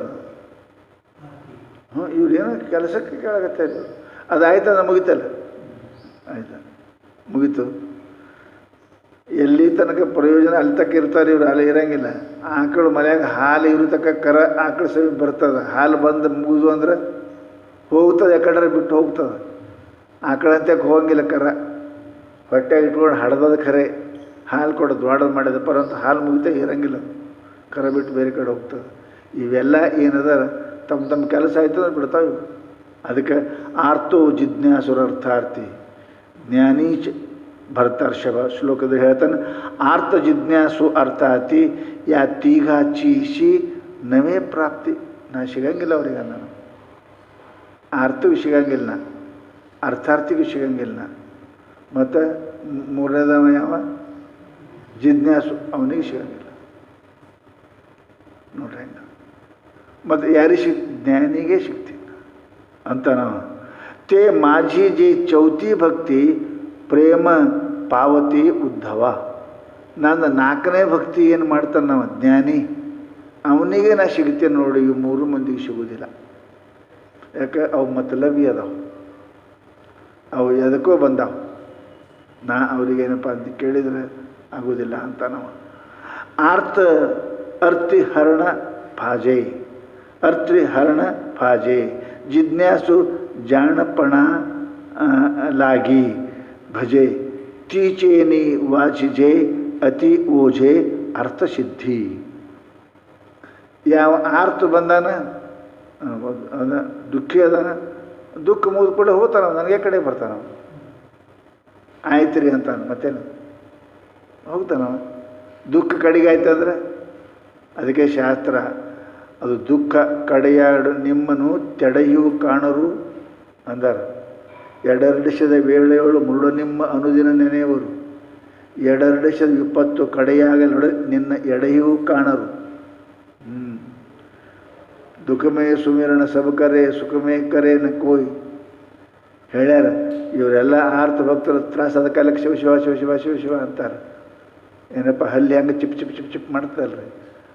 ಹ್ಞೂ ಇವ್ರು ಏನೋ ಕೆಲಸಕ್ಕೆ ಕೇಳಾಗತ್ತೆ ಅದಾಯ್ತದ ಮುಗಿತಲ್ಲ ಆಯ್ತಾ ಮುಗೀತು ಎಲ್ಲಿ ತನಕ ಪ್ರಯೋಜನ ಅಲ್ಲಿ ತಕ್ಕ ಇರ್ತಾರೆ ಇವ್ರು ಅಲ್ಲಿ ಇರಂಗಿಲ್ಲ ಆಕಳು ಮನ್ಯಾಗ ಹಾಲು ಇರೋ ತಕ್ಕ ಕರ ಆಕಳು ಸವಿ ಬರ್ತದೆ ಹಾಲು ಬಂದು ಮುಗಿದು ಅಂದ್ರೆ ಹೋಗ್ತದೆ ಯಾಕಂದ್ರೆ ಬಿಟ್ಟು ಹೋಗ್ತದೆ ಆಕಳಂತಕ್ಕೆ ಹೋಗಂಗಿಲ್ಲ ಕರ ಹೊಟ್ಟೆಗೆ ಇಟ್ಕೊಂಡು ಹಡ್ದದ ಖರೆ ಹಾಲು ಕೊಡೋದು ದೊಡ್ಡದು ಮಾಡಿದ ಪರಂತ ಹಾಲು ಮುಗಿತ ಇರಂಗಿಲ್ಲ ಅದು. ಕರ ಬಿಟ್ಟು ಬೇರೆ ಕಡೆ ಹೋಗ್ತದೆ ಇವೆಲ್ಲ ಏನದ ತಮ್ಮ ತಮ್ಮ ಕೆಲಸ ಆಯ್ತು ಅಂದ್ರೆ ಬಿಡ್ತಾವೆ ಇವು. ಅದಕ್ಕೆ ಆರ್ತೋ ಜಿಜ್ಞಾಸುರರ್ಥಾರ್ಥಿ ಜ್ಞಾನಿ ಚ ಭರತರ್ಷಭ ಶ್ಲೋಕದ ಹೇಳ್ತಾನೆ ಆರ್ತ ಜಿಜ್ಞಾಸು ಅರ್ಥಾತಿ ಯಾ ತೀಘ ಚೀಸಿ ನವೇ ಪ್ರಾಪ್ತಿ ನಾ ಸಿಗಂಗಿಲ್ಲ ಅವ್ರಿಗೆ ನಾನು ಆರ್ತಗೂ ಸಿಗಂಗಿಲ್ಲ ನಾ ಅರ್ಥಾರ್ಥಿಗೂ ಸಿಗಂಗಿಲ್ಲ ನಾ ಮತ್ತು ಮೂರನೇದವ ಯಾವ ಜಿಜ್ಞಾಸು ಅವನಿಗೆ ಸಿಗಂಗಿಲ್ಲ ನೋಡ್ರಿ ಹೆಂಗ ಮತ್ತು ಯಾರಿಗೆ ಸಿಗ್ ಜ್ಞಾನಿಗೆ ಸಿಗ್ತೀನಿ ಅಂತ ನಾವು ತೇ माझी जे ಚೌತಿ ಭಕ್ತಿ ಪ್ರೇಮ ಪಾವತಿ ಉದ್ಧವ ನನ್ನ ನಾಲ್ಕನೇ ಭಕ್ತಿ ಏನು ಮಾಡ್ತಾನೆ ನಾವು ಜ್ಞಾನಿ ಅವನಿಗೆ ನಾ ಸಿಗ್ತೇನೆ ನೋಡಿ ಇವು ಮೂರು ಮಂದಿಗೆ ಸಿಗೋದಿಲ್ಲ ಯಾಕೆ ಅವು ಮತಲಬಿ ಅದಾವ ಅವು ಎದಕ್ಕೋ ಬಂದಾವ ನಾ ಅವ್ರಿಗೇನಪ್ಪ ಅಂತ ಕೇಳಿದರೆ ಆಗೋದಿಲ್ಲ ಅಂತ ನಾವು ಆರ್ತ ಅರ್ತಿ ಹರಣ ಭಾಜೆ ಅರ್ತಿ ಹರಣ ಭಾಜೆ ಜಿಜ್ಞಾಸು ಜಾಣಪಣ ಆ, ಲಾಗಿ ಭಜೆ ತೀಚೇನಿ ವಾಚಿಜೆ ಅತಿ ಓಜೆ ಅರ್ಥಸಿದ್ಧಿ ಯಾವ ಆರ್ತ ಬಂದಾನ ಆ, ಅದ ದುಃಖಿ ಅದಾನ ದುಃಖ ಮುಗಿದ ಕೂಡ ಹೋಗ್ತಾನ ನನಗೆ ಕಡೆ ಬರ್ತಾನ ಅವ. ಆಯ್ತು ರೀ ಅಂತಾನೆ ಮತ್ತೇನು ಹೋಗ್ತಾನ ಅವ. ದುಃಖ ಕಡೆಗೆ ಆಯ್ತಂದ್ರೆ ಅದಕ್ಕೆ ಶಾಸ್ತ್ರ ಅದು ದುಃಖ ಕಡೆಯಾಡು ನಿಮ್ಮನ್ನು ತೆಡೆಯು ಕಾಣರು ಅಂದಾರ ಎಡರ್ಡಿಸದ ವೇಳೆಯೊಳು ಮುರುಳು ನಿಮ್ಮ ಅನುದಿನ ನೆನೆಯುವರು ಎಡರ್ಡಿಸದ ವಿಪತ್ತು ಕಡೆಯಾಗಲೊಡೆ ನಿನ್ನ ಎಡೆಯೂ ಕಾಣರು ಹ್ಞೂ ದುಃಖಮೇ ಸುಮಿರಣ ಸಬಕರೆ ಸುಖಮೇ ಕರೆ ನ ಕೋಯ್ ಹೇಳ್ಯಾರ ಇವರೆಲ್ಲ ಆರ್ತ ಭಕ್ತರು ತ್ರಾಸದ ಕಾಲಕ್ಕೆ ಶಿವ ಶಿವ ಶಿವ ಶಿವ ಶಿವ ಶಿವ ಅಂತಾರೆ ಏನಪ್ಪ ಹಲ್ಲಿ ಹಂಗೆ ಚಿಪ್ ಚಿಪ್ ಚಿಪ್ ಚಿಪ್ ಮಾಡ್ತಲ್ರಿ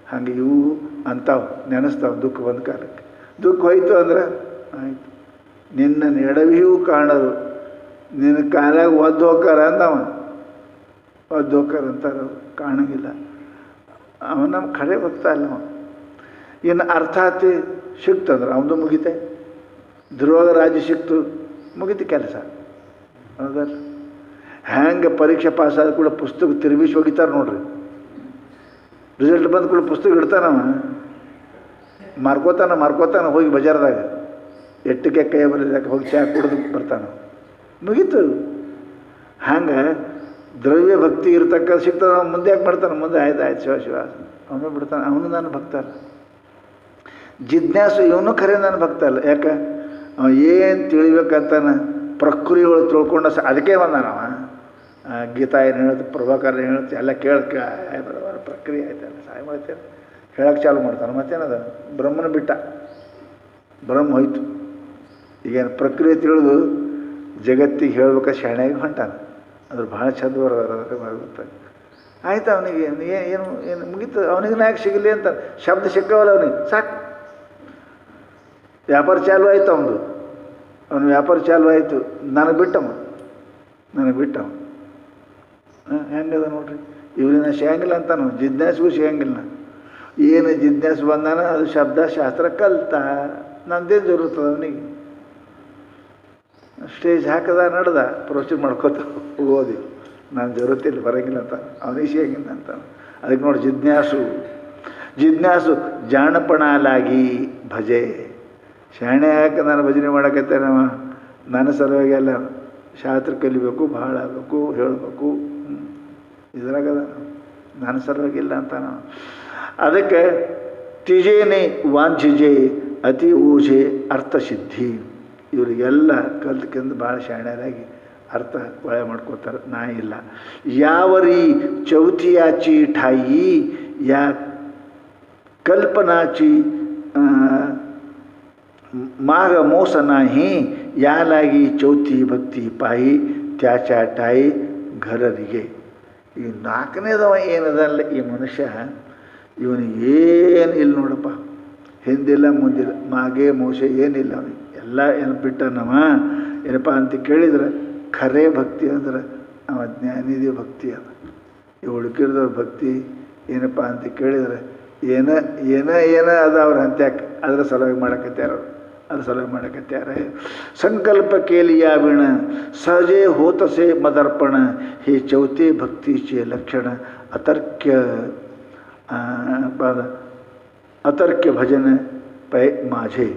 ಹಾಗೆ ಇವು ಅಂತಾವು ನೆನೆಸ್ತಾವೆ ದುಃಖ ಬಂದ ಕಾಲಕ್ಕೆ ದುಃಖ ಹೋಯ್ತು ಅಂದ್ರೆ ಆಯ್ತು ನಿನ್ನ ನೆಡವಿಯೂ ಕಾಣದು ನಿನ್ನ ಕಾಲಾಗ ಒದ್ದು ಹೋಕಾರ ಅಂದವ ಒದ್ದು ಹೋಕಾರ ಅಂತಾರೆ ಅವ್ರು ಕಾಣಂಗಿಲ್ಲ ಅವ ನಮ್ಮ ಕಡೆ ಹೋಗ್ತಾ ಇಲ್ಲ ಅವ ಇನ್ನು ಅರ್ಥಾತಿ ಸಿಕ್ತಂದ್ರೆ ಅವನು ಮುಗಿತೆ ಧ್ರುವಾಗ ರಾಜ್ಯ ಸಿಕ್ತು ಮುಗಿತು ಕೆಲಸ ಹೌದಲ್ಲ ಹ್ಯಾಂಗೆ ಪರೀಕ್ಷೆ ಪಾಸ್ ಆದ ಕೂಡ ಪುಸ್ತಕ ತಿರುಗಿಸಿ ಹೋಗಿತಾರೆ ನೋಡ್ರಿ ರಿಸಲ್ಟ್ ಬಂದ ಕೂಡ ಪುಸ್ತಕ ಇಡ್ತಾನವ ಮಾರ್ಕೋತಾನ ಮಾರ್ಕೋತಾನ ಹೋಗಿ ಬಜಾರ್ದಾಗ ಎಟ್ಟಕ್ಕೆ ಕೈ ಬರಲಿಲ್ಲ ಹೋಗಿ ಚಹಾ ಕುಡಿದು ಬರ್ತಾನೆ ಮುಗೀತು ಹಂಗೆ ದ್ರವ್ಯ ಭಕ್ತಿ ಇರ್ತಕ್ಕ ಸಿಗ್ತದೆ ಅವ್ನು ಮುಂದೆ ಯಾಕೆ ಮಾಡ್ತಾನೆ ಮುಂದೆ ಆಯ್ತು ಆಯ್ತು ಶಿವ ಶಿವ ಅವನು ಬಿಡ್ತಾನೆ ಅವನು ನಾನು ಭಕ್ತ ಅಲ್ಲ ಜಿಜ್ಞಾಸು ಇವನು ಖರೆ ನಾನು ಭಕ್ತ ಅಲ್ಲ ಯಾಕೆ ಅವ ಏನು ತಿಳಿಬೇಕಂತಾನ ಪ್ರಕೃತಿಗಳು ತಿಳ್ಕೊಂಡ ಸ ಅದಕ್ಕೆ ಬಂದಾನವ ಆ, ಗೀತಾ ಏನು ಹೇಳುತ್ತೆ ಪ್ರಭಾಕರ್ ಏನು ಹೇಳುತ್ತೆ ಎಲ್ಲ ಕೇಳಕ್ಕೆ ಬರೋಬರ ಪ್ರಕ್ರಿಯೆ ಆಯ್ತಲ್ಲ ಸಹಾಯ ಮಾಡ್ತೇನೆ ಹೇಳಕ್ಕೆ ಚಾಲು ಮಾಡ್ತಾನೆ ಮತ್ತೇನದ ಬ್ರಹ್ಮನ ಬಿಟ್ಟ ಬ್ರಹ್ಮ ಹೋಯ್ತು ಈಗೇನು ಪ್ರಕ್ರಿಯೆ ತಿಳಿದು ಜಗತ್ತಿಗೆ ಹೇಳ್ಬೇಕಾ ಶಾಣೆಗೆ ಹೊಂಟಾನ ಅದ್ರ ಭಾಳ ಚಂದ ಬರೋದಾರ ಅದಕ್ಕೆ ಬರುತ್ತೆ ಆಯ್ತು ಅವನಿಗೆ ಏನು ಏನು ಏನು ಮುಗೀತು ಅವನಿಗೆ ನಾಯಕ ಸಿಗಲಿ ಅಂತ ಶಬ್ದ ಸಿಕ್ಕವಲ್ಲ ಅವನಿಗೆ ಸಾಕು ವ್ಯಾಪಾರ ಚಾಲು ಆಯ್ತು ಅವನು ಅವನ ವ್ಯಾಪಾರ ಚಾಲು ಆಯಿತು ನನಗೆ ಬಿಟ್ಟವ ನನಗೆ ಬಿಟ್ಟವ ಹಾಂ ಹೆಂಗದ ನೋಡ್ರಿ ಇವ್ರಿನ ಸಿಗಂಗಿಲ್ಲ ಅಂತಾನು ಜಿಜ್ಞಾಸಿಗೂ ಸಿಗಂಗಿಲ್ಲ ಏನು ಜಿಜ್ಞಾಸು ಬಂದಾನ ಅದು ಶಬ್ದ ಶಾಸ್ತ್ರ ಕಲ್ತ ನಂದೇನು ಜರುತ್ತದೆ ಅವನಿಗೆ ಸ್ಟೇಜ್ ಹಾಕದ ನಡ್ದ ಪ್ರೊಸೀಡ್ ಮಾಡ್ಕೋತ ಓದಿ ನಾನು ಜರುತ್ತಿಲ್ಲ ಬರಂಗಿಲ್ಲ ಅಂತ ಅವನಿಗೆ ಸಿಗಂಗಿಲ್ಲ ಅಂತ ಅದಕ್ಕೆ ನೋಡಿ ಜಿಜ್ಞಾಸು ಜಿಜ್ಞಾಸು ಜಾಣಪಣಾಲಾಗಿ ಭಜೆ ಶಾಣೆ ಯಾಕೆ ನಾನು ಭಜನೆ ಮಾಡಕತ್ತೆ ನಾವು ನನ್ನ ಸಲುವಾಗಿ ಎಲ್ಲ ಶಾಸ್ತ್ರ ಕಲಿಬೇಕು ಭಾಳ ಆಗಬೇಕು ಹೇಳಬೇಕು ಇದ್ರಾಗದ ನನ್ನ ಸಲುವಾಗಿಲ್ಲ ಅಂತ ನಾವು ಅದಕ್ಕೆ ತಿಜೇನೆ ವಾಂಛಿಜೆ ಅತಿ ಊಜೆ ಅರ್ಥಸಿದ್ಧಿ ಇವರಿಗೆಲ್ಲ ಕಲ್ತ್ಕೊಂಡು ಭಾಳ ಶಾಣ್ಯರಾಗಿ ಅರ್ಥ ಒಳ್ಳೆ ಮಾಡ್ಕೋತಾರೆ ನಾ ಇಲ್ಲ ಯಾವರಿ ಚೌತಿಯಾಚಿ ಠಾಯಿ ಯಾ कल्पनाची माग मोस नाही यालागी ಚೌತಿ ಭಕ್ತಿ ಪಾಯಿ ತ್ಯಾಚಾ ಟಾಯಿ ಘರರಿಗೆ ಈ ನಾಲ್ಕನೇದವ ಏನದಲ್ಲ ಈ ಮನುಷ್ಯ ಇವನಿಗೆ ಏನು ಇಲ್ಲ ನೋಡಪ್ಪ ಹಿಂದಿಲ್ಲ ಮುಂದಿಲ್ಲ ಮಾಗೆ ಮೋಸೆ ಏನಿಲ್ಲ ಅವನಿಗೆ ಎಲ್ಲ ಏನು ಬಿಟ್ಟನವ ಏನಪ್ಪ ಅಂತ ಕೇಳಿದ್ರೆ ಖರೆ ಭಕ್ತಿ ಅಂದ್ರೆ ಅವ ಜ್ಞಾನಿದೇ ಭಕ್ತಿ ಅದ ಈ ಉಳ್ಕಿರ್ದವ್ರ ಭಕ್ತಿ ಏನಪ್ಪ ಅಂತ ಕೇಳಿದ್ರೆ ಏನ ಏನ ಏನ ಅದ ಅವ್ರ ಅಂತ್ಯಾಕ ಅದ್ರ ಸಲುವಾಗಿ ಮಾಡಕತ್ಯಾರ ಅವ್ರು ಅದ್ರ ಸಲುವಾಗಿ ಮಾಡಕತ್ಯಾರ ಸಂಕಲ್ಪ ಕೇಲಿಯ ವೀಣ ಸಹಜೇ ಹೋತಸೆ ಮದರ್ಪಣ ಹೇ ಚೌತೆ ಭಕ್ತಿಚೆ ಲಕ್ಷಣ ಅತರ್ಕ್ಯ ಆ, ಪಾದ ಅತರ್ಕ್ಯ ಭಜನೆ ಪೈ ಮಾಝೆ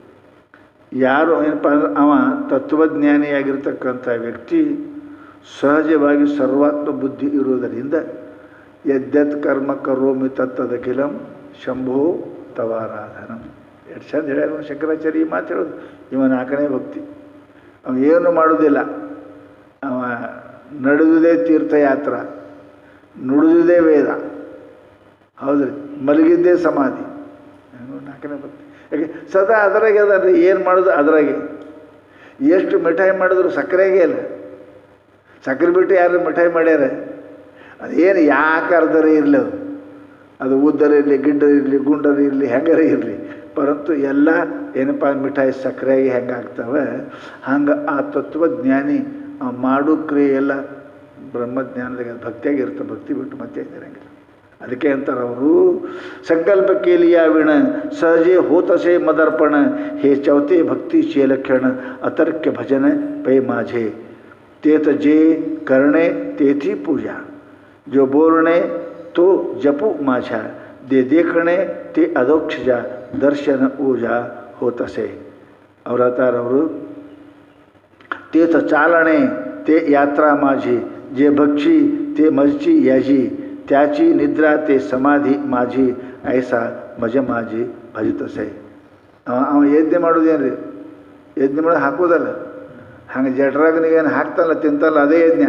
ಯಾರು ಏನಪ್ಪ ಅಂದ್ರೆ ಅವ ತತ್ವಜ್ಞಾನಿಯಾಗಿರ್ತಕ್ಕಂಥ ವ್ಯಕ್ತಿ ಸಹಜವಾಗಿ ಸರ್ವಾತ್ಮ ಬುದ್ಧಿ ಇರುವುದರಿಂದ ಯದ್ಯತ್ ಕರ್ಮ ಕರೋಮಿ ತತ್ತದಖಿಲಂ ಶಂಭೋ ತವಾರಾಧನಂ ಎಷ್ಟು ಚಂದ ಹೇಳ್ಯಾರ ನೋಡಿ ಶಂಕರಾಚಾರ್ಯ ಈ ಮಾತು ಹೇಳೋದು ಇವ ನಾಲ್ಕನೇ ಭಕ್ತಿ ಅವ ಏನು ಮಾಡೋದಿಲ್ಲ ಅವ ನಡೆದುದೇ ತೀರ್ಥಯಾತ್ರ ನುಡಿದುದೇ ವೇದ ಹೌದ್ರಿ ಮಲಗಿದ್ದೇ ಸಮಾಧಿ ಏನು ನಾಲ್ಕನೇ ಭಕ್ತಿ ಯಾಕೆ ಸದಾ ಅದರಾಗೆ ಅದ ಏನು ಮಾಡೋದು ಅದರಾಗೆ ಎಷ್ಟು ಮಿಠಾಯಿ ಮಾಡಿದ್ರು ಸಕ್ಕರೆಗೆ ಇಲ್ಲ ಸಕ್ಕರೆ ಬಿಟ್ಟು ಯಾರು ಮಿಠಾಯಿ ಮಾಡ್ಯಾರ ಅದೇನು ಯಾಕೆ ಅರ್ಧರೇ ಇರಲಿ ಅದು ಅದು ಉದ್ದರ ಇರಲಿ ಗಿಡ್ಡರ ಇರಲಿ ಗುಂಡರ ಇರಲಿ ಹೆಂಗಾರ ಇರಲಿ ಪರಂತು ಎಲ್ಲ ಏನಪ್ಪ ಮಿಠಾಯಿ ಸಕ್ಕರೆಯಾಗಿ ಹೆಂಗೆ ಆಗ್ತವೆ ಹಂಗೆ ಆ ತತ್ವಜ್ಞಾನಿ ಆ ಮಾಡು ಕ್ರಿಯೆ ಎಲ್ಲ ಬ್ರಹ್ಮಜ್ಞಾನದಾಗ ಭಕ್ತಿಯಾಗಿ ಇರ್ತವೆ ಭಕ್ತಿ ಬಿಟ್ಟು ಮತ್ತೆ ಇರಂಗಿಲ್ಲ ಅದಕ್ಕೆ ಅಂತಾರೆ ಅವರು ಸಂಕಲ್ಪ ಕೇಲಿಯ ವಿಣ ಸಹಜೆ ಹೋತಸೆ ಮದರ್ಪಣ ಹೇ ಚೌತೆ ಭಕ್ತಿ ಚೇಲಕ್ಷಣ ಅತರ್ಕ್ಯ ಭಜನೆ ಪೈ माझे तेत जे करणे तेथी पूजा जो बोलणे तो जपू माझ्या दे देखणे ते अधोक्षजा दर्शन ओझा होत असे ಅವರು तेथ चालणे ते यात्रा माझी जे भक्षी ते मजची याजी त्याची निद्रा ते समाधी माझी ऐसा ಮಜ ಮಾಜಿ ಭಜಿತಸೆ ಅವ ಅವ ಯಜ್ಞೆ ಮಾಡೋದೇನು ರೀ ಯಜ್ಞೆ ಮಾಡೋದು ಹಾಕೋದಲ್ಲ ಹಂಗೆ ಜಠರಾಗನಿಗೇನು ಹಾಕ್ತಲ್ಲ ತಿಂತಲ್ಲ ಅದೇ ಯಜ್ಞ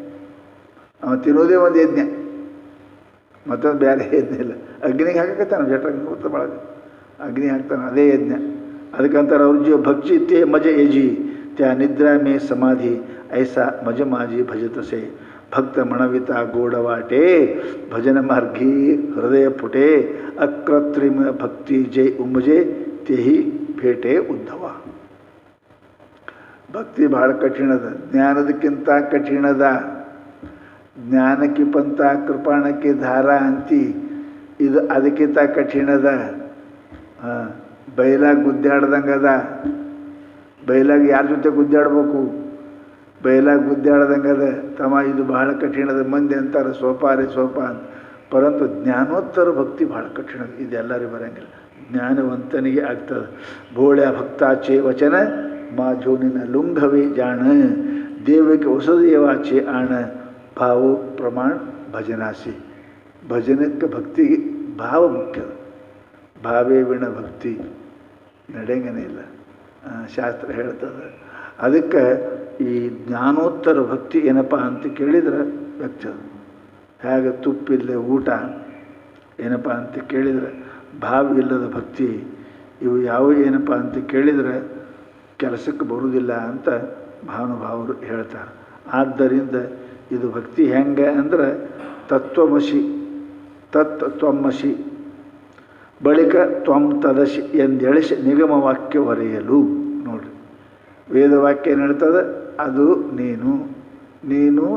ಅವ ತಿನ್ನೋದೇ ಒಂದು ಯಜ್ಞ ಮತ್ತೊಂದು ಬೇರೆ ಯಜ್ಞ ಇಲ್ಲ ಅಗ್ನಿಗೆ ಹಾಕಕತ್ತಾನ ಜಠರಾಗ ಗೊತ್ತ ಭಾಳ ಅಗ್ನಿ ಹಾಕ್ತಾನೆ ಅದೇ ಯಜ್ಞ ಅದಕ್ಕಂತಾರೆ ಅವ್ರ ಜೀವ ಭಕ್ಷಿ ತೇ ಮಜ ಯಜಿ त्या निद्रा में समाधि ऐसा मज माझी भजतसे ಭಕ್ತ ಮಣವಿತ ಗೋಡವಾಟೆ ಭಜನ ಮಾರ್ಗಿ ಹೃದಯ ಪುಟೆ ಅಕೃತ್ರಿಮ ಭಕ್ತಿ ಜೈ ಉಮ್ಮಜೆ ತೆಹಿ ಭೇಟೆ ಉದ್ಧವ ಭಕ್ತಿ ಬಹಳ ಕಠಿಣದ ಜ್ಞಾನದಕ್ಕಿಂತ ಕಠಿಣದ ಜ್ಞಾನಕ್ಕೆ ಪಂಥ ಕೃಪಾಣಕ್ಕೆ ಧಾರ ಅಂತಿ ಇದು ಅದಕ್ಕಿಂತ ಕಠಿಣದ ಹಾಂ ಬೈಲಾಗ ಗುದ್ದಾಡ್ದಂಗದ ಬೈಲಾಗ ಯಾರ ಜೊತೆ ಗುದ್ದಾಡ್ಬೇಕು ಬೈಲಾಗ ಗುದ್ದಾಡ್ದಂಗದ ತಮ್ಮ ಇದು ಬಹಳ ಕಠಿಣದ ಮಂದಿ ಅಂತಾರೆ ಸೋಪಾರಿ ಸೋಪ ಅಂತ ಪರಂತು ಜ್ಞಾನೋತ್ತರ ಭಕ್ತಿ ಬಹಳ ಕಠಿಣ ಇದೆಲ್ಲರಿಗೂ ಬರೋಂಗಿಲ್ಲ ಜ್ಞಾನವಂತನಿಗೆ ಆಗ್ತದೆ ಬೋಳ್ಯ ಭಕ್ತಾಚೆ ವಚನ ಮಾ ಜೋನಿನ ಲುಂಘವೇ ಜಾಣ ದೇವಕ್ಕೆ ಹೊಸದೇವಾಚೆ ಆಣ ಭಾವ ಪ್ರಮಾಣ ಭಜನಾಸಿ ಭಜನಕ್ಕೆ ಭಕ್ತಿಗೆ ಭಾವ ಮುಖ್ಯ ಭಾವೇ ವಿಣ ಭಕ್ತಿ ನಡೆಯಂಗನೇ ಇಲ್ಲ ಆ, ಶಾಸ್ತ್ರ ಹೇಳ್ತದೆ ಅದಕ್ಕೆ ಈ ಜ್ಞಾನೋತ್ತರ ಭಕ್ತಿ ಏನಪ್ಪ ಅಂತ ಕೇಳಿದ್ರೆ ವ್ಯಕ್ತ ಹೇಗೆ ತುಪ್ಪಿಲ್ಲದೆ ಊಟ ಏನಪ್ಪ ಅಂತ ಕೇಳಿದರೆ ಭಾವ ಇಲ್ಲದ ಭಕ್ತಿ ಇವು ಯಾವ ಏನಪ್ಪ ಅಂತ ಕೇಳಿದರೆ ಕೆಲಸಕ್ಕೆ ಬರುವುದಿಲ್ಲ ಅಂತ ಭಾನುಭಾವರು ಹೇಳ್ತಾರೆ ಆದ್ದರಿಂದ ಇದು ಭಕ್ತಿ ಹೆಂಗೆ ಅಂದ್ರೆ ತತ್ವಮಸಿ ತತ್ ತ್ವಮಸಿ ಬಳಿಕ ತ್ವಂ ತದಶಿ ಎಂದೆಳಿಸಿ ನಿಗಮ ವಾಕ್ಯ ಹೊರೆಯಲು ನೋಡ್ರಿ ವೇದವಾಕ್ಯ ಏನು ಹೇಳ್ತದೆ ಅದು ನೀನು ನೀನು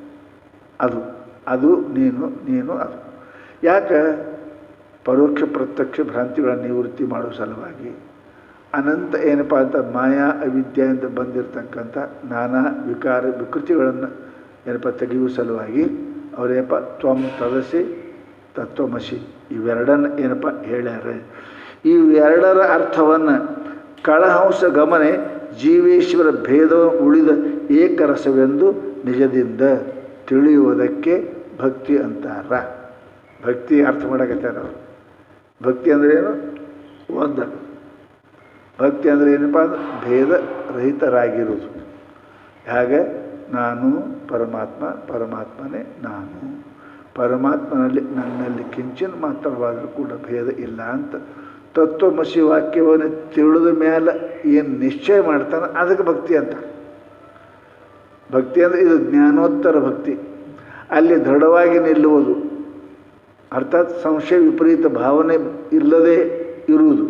ಅದು ಅದು ನೀನು ನೀನು ಅದು ಯಾಕೆ ಪರೋಕ್ಷ ಪ್ರತ್ಯಕ್ಷ ಭ್ರಾಂತಿಗಳನ್ನು ನಿವೃತ್ತಿ ಮಾಡೋ ಸಲುವಾಗಿ ಅನಂತ ಏನಪ್ಪ ಅಂತ ಮಾಯಾ ಅವಿದ್ಯೆಯಿಂದ ಬಂದಿರತಕ್ಕಂಥ ನಾನಾ ವಿಕಾರ ವಿಕೃತಿಗಳನ್ನು ಏನಪ್ಪ ತೆಗೆಯುವ ಸಲುವಾಗಿ ಅವರೇನಪ್ಪ ತ್ವಂ ತದಸಿ ತತ್ವಮಸಿ ಇವೆರಡನ್ನು ಏನಪ್ಪ ಹೇಳ್ಯಾರ ಇವೆರಡರ ಅರ್ಥವನ್ನು ಕಳಹಂಸ ಗಮನೆ ಜೀವೇಶ್ವರ ಭೇದ ಉಳಿದ ಏಕರಸವೆಂದು ನಿಜದಿಂದ ತಿಳಿಯುವುದಕ್ಕೆ ಭಕ್ತಿ ಅಂತಾರ ಭಕ್ತಿ ಅರ್ಥ ಮಾಡಕತ್ತಾರ ಅವರು ಭಕ್ತಿ ಅಂದ್ರೆ ಏನು ಒಂದು ಭಕ್ತಿ ಅಂದರೆ ಏನಪ್ಪ ಅಂದ್ರೆ ಭೇದ ರಹಿತರಾಗಿರುವುದು ಹಾಗೆ ನಾನು ಪರಮಾತ್ಮ ಪರಮಾತ್ಮನೇ ನಾನು ಪರಮಾತ್ಮನಲ್ಲಿ ನನ್ನಲ್ಲಿ ಕಿಂಚಿನ ಮಾತ್ರವಾದರೂ ಕೂಡ ಭೇದ ಇಲ್ಲ ಅಂತ ತತ್ವಮಸಿ ವಾಕ್ಯವನ್ನು ತಿಳಿದ ಮೇಲೆ ಏನು ನಿಶ್ಚಯ ಮಾಡ್ತಾನೆ ಅದಕ್ಕೆ ಭಕ್ತಿ ಅಂತ ಭಕ್ತಿ ಅಂದರೆ ಇದು ಜ್ಞಾನೋತ್ತರ ಭಕ್ತಿ ಅಲ್ಲಿ ದೃಢವಾಗಿ ನಿಲ್ಲುವುದು ಅರ್ಥಾತ್ ಸಂಶಯ ವಿಪರೀತ ಭಾವನೆ ಇಲ್ಲದೆ ಇರುವುದು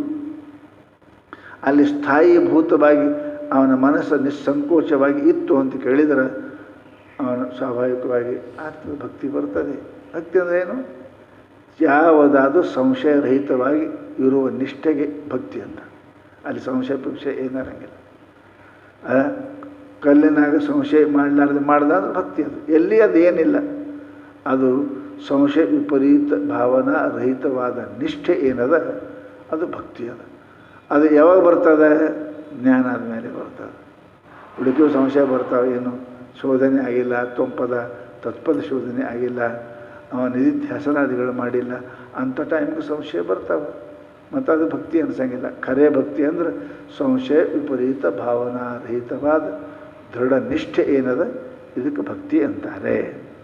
ಅಲ್ಲಿ ಸ್ಥಾಯೀಭೂತವಾಗಿ ಅವನ ಮನಸ್ಸು ನಿಸ್ಸಂಕೋಚವಾಗಿ ಇತ್ತು ಅಂತ ಕೇಳಿದರೆ ಅವನು ಸ್ವಾಭಾವಿಕವಾಗಿ ಆತ್ಮ ಭಕ್ತಿ ಬರ್ತದೆ ಭಕ್ತಿ ಅಂದರೆ ಏನು ಯಾವುದಾದ್ರೂ ಸಂಶಯರಹಿತವಾಗಿ ಇರುವ ನಿಷ್ಠೆಗೆ ಭಕ್ತಿ ಅಂತ ಅಲ್ಲಿ ಸಂಶಯ ವಿಷಯ ಏನಾರಂಗಿಲ್ಲ ಆ, ಕಲ್ಲಿನಾಗ ಸಂಶಯ ಮಾಡಲಾರ್ದೆ ಮಾಡ್ದಾದ್ರೆ ಭಕ್ತಿ ಅದು ಎಲ್ಲಿ ಅದು ಏನಿಲ್ಲ ಅದು ಸಂಶಯ ವಿಪರೀತ ಭಾವನಾ ರಹಿತವಾದ ನಿಷ್ಠೆ ಏನದ ಅದು ಭಕ್ತಿ ಅದ ಅದು ಯಾವಾಗ ಬರ್ತದೆ ಜ್ಞಾನ ಆದಮೇಲೆ ಬರ್ತದೆ ಉಳಿಕೆಯು ಸಂಶಯ ಬರ್ತಾವೆ ಏನು ಶೋಧನೆ ಆಗಿಲ್ಲ ತೊಂಪದ ತತ್ಪದ ಶೋಧನೆ ಆಗಿಲ್ಲ ಅವ ನಿಧಿಧ್ಯಾಸನಾದಿಗಳು ಮಾಡಿಲ್ಲ ಅಂಥ ಟೈಮ್ಗೆ ಸಂಶಯ ಬರ್ತಾವೆ ಮತ್ತು ಅದು ಭಕ್ತಿ ಅನ್ಸಂಗಿಲ್ಲ ಖರೇ ಭಕ್ತಿ ಅಂದ್ರೆ ಸಂಶಯ ವಿಪರೀತ ಭಾವನಾ ರಹಿತವಾದ ದೃಢ ನಿಷ್ಠೆ ಏನದ ಇದಕ್ಕೆ ಭಕ್ತಿ ಅಂತಾರೆ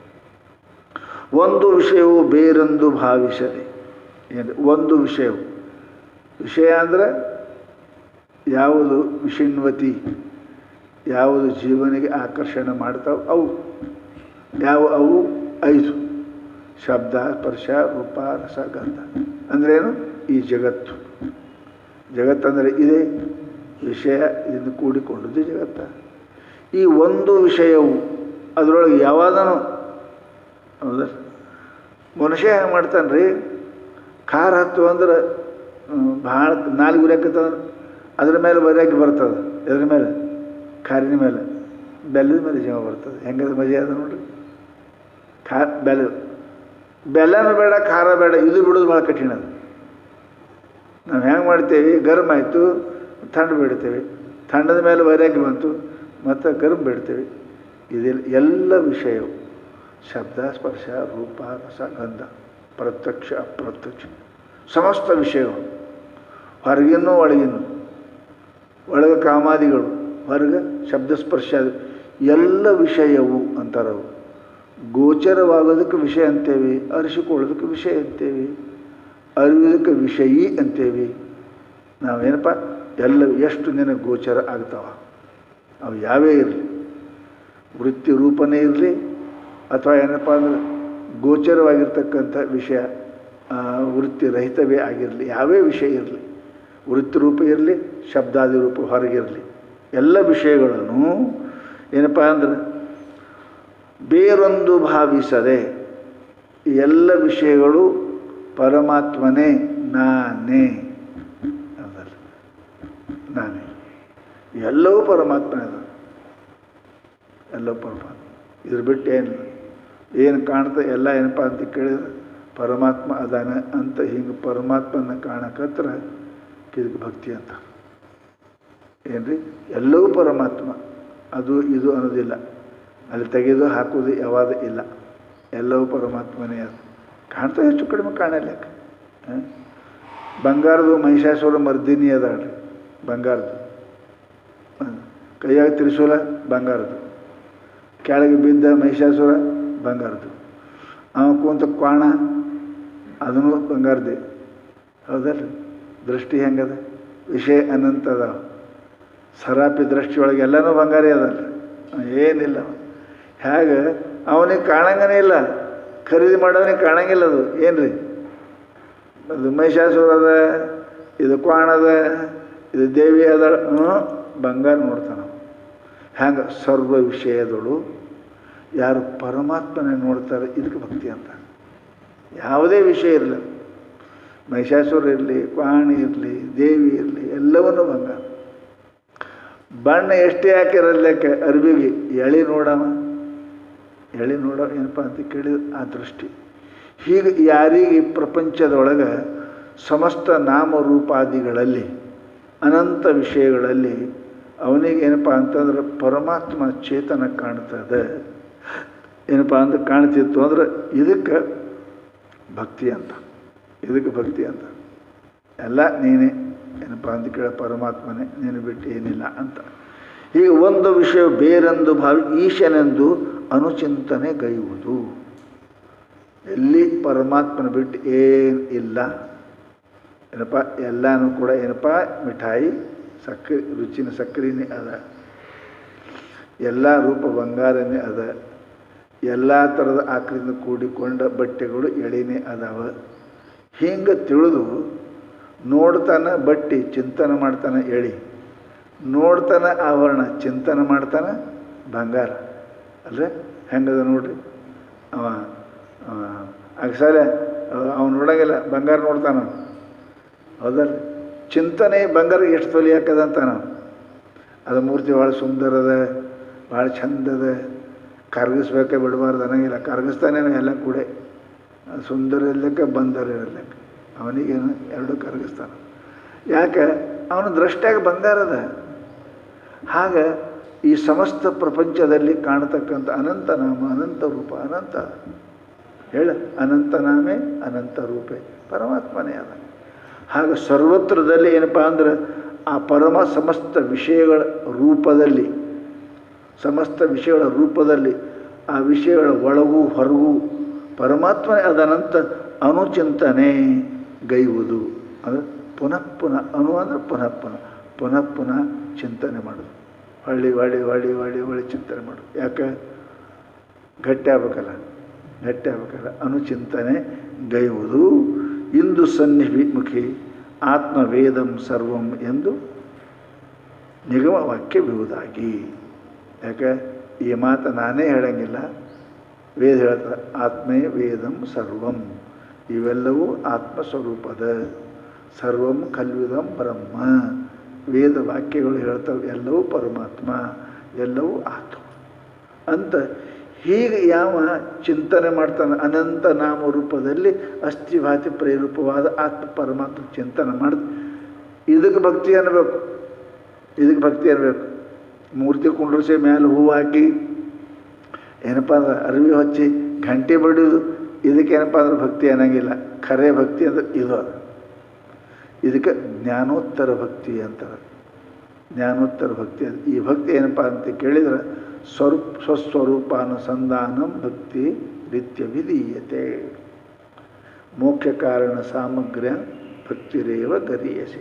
ಒಂದು ವಿಷಯವು ಬೇರೊಂದು ಭಾವಿಸದೆ ಏನು ಒಂದು ವಿಷಯವು ವಿಷಯ ಅಂದರೆ ಯಾವುದು ವಿಷಣ್ವತಿ ಯಾವುದು ಜೀವನಿಗೆ ಆಕರ್ಷಣೆ ಮಾಡ್ತಾವೆ ಅವು ಯಾವ ಅವು ಐದು ಶಬ್ದ ಸ್ಪರ್ಶ ರೂಪ ರಸ ಗಂಧ ಅಂದ್ರೇನು ಈ ಜಗತ್ತು ಜಗತ್ತಂದರೆ ಇದೆ ವಿಷಯ ಇದನ್ನು ಕೂಡಿಕೊಂಡದ್ದು ಜಗತ್ತ ಈ ಒಂದು ವಿಷಯವು ಅದರೊಳಗೆ ಯಾವಾದನು ಹೌದಾ ಮನುಷ್ಯ ಹೆಂಗೆ ಮಾಡ್ತಾನೆ ರೀ ಖಾರ ಹತ್ತು ಅಂದ್ರೆ ಭಾಳ ನಾಲ್ಕು ಉರಿಯಾಕತ್ತ ಅದ್ರ ಮೇಲೆ ಬರಿಯಾಕಿ ಬರ್ತದೆ ಎದ್ರ ಮೇಲೆ ಖಾರಿನ ಮೇಲೆ ಬೆಲ್ಲದ ಮೇಲೆ ಜೀವ ಬರ್ತದೆ ಹೆಂಗದ ಮಜೆ ಅದ ನೋಡ್ರಿ ಖಾ ಬೆಲ್ಲ ಬೆಲ್ಲನೂ ಬೇಡ ಖಾರ ಬೇಡ ಇದು ಬಿಡೋದು ಭಾಳ ಕಠಿಣ ಅದು ನಾವು ಹೆಂಗೆ ಮಾಡ್ತೇವೆ ಗರಮ್ ಆಯಿತು ಥಂಡ್ ಬಿಡ್ತೇವೆ ಥಂಡದ ಮೇಲೆ ವೈರಾಗ್ಯ ಬಂತು ಮತ್ತು ಗರಂ ಬಿಡ್ತೇವೆ ಇದೆಲ್ಲ ಎಲ್ಲ ವಿಷಯವು ಶಬ್ದ ಸ್ಪರ್ಶ ರೂಪ ರಸ ಗಂಧ ಪ್ರತ್ಯಕ್ಷ ಅಪ್ರತ್ಯಕ್ಷ ಸಮಸ್ತ ವಿಷಯಗಳು ಹೊರಗಿನ್ನೂ ಒಳಗಿನ್ನು ಒಳಗೆ ಕಾಮಾದಿಗಳು ಹೊರಗೆ ಶಬ್ದ ಸ್ಪರ್ಶ ಎಲ್ಲ ವಿಷಯವು ಅಂತಾರವು ಗೋಚರವಾಗೋದಕ್ಕೆ ವಿಷಯ ಅಂತೇವೆ ಅರಿಸಿಕೊಳ್ಳೋದಕ್ಕೆ ವಿಷಯ ಅಂತೇವೆ ಅರಿಯೋದಕ್ಕೆ ವಿಷಯಿ ಅಂತೇವೆ ನಾವೇನಪ್ಪ ಎಲ್ಲ ಎಷ್ಟು ನಿನಗೆ ಗೋಚರ ಆಗ್ತಾವ ಅವು ಯಾವೇ ಇರಲಿ ವೃತ್ತಿ ರೂಪನೇ ಇರಲಿ ಅಥವಾ ಏನಪ್ಪ ಅಂದ್ರೆ ಗೋಚರವಾಗಿರ್ತಕ್ಕಂಥ ವಿಷಯ ಆ, ವೃತ್ತಿ ರಹಿತವೇ ಆಗಿರಲಿ ಯಾವೇ ವಿಷಯ ಇರಲಿ ವೃತ್ತಿ ರೂಪ ಇರಲಿ ಶಬ್ದಾದಿ ರೂಪ ಹೊರಗಿರಲಿ ಎಲ್ಲ ವಿಷಯಗಳನ್ನು ಏನಪ್ಪ ಅಂದ್ರೆ ಬೇರೊಂದು ಭಾವಿಸದೆ ಈ ಎಲ್ಲ ವಿಷಯಗಳು ಪರಮಾತ್ಮನೇ ನಾನೇ ಅದಲ್ಲ ನಾನೇ ಎಲ್ಲವೂ ಪರಮಾತ್ಮನೇ ಅದ ಎಲ್ಲವೂ ಪರಮಾತ್ಮ ಇದ್ರ ಬಿಟ್ಟು ಏನು ಏನು ಕಾಣ್ತಾ ಎಲ್ಲ ಏನಪ್ಪ ಅಂತ ಕೇಳಿದ್ರೆ ಪರಮಾತ್ಮ ಅದಾನ ಅಂತ ಹಿಂಗೆ ಪರಮಾತ್ಮನ ಕಾಣಕತ್ರ ಇದಕ್ಕೆ ಭಕ್ತಿ ಅಂತ ಏನ್ರಿ ಎಲ್ಲವೂ ಪರಮಾತ್ಮ ಅದು ಇದು ಅನ್ನೋದಿಲ್ಲ ಅಲ್ಲಿ ತೆಗೆದು ಹಾಕೋದು ಯಾವಾಗ ಇಲ್ಲ ಎಲ್ಲವೂ ಪರಮಾತ್ಮನೇ ಅದು ಕಾಣ್ತಾ ಹೆಚ್ಚು ಕಡಿಮೆ ಕಾಣಲೇಕ ಬಂಗಾರದು ಮಹಿಷಾಸುರ ಮರ್ದಿನಿ ಅದಾಳ್ರಿ ಬಂಗಾರದು ಹ್ಮ್. ಕೈಯಾಗ ತ್ರಿಶೂಲ ಬಂಗಾರದು ಕೆಳಗೆ ಬಿದ್ದ ಮಹಿಷಾಸುರ ಬಂಗಾರದು ಅವ ಕುಂತ ಕ್ವಾಣ ಅದನ್ನು ಬಂಗಾರದೆ ಹೌದಲ್ರಿ ದೃಷ್ಟಿ ಹೆಂಗದ ವಿಷಯ ಅನಂತ ಅದಾವ ಸರಾಪಿ ದೃಷ್ಟಿಯೊಳಗೆ ಎಲ್ಲನೂ ಬಂಗಾರಿ ಅದಲ್ರಿ ಏನಿಲ್ಲ ಹೇಗೆ ಅವನಿಗೆ ಕಾಣಂಗನೇ ಇಲ್ಲ ಖರೀದಿ ಮಾಡೋನಿಗೆ ಕಾಣಂಗಿಲ್ಲ ಅದು ಏನ್ರಿ ಅದು ಮಹಿಷಾಸುರ ಅದ ಇದು ಕ್ವಾಣ ಅದ ಇದು ದೇವಿ ಅದ ಹ್ಞೂ ಬಂಗಾರ ನೋಡ್ತಾನ ಹ್ಯಾಂಗ ಸರ್ವ ವಿಷಯದಳು ಯಾರು ಪರಮಾತ್ಮನೇ ನೋಡ್ತಾರೆ ಇದಕ್ಕೆ ಭಕ್ತಿ ಅಂತ ಯಾವುದೇ ವಿಷಯ ಇರಲಿ ಮಹಿಷಾಸುರ ಇರಲಿ ಕ್ವಾಣಿ ಇರಲಿ ದೇವಿ ಇರಲಿ ಎಲ್ಲವನ್ನೂ ಬಂಗಾರ ಬಣ್ಣ ಎಷ್ಟೇ ಹಾಕಿರಲ್ಲಕ್ಕೆ ಅರ್ಬಿಗೆ ಎಳಿ ನೋಡವ ಎಳಿ ನೋಡೋ ಏನಪ್ಪ ಅಂತ ಕೇಳಿದ್ರೆ ಆ ದೃಷ್ಟಿ ಹೀಗೆ ಯಾರಿಗೆ ಈ ಪ್ರಪಂಚದೊಳಗೆ ಸಮಸ್ತ ನಾಮರೂಪಾದಿಗಳಲ್ಲಿ ಅನಂತ ವಿಷಯಗಳಲ್ಲಿ ಅವನಿಗೆ ಏನಪ್ಪ ಅಂತಂದ್ರೆ ಪರಮಾತ್ಮ ಚೇತನ ಕಾಣ್ತದೆ ಏನಪ್ಪ ಅಂತ ಕಾಣ್ತಿತ್ತು ಅಂದ್ರೆ ಇದಕ್ಕೆ ಭಕ್ತಿ ಅಂತ ಇದಕ್ಕೆ ಭಕ್ತಿ ಅಂತ ಎಲ್ಲ ನೀನೇ ಏನಪ್ಪ ಅಂತ ಕೇಳ ಪರಮಾತ್ಮನೇ ನೀನು ಬಿಟ್ಟು ಏನಿಲ್ಲ ಅಂತ ಈಗ ಒಂದು ವಿಷಯ ಬೇರೆಂದು ಭಾವಿ ಈಶನೆಂದು ಅನುಚಿಂತನೆ ಗೈಯುವುದು ಎಲ್ಲಿ ಪರಮಾತ್ಮನ ಬಿಟ್ಟು ಏನು ಇಲ್ಲ ಏನಪ್ಪ ಎಲ್ಲನೂ ಕೂಡ ಏನಪ್ಪ ಮಿಠಾಯಿ ಸಕ್ಕರೆ ರುಚಿನ ಸಕ್ಕರೆನೇ ಅದ ಎಲ್ಲ ರೂಪ ಬಂಗಾರನೇ ಅದ ಎಲ್ಲ ಥರದ ಆಕೃತಿಯಿಂದ ಕೂಡಿಕೊಂಡ ಬಟ್ಟೆಗಳು ಎಳೆನೇ ಅದಾವ ಹಿಂಗೆ ತಿಳಿದು ನೋಡ್ತಾನೆ ಬಟ್ಟೆ ಚಿಂತನೆ ಮಾಡ್ತಾನೆ ಎಳಿ ನೋಡ್ತಾನೆ ಆವರಣ ಚಿಂತನೆ ಮಾಡ್ತಾನೆ ಬಂಗಾರ ಅಲ್ರಿ ಹೆಂಗದ ನೋಡ್ರಿ ಅವ ಅಕ್ಸಾಲೆ ಅವ್ನು ನೋಡಂಗಿಲ್ಲ ಬಂಗಾರ ನೋಡ್ತಾನ ಹೌದಲ್ಲ ಚಿಂತನೆ ಬಂಗಾರ ಎಷ್ಟು ತೊಲಿ ಹಾಕದಂತ ನಾವು ಅದು ಮೂರ್ತಿ ಭಾಳ ಸುಂದರದ ಭಾಳ ಚಂದದ ಕರಗಿಸ್ಬೇಕೆ ಬಿಡಬಾರ್ದು ಅನ್ನಂಗಿಲ್ಲ ಕರಗಿಸ್ತಾನೆ ಎಲ್ಲ ಕೂಡ ಅದು ಸುಂದರ ಇರ್ಲಿಕ್ಕೆ ಬಂದರ ಇರ್ಲಿಕ್ಕೆ ಅವನಿಗೇನು ಎರಡು ಕರಗಿಸ್ತಾನೆ ಯಾಕೆ ಅವನು ದೃಷ್ಟಿಯಾಗ ಬಂಗಾರದ ಹಾಗೆ ಈ ಸಮಸ್ತ ಪ್ರಪಂಚದಲ್ಲಿ ಕಾಣತಕ್ಕಂಥ ಅನಂತ ನಾಮ ಅನಂತ ರೂಪ ಅನಂತ ಹೇಳ ಅನಂತ ನಾಮೇ ಅನಂತ ರೂಪೆ ಪರಮಾತ್ಮನೇ ಅದ ಹಾಗೆ ಸರ್ವತ್ರದಲ್ಲಿ ಏನಪ್ಪ ಅಂದ್ರೆ ಆ ಪರಮ ಸಮಸ್ತ ವಿಷಯಗಳ ರೂಪದಲ್ಲಿ ಸಮಸ್ತ ವಿಷಯಗಳ ರೂಪದಲ್ಲಿ ಆ ವಿಷಯಗಳ ಒಳಗೂ ಹೊರಗೂ ಪರಮಾತ್ಮನೇ ಅದನಂತ ಅನುಚಿಂತನೆ ಗೈಯುವುದು ಅಂದರೆ ಪುನಃ ಪುನಃ ಅನು ಅಂದರೆ ಪುನಃ ಪುನಃ ಪುನಃ ಪುನಃ ಚಿಂತನೆ ಮಾಡೋದು ಹೊಳ್ಳಿ ಹೊಳ್ಳಿ ಹೊಳ್ಳಿ ಹೊಳ್ಳಿ ಹೊಳ್ಳಿ ಚಿಂತನೆ ಮಾಡೋದು ಯಾಕೆ ಗಟ್ಟಿ ಆಗ್ಬೇಕಲ್ಲ ಗಟ್ಟಿ ಆಗ್ಬೇಕಲ್ಲ ಅನುಚಿಂತನೆ ಗೈಯುವುದು ಇಂದು ಸನ್ನಿಭಿಮುಖಿ ಆತ್ಮವೇದಂ ಸರ್ವಂ ಎಂದು ನಿಗಮ ವಾಕ್ಯವಿರುವುದಾಗಿ ಯಾಕೆ ಈ ಮಾತು ನಾನೇ ಹೇಳಂಗಿಲ್ಲ ವೇದ ಹೇಳ್ತಾರೆ ಆತ್ಮೇ ವೇದಂ ಸರ್ವಂ ಇವೆಲ್ಲವೂ ಆತ್ಮಸ್ವರೂಪದ ಸರ್ವಂ ಕಲ್ವಿದಂ ಬ್ರಹ್ಮ ವೇದ ವಾಕ್ಯಗಳು ಹೇಳ್ತವೆ ಎಲ್ಲವೂ ಪರಮಾತ್ಮ ಎಲ್ಲವೂ ಆತ್ಮ ಅಂತ ಹೀಗೆ ಯಾವ ಚಿಂತನೆ ಮಾಡ್ತಾನೆ ಅನಂತ ನಾಮ ರೂಪದಲ್ಲಿ ಅಸ್ಥಿಭಾತಿ ಪ್ರೇರೂಪವಾದ ಆತ್ಮ ಪರಮಾತ್ಮ ಚಿಂತನೆ ಮಾಡಿ ಇದಕ್ಕೆ ಭಕ್ತಿ ಅನ್ನಬೇಕು ಇದಕ್ಕೆ ಭಕ್ತಿ ಅನ್ನಬೇಕು ಮೂರ್ತಿ ಕುಂಡ್ರಿಸಿ ಮೇಲೆ ಹೂವು ಹಾಕಿ ಏನಪ್ಪ ಅಂದ್ರೆ ಅರಿವಿ ಹಚ್ಚಿ ಗಂಟೆ ಬಡಿಯೋದು ಇದಕ್ಕೆ ಏನಪ್ಪ ಅಂದ್ರೆ ಭಕ್ತಿ ಅನ್ನಂಗಿಲ್ಲ ಖರೆ ಭಕ್ತಿ ಅಂದ್ರೆ ಇದು ಅದು ಇದಕ್ಕೆ ಜ್ಞಾನೋತ್ತರ ಭಕ್ತಿ ಅಂತಾರೆ ಜ್ಞಾನೋತ್ತರ ಭಕ್ತಿ ಅಂತ ಈ ಭಕ್ತಿ ಏನಪ್ಪ ಅಂತ ಕೇಳಿದ್ರೆ ಸ್ವರೂಪ ಸ್ವಸ್ವರೂಪಾನುಸಂಧಾನಂ ಭಕ್ತಿ ನಿತ್ಯ ವಿಧೀಯತೆ ಮೋಕ್ಷ ಕಾರಣ ಸಾಮಗ್ರ್ಯ ಭಕ್ತಿರೇವ ಗರೀಯಸಿ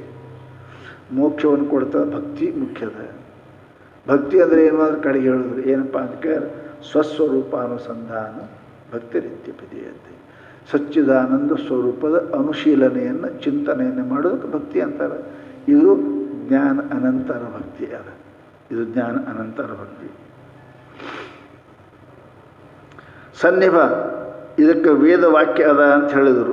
ಮೋಕ್ಷವನ್ನು ಕೊಡ್ತಾ ಭಕ್ತಿ ಮುಖ್ಯದ ಭಕ್ತಿ ಅಂದರೆ ಏನು ಅಂದ್ರೆ ಕಡೆಗೆ ಹೇಳಿದ್ರು ಏನಪ್ಪ ಅಂತ ಕೇಳಿದ್ರೆ ಸ್ವಸ್ವರೂಪಾನುಸಂಧಾನ ಭಕ್ತಿರಿತ್ಯಪಿದೆಯಂತೆ ಸಚ್ಚಿದಾನಂದ ಸ್ವರೂಪದ ಅನುಶೀಲನೆಯನ್ನು ಚಿಂತನೆಯನ್ನು ಮಾಡೋದಕ್ಕೆ ಭಕ್ತಿ ಅಂತಾರೆ ಇದು ಜ್ಞಾನ ಅನಂತರ ಭಕ್ತಿ ಅದ ಇದು ಜ್ಞಾನ ಅನಂತರ ಭಕ್ತಿ ಸನ್ನಿಭ ಇದಕ್ಕೆ ವೇದ ವಾಕ್ಯ ಅದ ಅಂತ ಹೇಳಿದರು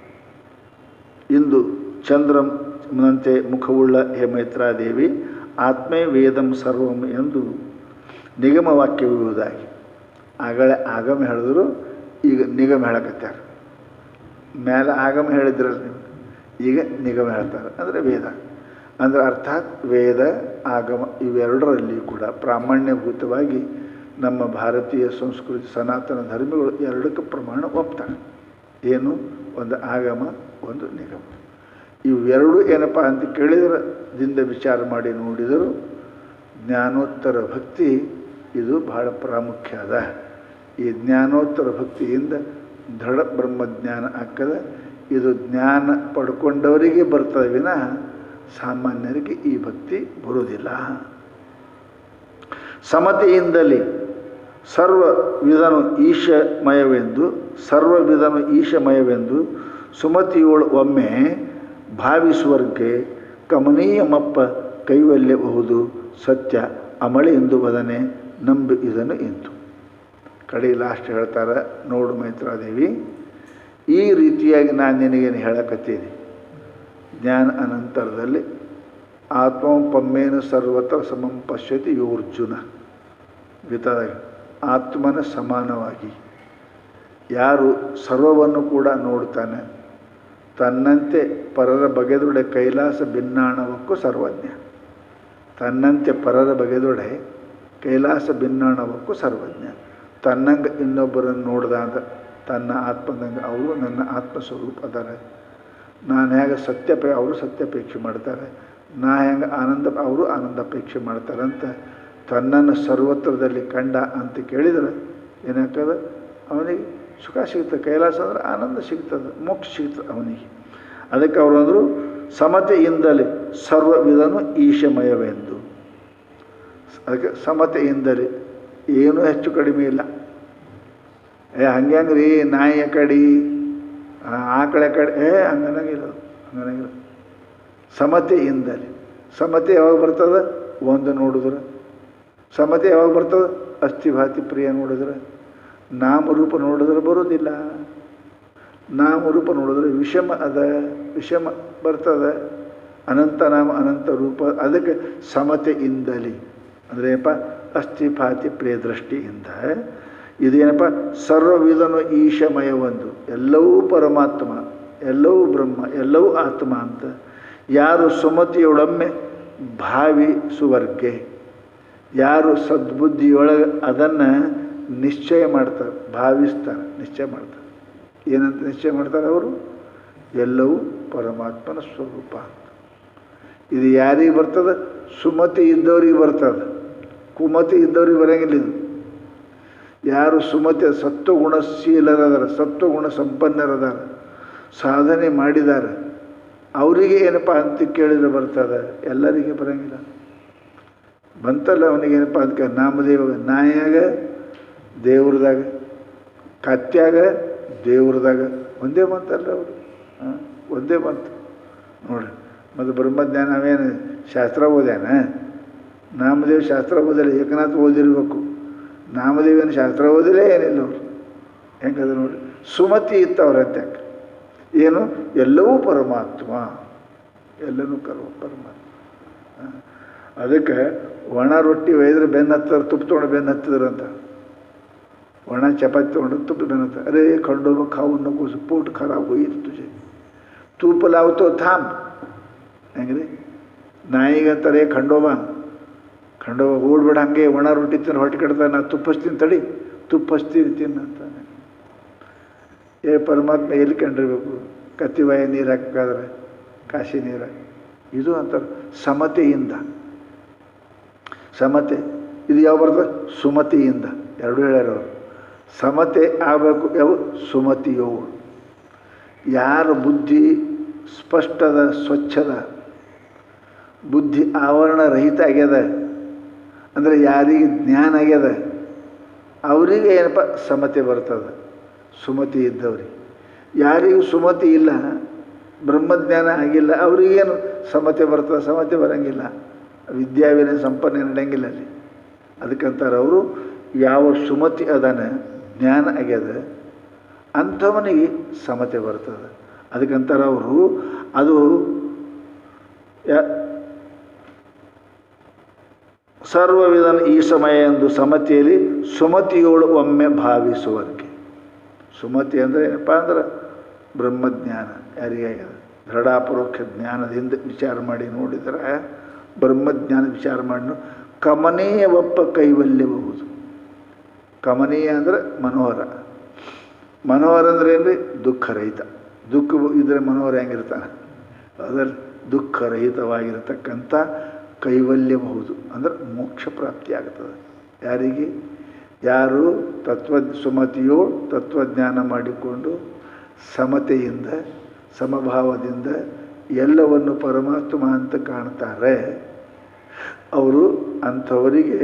ಇಂದು ಚಂದ್ರನಂತೆ ಮುಖವುಳ್ಳ ಹೇ ಮೈತ್ರಾದೇವಿ ಆತ್ಮೇ ವೇದಂ ಸರ್ವಂ ಎಂದು ನಿಗಮ ವಾಕ್ಯವಿರುವುದಾಗಿ ಆಗಲೇ ಆಗಮ ಹೇಳಿದ್ರು ಈಗ ನಿಗಮ ಹೇಳಕತ್ಯಾರ ಮೇಲೆ ಆಗಮ ಹೇಳಿದ್ರಲ್ಲ ನೀವು ಈಗ ನಿಗಮ ಹೇಳ್ತಾರೆ ಅಂದರೆ ವೇದ ಅಂದರೆ ಅರ್ಥಾತ್ ವೇದ ಆಗಮ ಇವೆರಡರಲ್ಲಿ ಕೂಡ ಪ್ರಾಮಾಣ್ಯಭೂತವಾಗಿ ನಮ್ಮ ಭಾರತೀಯ ಸಂಸ್ಕೃತಿ ಸನಾತನ ಧರ್ಮಗಳು ಎರಡಕ್ಕೆ ಪ್ರಮಾಣ ಒಪ್ತಾರೆ ಏನು ಒಂದು ಆಗಮ ಒಂದು ನಿಗಮ ಇವೆರಡು ಏನಪ್ಪ ಅಂತ ಕೇಳಿದರೆ ದಿಂದ ವಿಚಾರ ಮಾಡಿ ನೋಡಿದರು ಜ್ಞಾನೋತ್ತರ ಭಕ್ತಿ ಇದು ಬಹಳ ಪ್ರಾಮುಖ್ಯ ಅದ ಈ ಜ್ಞಾನೋತ್ತರ ಭಕ್ತಿಯಿಂದ ದೃಢ ಬ್ರಹ್ಮಜ್ಞಾನ ಆಗ್ತದೆ ಇದು ಜ್ಞಾನ ಪಡ್ಕೊಂಡವರಿಗೆ ಬರ್ತದೆ ವಿನಃ ಸಾಮಾನ್ಯರಿಗೆ ಈ ಭಕ್ತಿ ಬರುವುದಿಲ್ಲ ಸಮತೆಯಿಂದಲೇ ಸರ್ವ ವಿಧನು ಈಶಮಯವೆಂದು ಸರ್ವ ವಿಧನು ಈಶಮಯವೆಂದು ಸುಮತಿಯೋಳು ಒಮ್ಮೆ ಭಾವಿಸುವರ್ಗೆ ಕಮನೀಯಮಪ್ಪ ಕೈವಲ್ಯಬಹುದು ಸತ್ಯ ಅಮಳೆ ಎಂದು ಬದನೆ ನಂಬಿ ಇದನ್ನು ಇಂತು ಕಡೆ ಲಾಸ್ಟ್ ಹೇಳ್ತಾರೆ ನೋಡು ಮೈತ್ರಾದೇವಿ ಈ ರೀತಿಯಾಗಿ ನಾನು ನಿನಗೇನು ಹೇಳಕತ್ತೀನಿ ಜ್ಞಾನ ಅನಂತರದಲ್ಲಿ ಆತ್ಮ ಪಮ್ಮೇನು ಸರ್ವತ್ರ ಸಮಂ ಪಶ್ಯತಿ ಯೋರ್ಜುನ ಗೀತಾದಾಗ ಆತ್ಮನ ಸಮಾನವಾಗಿ ಯಾರು ಸರ್ವವನ್ನು ಕೂಡ ನೋಡ್ತಾನೆ ತನ್ನಂತೆ ಪರರ ಬಗೆದೊಡೆ ಕೈಲಾಸ ಭಿನ್ನಾಣವಕ್ಕೂ ಸರ್ವಜ್ಞ ತನ್ನಂತೆ ಪರರ ಬಗೆದೊಡೆ ಕೈಲಾಸ ಭಿನ್ನಾಣವಕ್ಕೂ ಸರ್ವಜ್ಞ ತನ್ನಂಗೆ ಇನ್ನೊಬ್ಬರನ್ನು ನೋಡ್ದಾಗ ತನ್ನ ಆತ್ಮದಂಗೆ ಅವರು ನನ್ನ ಆತ್ಮ ಸ್ವರೂಪ ಅದಾರೆ ನಾನು ಹೇಗೆ ಸತ್ಯಪೇ ಅವರು ಸತ್ಯಪೇಕ್ಷೆ ಮಾಡ್ತಾರೆ ನಾ ಹೆಂಗೆ ಆನಂದ ಅವರು ಆನಂದ ಅಪೇಕ್ಷೆ ಮಾಡ್ತಾರೆ ಅಂತ ತನ್ನನ್ನು ಸರ್ವತ್ರದಲ್ಲಿ ಕಂಡ ಅಂತ ಕೇಳಿದರೆ ಏನಾಗ್ತದೆ ಅವನಿಗೆ ಸುಖ ಸಿಗ್ತದೆ ಕೈಲಾಸ ಅಂದ್ರೆ ಆನಂದ ಸಿಗ್ತದೆ ಮೋಕ್ಷ ಸಿಗ್ತದೆ ಅವನಿಗೆ ಅದಕ್ಕೆ ಅವರು ಅಂದರು ಸಮತೆಯಿಂದಲೇ ಸರ್ವವಿಧನು ಈಶಮಯವೆಂದು ಅದಕ್ಕೆ ಸಮತೆಯಿಂದಲೇ ಏನೂ ಹೆಚ್ಚು ಕಡಿಮೆ ಇಲ್ಲ ಏ ಹಂಗೆ ಹಂಗ್ರಿ ನಾಯಿಯ ಕಡಿ ಆಕಳೆ ಕಡೆ ಏ ಹಂಗನಾಗಿಲ್ಲ ಹಂಗನಾಗಿಲ್ಲ ಸಮತೆಯಿಂದಲೇ ಸಮತೆ ಯಾವಾಗ ಬರ್ತದೆ ಒಂದು ನೋಡಿದ್ರೆ ಸಮತೆ ಯಾವಾಗ ಬರ್ತದೆ ಅಸ್ಥಿಭಾತಿ ಪ್ರಿಯ ನೋಡಿದ್ರೆ ನಾಮರೂಪ ನೋಡಿದ್ರೆ ಬರೋದಿಲ್ಲ ನಾಮರೂಪ ನೋಡಿದ್ರೆ ವಿಷಮ ಅದ ವಿಷಮ ಬರ್ತದೆ ಅನಂತ ನಾಮ ಅನಂತ ರೂಪ ಅದಕ್ಕೆ ಸಮತೆಯಿಂದಲೇ ಅಂದರೆ ಏನಪ್ಪ ಅಸ್ಥಿಭಾತಿ ಪ್ರಿಯ ದೃಷ್ಟಿಯಿಂದ ಇದೇನಪ್ಪ ಸರ್ವವಿಧನು ಈಶಮಯ ಒಂದು ಎಲ್ಲವೂ ಪರಮಾತ್ಮ ಎಲ್ಲವೂ ಬ್ರಹ್ಮ ಎಲ್ಲವೂ ಆತ್ಮ ಅಂತ ಯಾರು ಸುಮತಿಯೊಳೊಮ್ಮೆ ಭಾವಿಸುವರ್ಗೆ ಯಾರು ಸದ್ಬುದ್ಧಿಯೊಳಗೆ ಅದನ್ನು ನಿಶ್ಚಯ ಮಾಡ್ತಾರೆ ಭಾವಿಸ್ತಾರೆ ನಿಶ್ಚಯ ಮಾಡ್ತಾರೆ ಏನಂತ ನಿಶ್ಚಯ ಮಾಡ್ತಾರೆ ಅವರು ಎಲ್ಲವೂ ಪರಮಾತ್ಮನ ಸ್ವರೂಪ ಅಂತ ಇದು ಯಾರಿಗೆ ಬರ್ತದೆ ಸುಮತಿ ಇದ್ದವ್ರಿಗೆ ಬರ್ತದೆ ಕುಮತಿ ಇದ್ದವ್ರಿಗೆ ಬರೋಂಗಿಲ್ಲ ಇದು ಯಾರು ಸುಮತಿ ಸತ್ವಗುಣಶೀಲರದಾರ ಸತ್ವಗುಣ ಸಂಪನ್ನರದಾರ ಸಾಧನೆ ಮಾಡಿದ್ದಾರೆ ಅವರಿಗೆ ಏನಪ್ಪ ಅಂತ ಕೇಳಿದ್ರೆ ಬರ್ತದೆ ಎಲ್ಲರಿಗೆ ಬರೋಂಗಿಲ್ಲ ಬಂತಲ್ಲ ಅವನಿಗೆ ಏನಪ್ಪ ಅದಕ್ಕೆ ನಾಮದೇವ ನಾಯಾಗ ದೇವ್ರದಾಗ ಕತ್ಯಾಗ ದೇವ್ರದಾಗ ಒಂದೇ ಬಂತಲ್ಲ ಅವರು ಹಾಂ ಒಂದೇ ಬಂತು ನೋಡ್ರಿ ಮತ್ತು ಬ್ರಹ್ಮಜ್ಞಾನ ಅವೇನು ಶಾಸ್ತ್ರ ಓದ್ಯಾನ ನಾಮದೇವ ಶಾಸ್ತ್ರ ಓದಿಲ್ಲ ಏಕನಾಥ್ ಓದಿರ್ಬೇಕು ನಾಮದೇವನ ಶಾಸ್ತ್ರ ಓದಿಲ್ಲೇ ಏನಿಲ್ಲ ಅವರು ಹೆಂಗದ ನೋಡಿ ಸುಮತಿ ಇತ್ತು ಅವ್ರ ಅತ್ಯಾಕೆ ಏನು ಎಲ್ಲವೂ ಪರಮಾತ್ಮ ಎಲ್ಲನೂ ಕರ್ಮ ಪರಮಾತ್ಮ ಹಾಂ. ಅದಕ್ಕೆ ಒಣ ರೊಟ್ಟಿ ಒಯ್ದ್ರೆ ಬೆನ್ನು ಹತ್ತಾರೆ ತುಪ್ಪ ತೊಗೊಂಡು ಬೆನ್ನು ಹತ್ತಿದ್ರಂತ ಒಣ ಚಪಾತಿ ತೊಗೊಂಡು ತುಪ್ಪ ಬೆನ್ನು ಹತ್ತ ಅರೇ ಖಂಡೋಬ ಖಾವು नको पोट खराब होईल तुझे तूप लावतो थांब ಹೆಂಗ್ರಿ ನಾಯಿಗಂತಾರೆ ಖಂಡೋಬ ಖಂಡೋಬ ಓಡ್ಬೇಡ ಹಂಗೆ ಒಣ ರೊಟ್ಟಿ ತಿನ್ನು ಹೊಟ್ಟೆ ಕೆಡ್ತಾನೆ ನಾ ತುಪ್ಪ ಹಚ್ತೀನಿ ತಡಿ ತುಪ್ಪ ಹಚ್ತೀನಿ ತಿನ್ನು ಅಂತಾನೆ ಏ ಪರಮಾತ್ಮ ಎಲ್ಲಿ ಕಂಡಿರ್ಬೇಕು ಕತ್ತಿವಾಯ ನೀರು ಹಾಕಬೇಕಾದ್ರೆ ಕಾಶಿ ನೀರು ಇದು ಅಂತಾರೆ ಸಮತೆಯಿಂದ ಸಮತೆ ಇದು ಯಾವ ಬರ್ತದೆ ಸುಮತಿಯಿಂದ ಎರಡು ಹೇಳ್ಯಾರ ಅವರು ಸಮತೆ ಆಗಬೇಕು ಯಾವ ಸುಮತಿಯೋಳು ಯಾರ ಬುದ್ಧಿ ಸ್ಪಷ್ಟದ ಸ್ವಚ್ಛದ ಬುದ್ಧಿ ಆವರಣ ರಹಿತ ಆಗ್ಯದ ಅಂದರೆ ಯಾರಿಗೆ ಜ್ಞಾನ ಆಗ್ಯದ ಅವರಿಗೆ ಏನಪ್ಪ ಸಮತೆ ಬರ್ತದೆ ಸುಮತಿ ಇದ್ದವ್ರಿಗೆ ಯಾರಿಗೂ ಸುಮತಿ ಇಲ್ಲ ಬ್ರಹ್ಮಜ್ಞಾನ ಆಗಿಲ್ಲ ಅವರಿಗೇನು ಸಮತೆ ಬರ್ತದೆ ಸಮತೆ ಬರೋಂಗಿಲ್ಲ ವಿದ್ಯಾವಿನ ಸಂಪನ್ನ ನಡೆಯಂಗಿಲ್ಲ ಅಲ್ಲಿ ಅದಕ್ಕಂತಾರೆ ಅವರು ಯಾವ ಸುಮತಿ ಅದಾನ ಜ್ಞಾನ ಆಗ್ಯದ ಅಂಥವನಿಗೆ ಸಮತೆ ಬರ್ತದೆ ಅದಕ್ಕಂತಾರೆ ಅವರು ಅದು ಯಾ ಸರ್ವವಿಧನ ಈ ಸಮಯ ಎಂದು ಸಮತಿಯಲ್ಲಿ ಸುಮತಿಯೋಳು ಒಮ್ಮೆ ಭಾವಿಸುವರ್ಗೆ ಸುಮತಿ ಅಂದರೆ ಏನಪ್ಪ ಅಂದ್ರೆ ಬ್ರಹ್ಮಜ್ಞಾನ ಯಾರಿಗಾಗ್ಯದ ದೃಢಾಪರೋಕ್ಷ ಜ್ಞಾನದಿಂದ ವಿಚಾರ ಮಾಡಿ ನೋಡಿದರೆ ಬ್ರಹ್ಮಜ್ಞಾನ ವಿಚಾರ ಮಾಡಿ ಕಮನೀಯ ಒಪ್ಪ ಕೈವಲ್ಯಬಹುದು ಕಮನೀಯ ಅಂದರೆ ಮನೋಹರ ಮನೋಹರ ಅಂದ್ರೆ ಏನು ರೀ ದುಃಖರಹಿತ ದುಃಖ ಇದ್ರೆ ಮನೋಹರ ಹೆಂಗಿರ್ತಾನೆ ಅದರಲ್ಲಿ ದುಃಖರಹಿತವಾಗಿರತಕ್ಕಂಥ ಕೈವಲ್ಯಬಹುದು ಅಂದರೆ ಮೋಕ್ಷ ಪ್ರಾಪ್ತಿಯಾಗುತ್ತದೆ ಯಾರಿಗೆ ಯಾರು ತತ್ವ ಸುಮತಿಯೋ ತತ್ವಜ್ಞಾನ ಮಾಡಿಕೊಂಡು ಸಮತೆಯಿಂದ ಸಮಭಾವದಿಂದ ಎಲ್ಲವನ್ನು ಪರಮಾತ್ಮ ಅಂತ ಕಾಣ್ತಾರೆ ಅವರು ಅಂಥವರಿಗೆ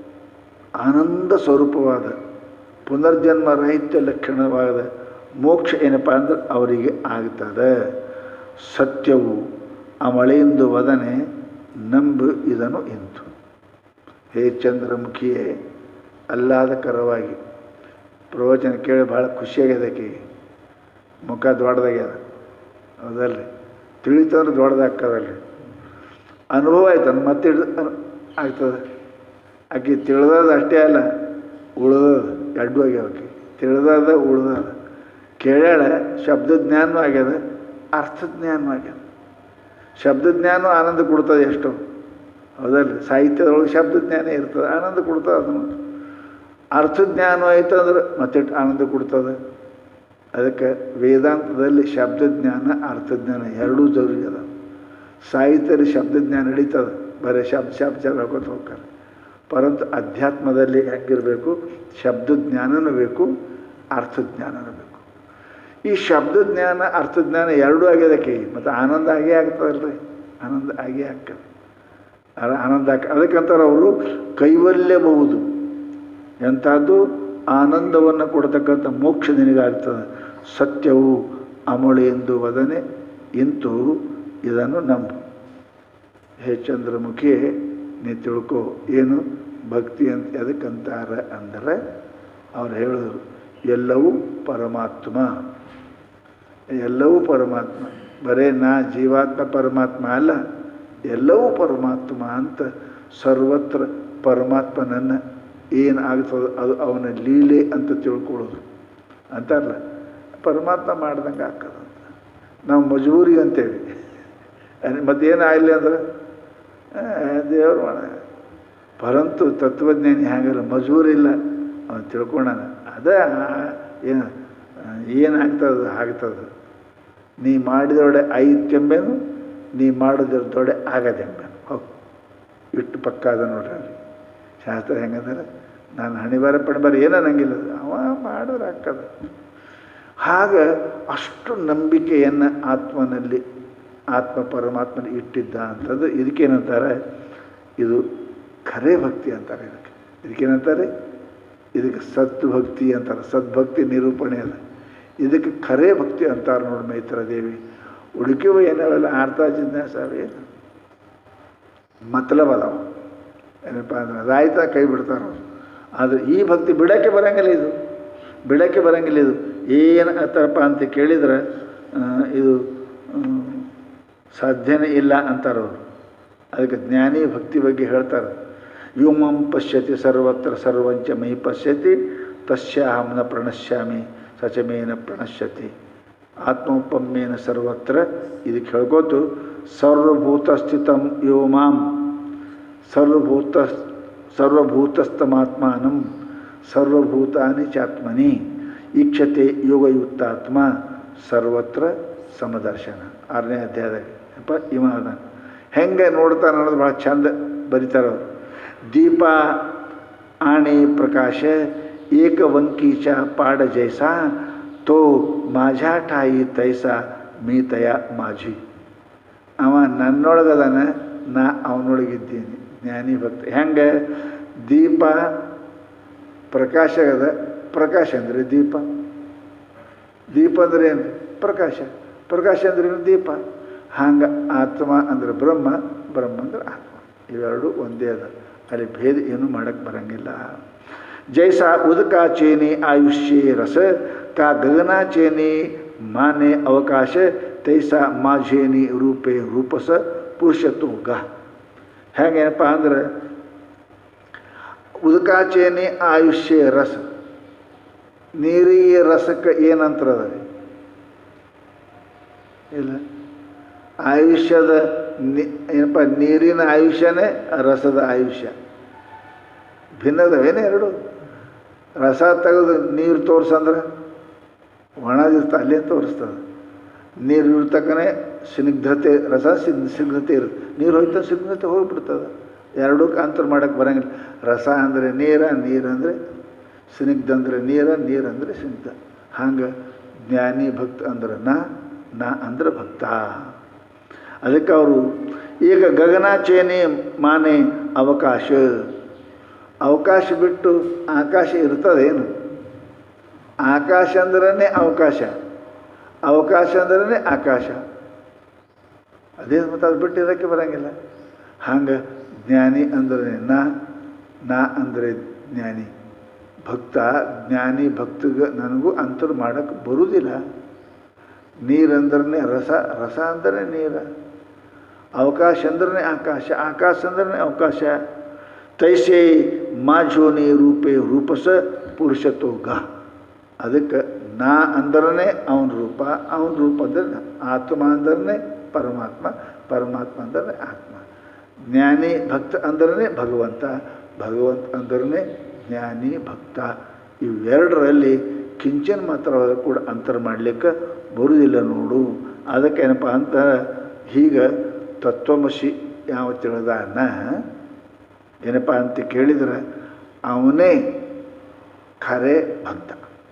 ಆನಂದ ಸ್ವರೂಪವಾದ ಪುನರ್ಜನ್ಮ ರಹಿತ ಲಕ್ಷಣವಾದ ಮೋಕ್ಷ ಏನಪ್ಪ ಅಂದ್ರೆ ಅವರಿಗೆ ಆಗ್ತದೆ ಸತ್ಯವು ಆ ಮಳೆಯಿಂದ ವದನೆ ನಂಬು ಇದನ್ನು ಇಂತು ಹೇ ಚಂದ್ರಮುಖಿಯೇ ಅಲ್ಲಾದಕರವಾಗಿ ಪ್ರವಚನ ಕೇಳಿ ಭಾಳ ಖುಷಿಯಾಗ್ಯದ ಆಕೆಗೆ ಮುಖ ದೊಡ್ಡದಾಗ್ಯದ ಹೌದಲ್ರಿ ತಿಳಿತಂದ್ರೆ ದೊಡ್ಡದಾಗ್ತದಲ್ರಿ ಅನುಭವ ಆಯ್ತು ಅನ್ ಮತ್ತೆ ಆಗ್ತದೆ ಆಕೆ ತಿಳಿದದ ಅಷ್ಟೇ ಅಲ್ಲ ಉಳ್ದದ ಎರಡು ಆಗ್ಯಾವ ಆಕೆ ತಿಳಿದದ ಉಳ್ದದ ಕೇಳ್ಯಾಳ ಶಬ್ದಜ್ಞಾನವೂ ಆಗ್ಯದ ಅರ್ಥಜ್ಞಾನವೂ ಆಗ್ಯದ ಶಬ್ದಜ್ಞಾನ ಆನಂದ ಕೊಡ್ತದೆ ಎಷ್ಟು ಹೌದಲ್ರಿ ಸಾಹಿತ್ಯದೊಳಗೆ ಶಬ್ದಜ್ಞಾನ ಇರ್ತದೆ ಆನಂದ ಕೊಡ್ತದೆ ಅದನ್ನು ಅರ್ಥಜ್ಞಾನ ಆಯ್ತು ಅಂದ್ರೆ ಮತ್ತೆ ಆನಂದ ಕೊಡ್ತದೆ ಅದಕ್ಕೆ ವೇದಾಂತದಲ್ಲಿ ಶಬ್ದಜ್ಞಾನ ಅರ್ಥಜ್ಞಾನ ಎರಡೂ ಜರೂರಿ ಅದ ಸಾಹಿತ್ಯದಲ್ಲಿ ಶಬ್ದಜ್ಞಾನ ನಡೀತದೆ ಬರೀ ಶಬ್ದ ಶಬ್ದ ಶಬ್ದ ಹೇಳ್ಕೊತ ಹೋಗ್ತಾರೆ ಪರಂತು ಅಧ್ಯಾತ್ಮದಲ್ಲಿ ಹೆಂಗಿರಬೇಕು ಶಬ್ದಜ್ಞಾನನೂ ಬೇಕು ಅರ್ಥಜ್ಞಾನನೂ ಬೇಕು ಈ ಶಬ್ದಜ್ಞಾನ ಅರ್ಥಜ್ಞಾನ ಎರಡೂ ಆಗ್ಯದಕ್ಕೆ ಮತ್ತು ಆನಂದ ಆಗೇ ಆಗ್ತದಲ್ರಿ ಆನಂದ ಆಗೇ ಆಗ್ತದೆ ಆನಂದ ಆಕ ಅದಕ್ಕಂತಾರೆ ಅವರು ಕೈವಲ್ಯಬಹುದು ಎಂಥದ್ದು ಆನಂದವನ್ನು ಕೊಡ್ತಕ್ಕಂಥ ಮೋಕ್ಷ ನಿನಗಾಗ್ತದೆ ಸತ್ಯವು ಅಮಳೆ ಎಂದು ವದನೆ ಇಂತು ಇದನ್ನು ನಂಬು ಹೇ ಚಂದ್ರಮುಖಿ ನೀ ತಿಳ್ಕೊ ಏನು ಭಕ್ತಿ ಅಂತ ಎದಕ್ಕಂತಾರ ಅಂದರೆ ಅವ್ರು ಹೇಳಿದ್ರು ಎಲ್ಲವೂ ಪರಮಾತ್ಮ ಎಲ್ಲವೂ ಪರಮಾತ್ಮ ಬರೇ ನಾ ಜೀವಾತ್ಮ ಪರಮಾತ್ಮ ಅಲ್ಲ ಎಲ್ಲವೂ ಪರಮಾತ್ಮ ಅಂತ ಸರ್ವತ್ರ ಪರಮಾತ್ಮನನ್ನು ಏನು ಆಗ್ತದೆ ಅದು ಅವನ ಲೀಲೆ ಅಂತ ತಿಳ್ಕೊಳ್ಳೋದು ಅಂತಾರಲ್ಲ ಪರಮಾತ್ಮ ಮಾಡ್ದಂಗೆ ಆಗ್ತದಂತ ನಾವು ಮಜಬೂರಿ ಅಂತೇವಿ ಮತ್ತೇನು ಆಗಲಿ ಅಂದ್ರೆ ದೇವ್ರು ಮಾಡ ಪರಂತು ತತ್ವಜ್ಞಾನಿ ಹಾಗಲ್ಲ ಮಜೂರಿ ಇಲ್ಲ ಅವನು ತಿಳ್ಕೊಳ್ಳೋಣ ಅದ ಏನು ಏನಾಗ್ತದೆ ಆಗ್ತದೆ ನೀ ಮಾಡಿದೊಡೆ ಐತ್ಯಂಬೇನು ನೀ ಮಾಡಿದೊಡೆ ಆಗದೆಂಬೇನು ಹೋಗಿ ಇಟ್ಟು ಪಕ್ಕ ಅದ ನೋಡ್ರಿ ಅಲ್ಲಿ ಶಾಸ್ತ್ರ ಹೆಂಗಂದ್ರೆ ನಾನು ಹಣಿಬಾರ ಪಣಿಬಾರ ಏನೋ ಅನ್ನಂಗಿಲ್ಲ ಅವ ಮಾಡಿದ್ರೆ ಆಗ್ತದೆ ಹಾಗೆ ಅಷ್ಟು ನಂಬಿಕೆಯನ್ನು ಆತ್ಮನಲ್ಲಿ ಆತ್ಮ ಪರಮಾತ್ಮನ ಇಟ್ಟಿದ್ದ ಅಂತಂದು ಇದಕ್ಕೇನಂತಾರೆ ಇದು ಖರೆ ಭಕ್ತಿ ಅಂತಾರೆ ಇದಕ್ಕೆ ಇದಕ್ಕೇನಂತಾರೆ ಇದಕ್ಕೆ ಸದ್ಭಕ್ತಿ ಅಂತಾರೆ ಸದ್ಭಕ್ತಿ ನಿರೂಪಣೆ ಅದ ಇದಕ್ಕೆ ಖರೆ ಭಕ್ತಿ ಅಂತಾರೆ ನೋಡಿ ಮೈತ್ರ ದೇವಿ ಉಡುಕಿವ ಏನವೆಲ್ಲ ಆರ್ತಾ ಜಿಜ್ಞಾಸ ಏನು ಮತಲಬ್ ಅದಾವ ಏನಪ್ಪ ಅಂದ್ರೆ ಅದಾಯ್ತಾ ಕೈ ಬಿಡ್ತಾರೆ ಆದರೆ ಈ ಭಕ್ತಿ ಬಿಡೋಕ್ಕೆ ಬರೋಂಗಿಲ್ಲ ಇದು ಬಿಡೋಕ್ಕೆ ಬರೋಂಗಿಲ್ಲ ಇದು ಏನು ಆತರಪ್ಪ ಅಂತ ಕೇಳಿದ್ರೆ ಇದು ಸಾಧ್ಯನೇ ಇಲ್ಲ ಅಂತಾರವರು ಅದಕ್ಕೆ ಜ್ಞಾನಿ ಭಕ್ತಿ ಬಗ್ಗೆ ಹೇಳ್ತಾರೆ ಯುಮಂ ಪಶ್ಯತಿ ಸರ್ವತ್ರ ಸರ್ವಂಚ ಮೈ ಪಶ್ಯತಿ ತಸ್ಯಾಹಂ ನ ಪ್ರಣಶ್ಯಾಮಿ ಸಚಮೇನ ಪ್ರಣಶ್ಯತಿ ಆತ್ಮೋಪಮ್ಯೇನ ಸರ್ವತ್ರ ಇದಕ್ಕೆ ಹೇಳ್ಕೋತು ಸರ್ವಭೂತ ಸ್ಥಿತಂ ಯೋ ಮಾಂ ಸರ್ವಭೂತ ಸರ್ವಭೂತಸ್ಥಮಾತ್ಮಾನಂ ಸರ್ವಭೂತಾನಿ ಚಾತ್ಮನಿ ಈಕ್ಷತೆ ಯೋಗಯುಕ್ತಾತ್ಮ ಸರ್ವತ್ರ ಸಮದರ್ಶನ ಆರನೇ ಅಧ್ಯಾಯದಾಗ ಅಪ್ಪ ಇವ ಅದ ಹೆಂಗೆ ನೋಡ್ತಾನೆ ಅನ್ನೋದು ಭಾಳ ಚಂದ ಬರೀತಾರೆ ಅವರು ದೀಪ ಆಣೆ ಪ್ರಕಾಶ ಏಕವಂಕೀಚ ಪಾಡ ಜೈಸ ತೋ माझ्या ಠಾಯಿ ತೈಸ ಮೀ ತಯ ಮಾಜಿ ಅವ ನನ್ನೊಳಗದಾನ ನಾ ಅವನೊಳಗಿದ್ದೀನಿ ಜ್ಞಾನಿ ಭಕ್ತ ಹೆಂಗೆ ದೀಪ ಪ್ರಕಾಶ ಅದ ಪ್ರಕಾಶ ಅಂದರೆ ದೀಪ ದೀಪ ಅಂದ್ರೆ ಏನು ಪ್ರಕಾಶ ಪ್ರಕಾಶ ಅಂದ್ರೆ ಏನು ದೀಪ ಹಂಗೆ ಆತ್ಮ ಅಂದ್ರೆ ಬ್ರಹ್ಮ ಬ್ರಹ್ಮ ಅಂದ್ರೆ ಆತ್ಮ ಇವೆರಡು ಒಂದೇ ಅದ ಅಲ್ಲಿ ಭೇದ ಏನು ಮಾಡಕ್ಕೆ ಬರಂಗಿಲ್ಲ ಜೈಸ ಉದಕಾಚೇನೆ ಆಯುಷ್ಯೆ ರಸ ಕಾ ಗಗನಾಚೇನೆ ಮಾನೆ ಅವಕಾಶ ತೈಸ ಮಾಝೇನಿ ರೂಪೆ ರೂಪಸ ಪುರುಷತ್ವ ಹೇಗೇನಪ್ಪ ಅಂದ್ರೆ ಉದಕಾಚೇನೆ ಆಯುಷ್ಯ ರಸ ನೀರಿಯ ರಸಕ್ಕೆ ಏನಂತರ ಅದ ರೀ ಇಲ್ಲ ಆಯುಷ್ಯದ ನಿ ಏನಪ್ಪ ನೀರಿನ ಆಯುಷ್ಯನೇ ರಸದ ಆಯುಷ್ಯ ಭಿನ್ನದವೇನೇ ಎರಡು ರಸ ತೆಗೆದು ನೀರು ತೋರ್ಸಂದ್ರೆ ಒಣದಿರ್ತ ಅಲ್ಲೇ ತೋರಿಸ್ತದೆ ನೀರು ಇರ್ತಕ್ಕನೇ ಸ್ನಿಗ್ಧತೆ ರಸ ಸಿಗ್ ಸ್ನಿಗ್ಧತೆ ಇರುತ್ತೆ ನೀರು ಹೋಯ್ತಾ ಸ್ನಿಗ್ಧತೆ ಹೋಗ್ಬಿಡ್ತದೆ ಎರಡಕ್ಕೂ ಅಂತರ ಮಾಡೋಕ್ಕೆ ಬರೋಂಗಿಲ್ಲ ರಸ ಅಂದರೆ ನೀರ ನೀರು ಅಂದರೆ ಸ್ನಿಗ್ಧ ಅಂದರೆ ನೀರ ನೀರು ಅಂದರೆ ಸ್ನಿಗ್ಧ ಹಂಗೆ ಜ್ಞಾನಿ ಭಕ್ತ ಅಂದ್ರೆ ನಾ ನಾ ಅಂದ್ರೆ ಭಕ್ತ ಅದಕ್ಕೆ ಅವರು ಈಗ ಗಗನಾಚೇನೆ ಮಾನೆ ಅವಕಾಶ ಅವಕಾಶ ಬಿಟ್ಟು ಆಕಾಶ ಇರ್ತದೇನು ಆಕಾಶ ಅಂದ್ರೇ ಅವಕಾಶ ಅವಕಾಶ ಅಂದ್ರೇ ಆಕಾಶ ಅದೇ ಮತ್ತು ಅದು ಬಿಟ್ಟು ಇರೋಕ್ಕೆ ಬರೋಂಗಿಲ್ಲ ಹಂಗೆ ಜ್ಞಾನಿ ಅಂದರೆ ನಾ ನಾ ಅಂದರೆ ಜ್ಞಾನಿ ಭಕ್ತ ಜ್ಞಾನಿ ಭಕ್ತಗೆ ನನಗೂ ಅಂತರ ಮಾಡೋಕ್ಕೆ ಬರುವುದಿಲ್ಲ ನೀರಂದ್ರೆ ರಸ ರಸ ಅಂದರೆ ನೀರ ಅವಕಾಶ ಅಂದ್ರೆ ಆಕಾಶ ಆಕಾಶ ಅಂದ್ರೆ ಅವಕಾಶ ತೈಸೆ ಮಾಝೋನಿ ರೂಪೆ ರೂಪಸ ಪುರುಷತ್ವ ಅದಕ್ಕೆ ನಾ ಅಂದ್ರೆ ಅವನ ರೂಪ ಅವನ ರೂಪ ಅಂದ್ರೆ ಆತ್ಮ ಅಂದ್ರೆ ಪರಮಾತ್ಮ ಪರಮಾತ್ಮ ಅಂದ್ರೆ ಆತ್ಮ ಜ್ಞಾನಿ ಭಕ್ತ ಅಂದ್ರೆ ಭಗವಂತ ಭಗವಂತ ಅಂದ್ರೆ ಜ್ಞಾನಿ ಭಕ್ತ ಇವೆರಡರಲ್ಲಿ ಕಿಂಚನ್ ಮಾತ್ರ ಕೂಡ ಅಂತರ ಮಾಡಲಿಕ್ಕೆ ಬರುವುದಿಲ್ಲ ನೋಡು ಅದಕ್ಕೇನಪ್ಪ ಅಂತ ಹೀಗೆ ತತ್ವಮಸಿ ಯಾವ ತಿಳಿದಾನ ಏನಪ್ಪ ಅಂತ ಕೇಳಿದ್ರೆ ಅವನೇ ಖರೆ ಭಕ್ತ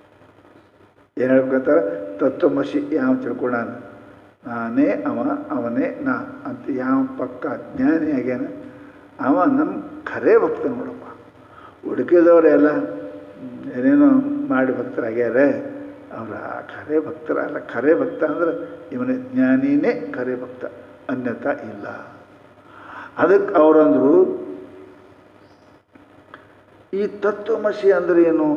ಏನು ಹೇಳ್ಬೇಕಂತಾರೆ ತತ್ವಮಸಿ ಯಾವ ತಿಳ್ಕೊಂಡಾನ ನಾನೇ ಅವ ಅವನೇ ನಾ ಅಂತ ಯಾವ ಪಕ್ಕ ಜ್ಞಾನಿ ಆಗ್ಯಾನ ಅವ ನಮ್ಮ ಖರೆ ಭಕ್ತ ನೋಡಪ್ಪ ಹುಡುಕಿದವರೆಲ್ಲ ಏನೇನೋ ಮಾಡಿ ಭಕ್ತರಾಗ್ಯಾರ ಅವರ ಖರೆ ಭಕ್ತರ ಅಲ್ಲ ಖರೆ ಭಕ್ತ ಅಂದ್ರೆ ಇವನೇ ಜ್ಞಾನಿನೇ ಖರೆ ಭಕ್ತ ಅನ್ಯತಾ ಇಲ್ಲ ಅದಕ್ಕೆ ಅವರಂದರು ಈ ತತ್ವಮಸಿ ಅಂದ್ರೆ ಏನು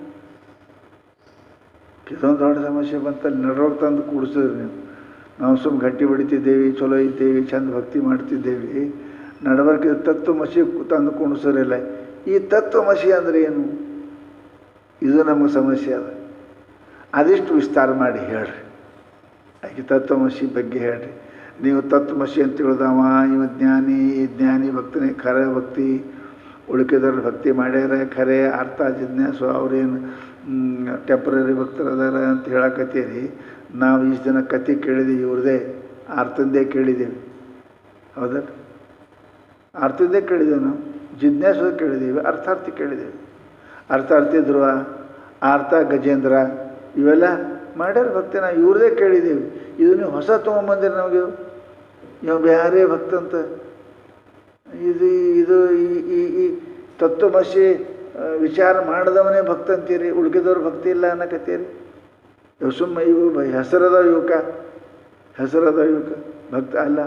ಇದೊಂದು ದೊಡ್ಡ ಸಮಸ್ಯೆ ಬಂತಲ್ಲಿ ನಡ್ರೋಗಿ ತಂದು ಕೂಡಿಸಿದ್ರಿ ನೀವು ನಾವು ಸುಮ್ಮನೆ ಗಟ್ಟಿ ಹೊಡಿತಿದ್ದೇವೆ ಚಲೋ ಇದ್ದೇವೆ ಚಂದ ಭಕ್ತಿ ಮಾಡ್ತಿದ್ದೇವೆ ನಡವರ್ಕೆ ತತ್ವಮಸಿ ತಂದು ಕುಣಿಸೋರಿಲ್ಲ ಈ ತತ್ವಮಸಿ ಅಂದರೆ ಏನು ಇದು ನಮಗೆ ಸಮಸ್ಯೆ ಅದ ಅದಿಷ್ಟು ವಿಸ್ತಾರ ಮಾಡಿ ಹೇಳ್ರಿ ಆಕೆ ತತ್ವಮಸಿ ಬಗ್ಗೆ ಹೇಳ್ರಿ ನೀವು ತತ್ವಮಸಿ ಅಂತ ತಿಳಿದವ ಇವ ಜ್ಞಾನಿ ಈ ಜ್ಞಾನಿ ಭಕ್ತನೇ ಖರೆ ಭಕ್ತಿ ಉಳಿಕೆದವ್ರು ಭಕ್ತಿ ಮಾಡ್ಯಾರ ಖರೆ ಅರ್ಥ ಜಿಜ್ಞಾಸು ಅವ್ರೇನು ಟೆಂಪ್ರರಿ ಭಕ್ತರು ಅದಾರ ಅಂತ ಹೇಳಕತ್ತೀರಿ ನಾವು ಇಷ್ಟು ಜನ ಕತೆ ಕೇಳಿದ್ದೀವಿ ಇವ್ರದೇ ಅರ್ಥಂದೇ ಕೇಳಿದ್ದೀವಿ ಹೌದಾ ಅರ್ಥದ್ದೇ ಕೇಳಿದ್ದೇವೆ ನಾವು ಜಿಜ್ಞಾಸು ಕೇಳಿದ್ದೀವಿ ಅರ್ಥಾರ್ಥಿ ಕೇಳಿದ್ದೀವಿ ಅರ್ಥಾರ್ಥಿ ಧ್ರುವ ಆರ್ಥ ಗಜೇಂದ್ರ ಇವೆಲ್ಲ ಮಾಡ್ಯಾರ ಭಕ್ತಿ ನಾವು ಇವ್ರದೇ ಕೇಳಿದ್ದೀವಿ ಇದು ನೀವು ಹೊಸ ತೊಗೊಂಬಂದಿರಿ ನಮಗೆ ಇವ್ ಬೇರೆ ಭಕ್ತ ಅಂತ ಇದು ಇದು ಈ ಈ ಈ ತತ್ವಮಸಿ ವಿಚಾರ ಮಾಡಿದವನೇ ಭಕ್ತ ಅಂತೀರಿ ಉಳ್ಕಿದವ್ರು ಭಕ್ತಿ ಇಲ್ಲ ಅನ್ನಕತ್ತೀರಿ ಇವು ಸುಮ್ಮ ಇವು ಹೆಸರದ ಯುವಕ ಹೆಸರದ ಯುವಕ ಭಕ್ತ ಅಲ್ಲ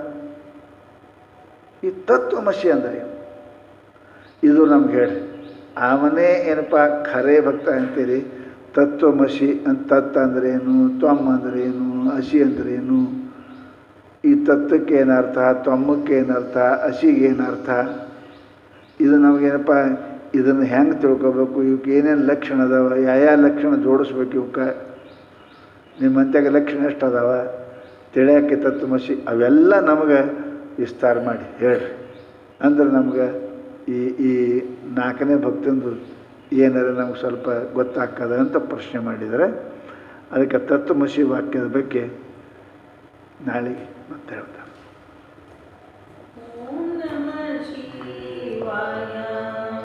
ಈ ತತ್ವಮಸಿ ಅಂದರೆ ಇದು ನಮ್ಗೆ ಹೇಳಿ ಅವನೇ ಏನಪ್ಪ ಖರೆ ಭಕ್ತ ಅಂತೀರಿ ತತ್ವಮಸಿ ಅಂತ ತತ್ ಅಂದ್ರೇನು ತ್ವಮ್ ಅಂದ್ರೇನು ಹಸಿ ಅಂದ್ರೇನು ಈ ತತ್ವಕ್ಕೆ ಏನರ್ಥ ತ್ವಮ್ಮಕ್ಕೆ ಏನರ್ಥ ಹಸಿಗೆ ಏನರ್ಥ ಇದು ನಮಗೇನಪ್ಪ ಇದನ್ನು ಹೆಂಗೆ ತಿಳ್ಕೊಬೇಕು ಇವಕ್ಕೆ ಏನೇನು ಲಕ್ಷಣ ಅದಾವ ಯಾವ ಲಕ್ಷಣ ಜೋಡಿಸ್ಬೇಕು ಇವಕ್ಕೆ ನಿಮ್ಮಂತ್ಯಾಗ ಲಕ್ಷಣ ಎಷ್ಟು ಅದಾವ ತಿಳಿಯೋಕ್ಕೆ ತತ್ವಮಸಿ ಅವೆಲ್ಲ ನಮಗೆ ವಿಸ್ತಾರ ಮಾಡಿ ಹೇಳ್ರಿ ಅಂದ್ರೆ ನಮ್ಗೆ ಈ ಈ ನಾಲ್ಕನೇ ಭಕ್ತಂದು ಏನಾರ ನಮ್ಗೆ ಸ್ವಲ್ಪ ಗೊತ್ತಾಗ್ತದೆ ಅಂತ ಪ್ರಶ್ನೆ ಮಾಡಿದರೆ ಅದಕ್ಕೆ ತತ್ವಮಸಿ ವಾಕ್ಯದ ಬಗ್ಗೆ ನಾಳೆಗೆ ಮತ್ತೆ ಹೇಳ್ತಾರೆ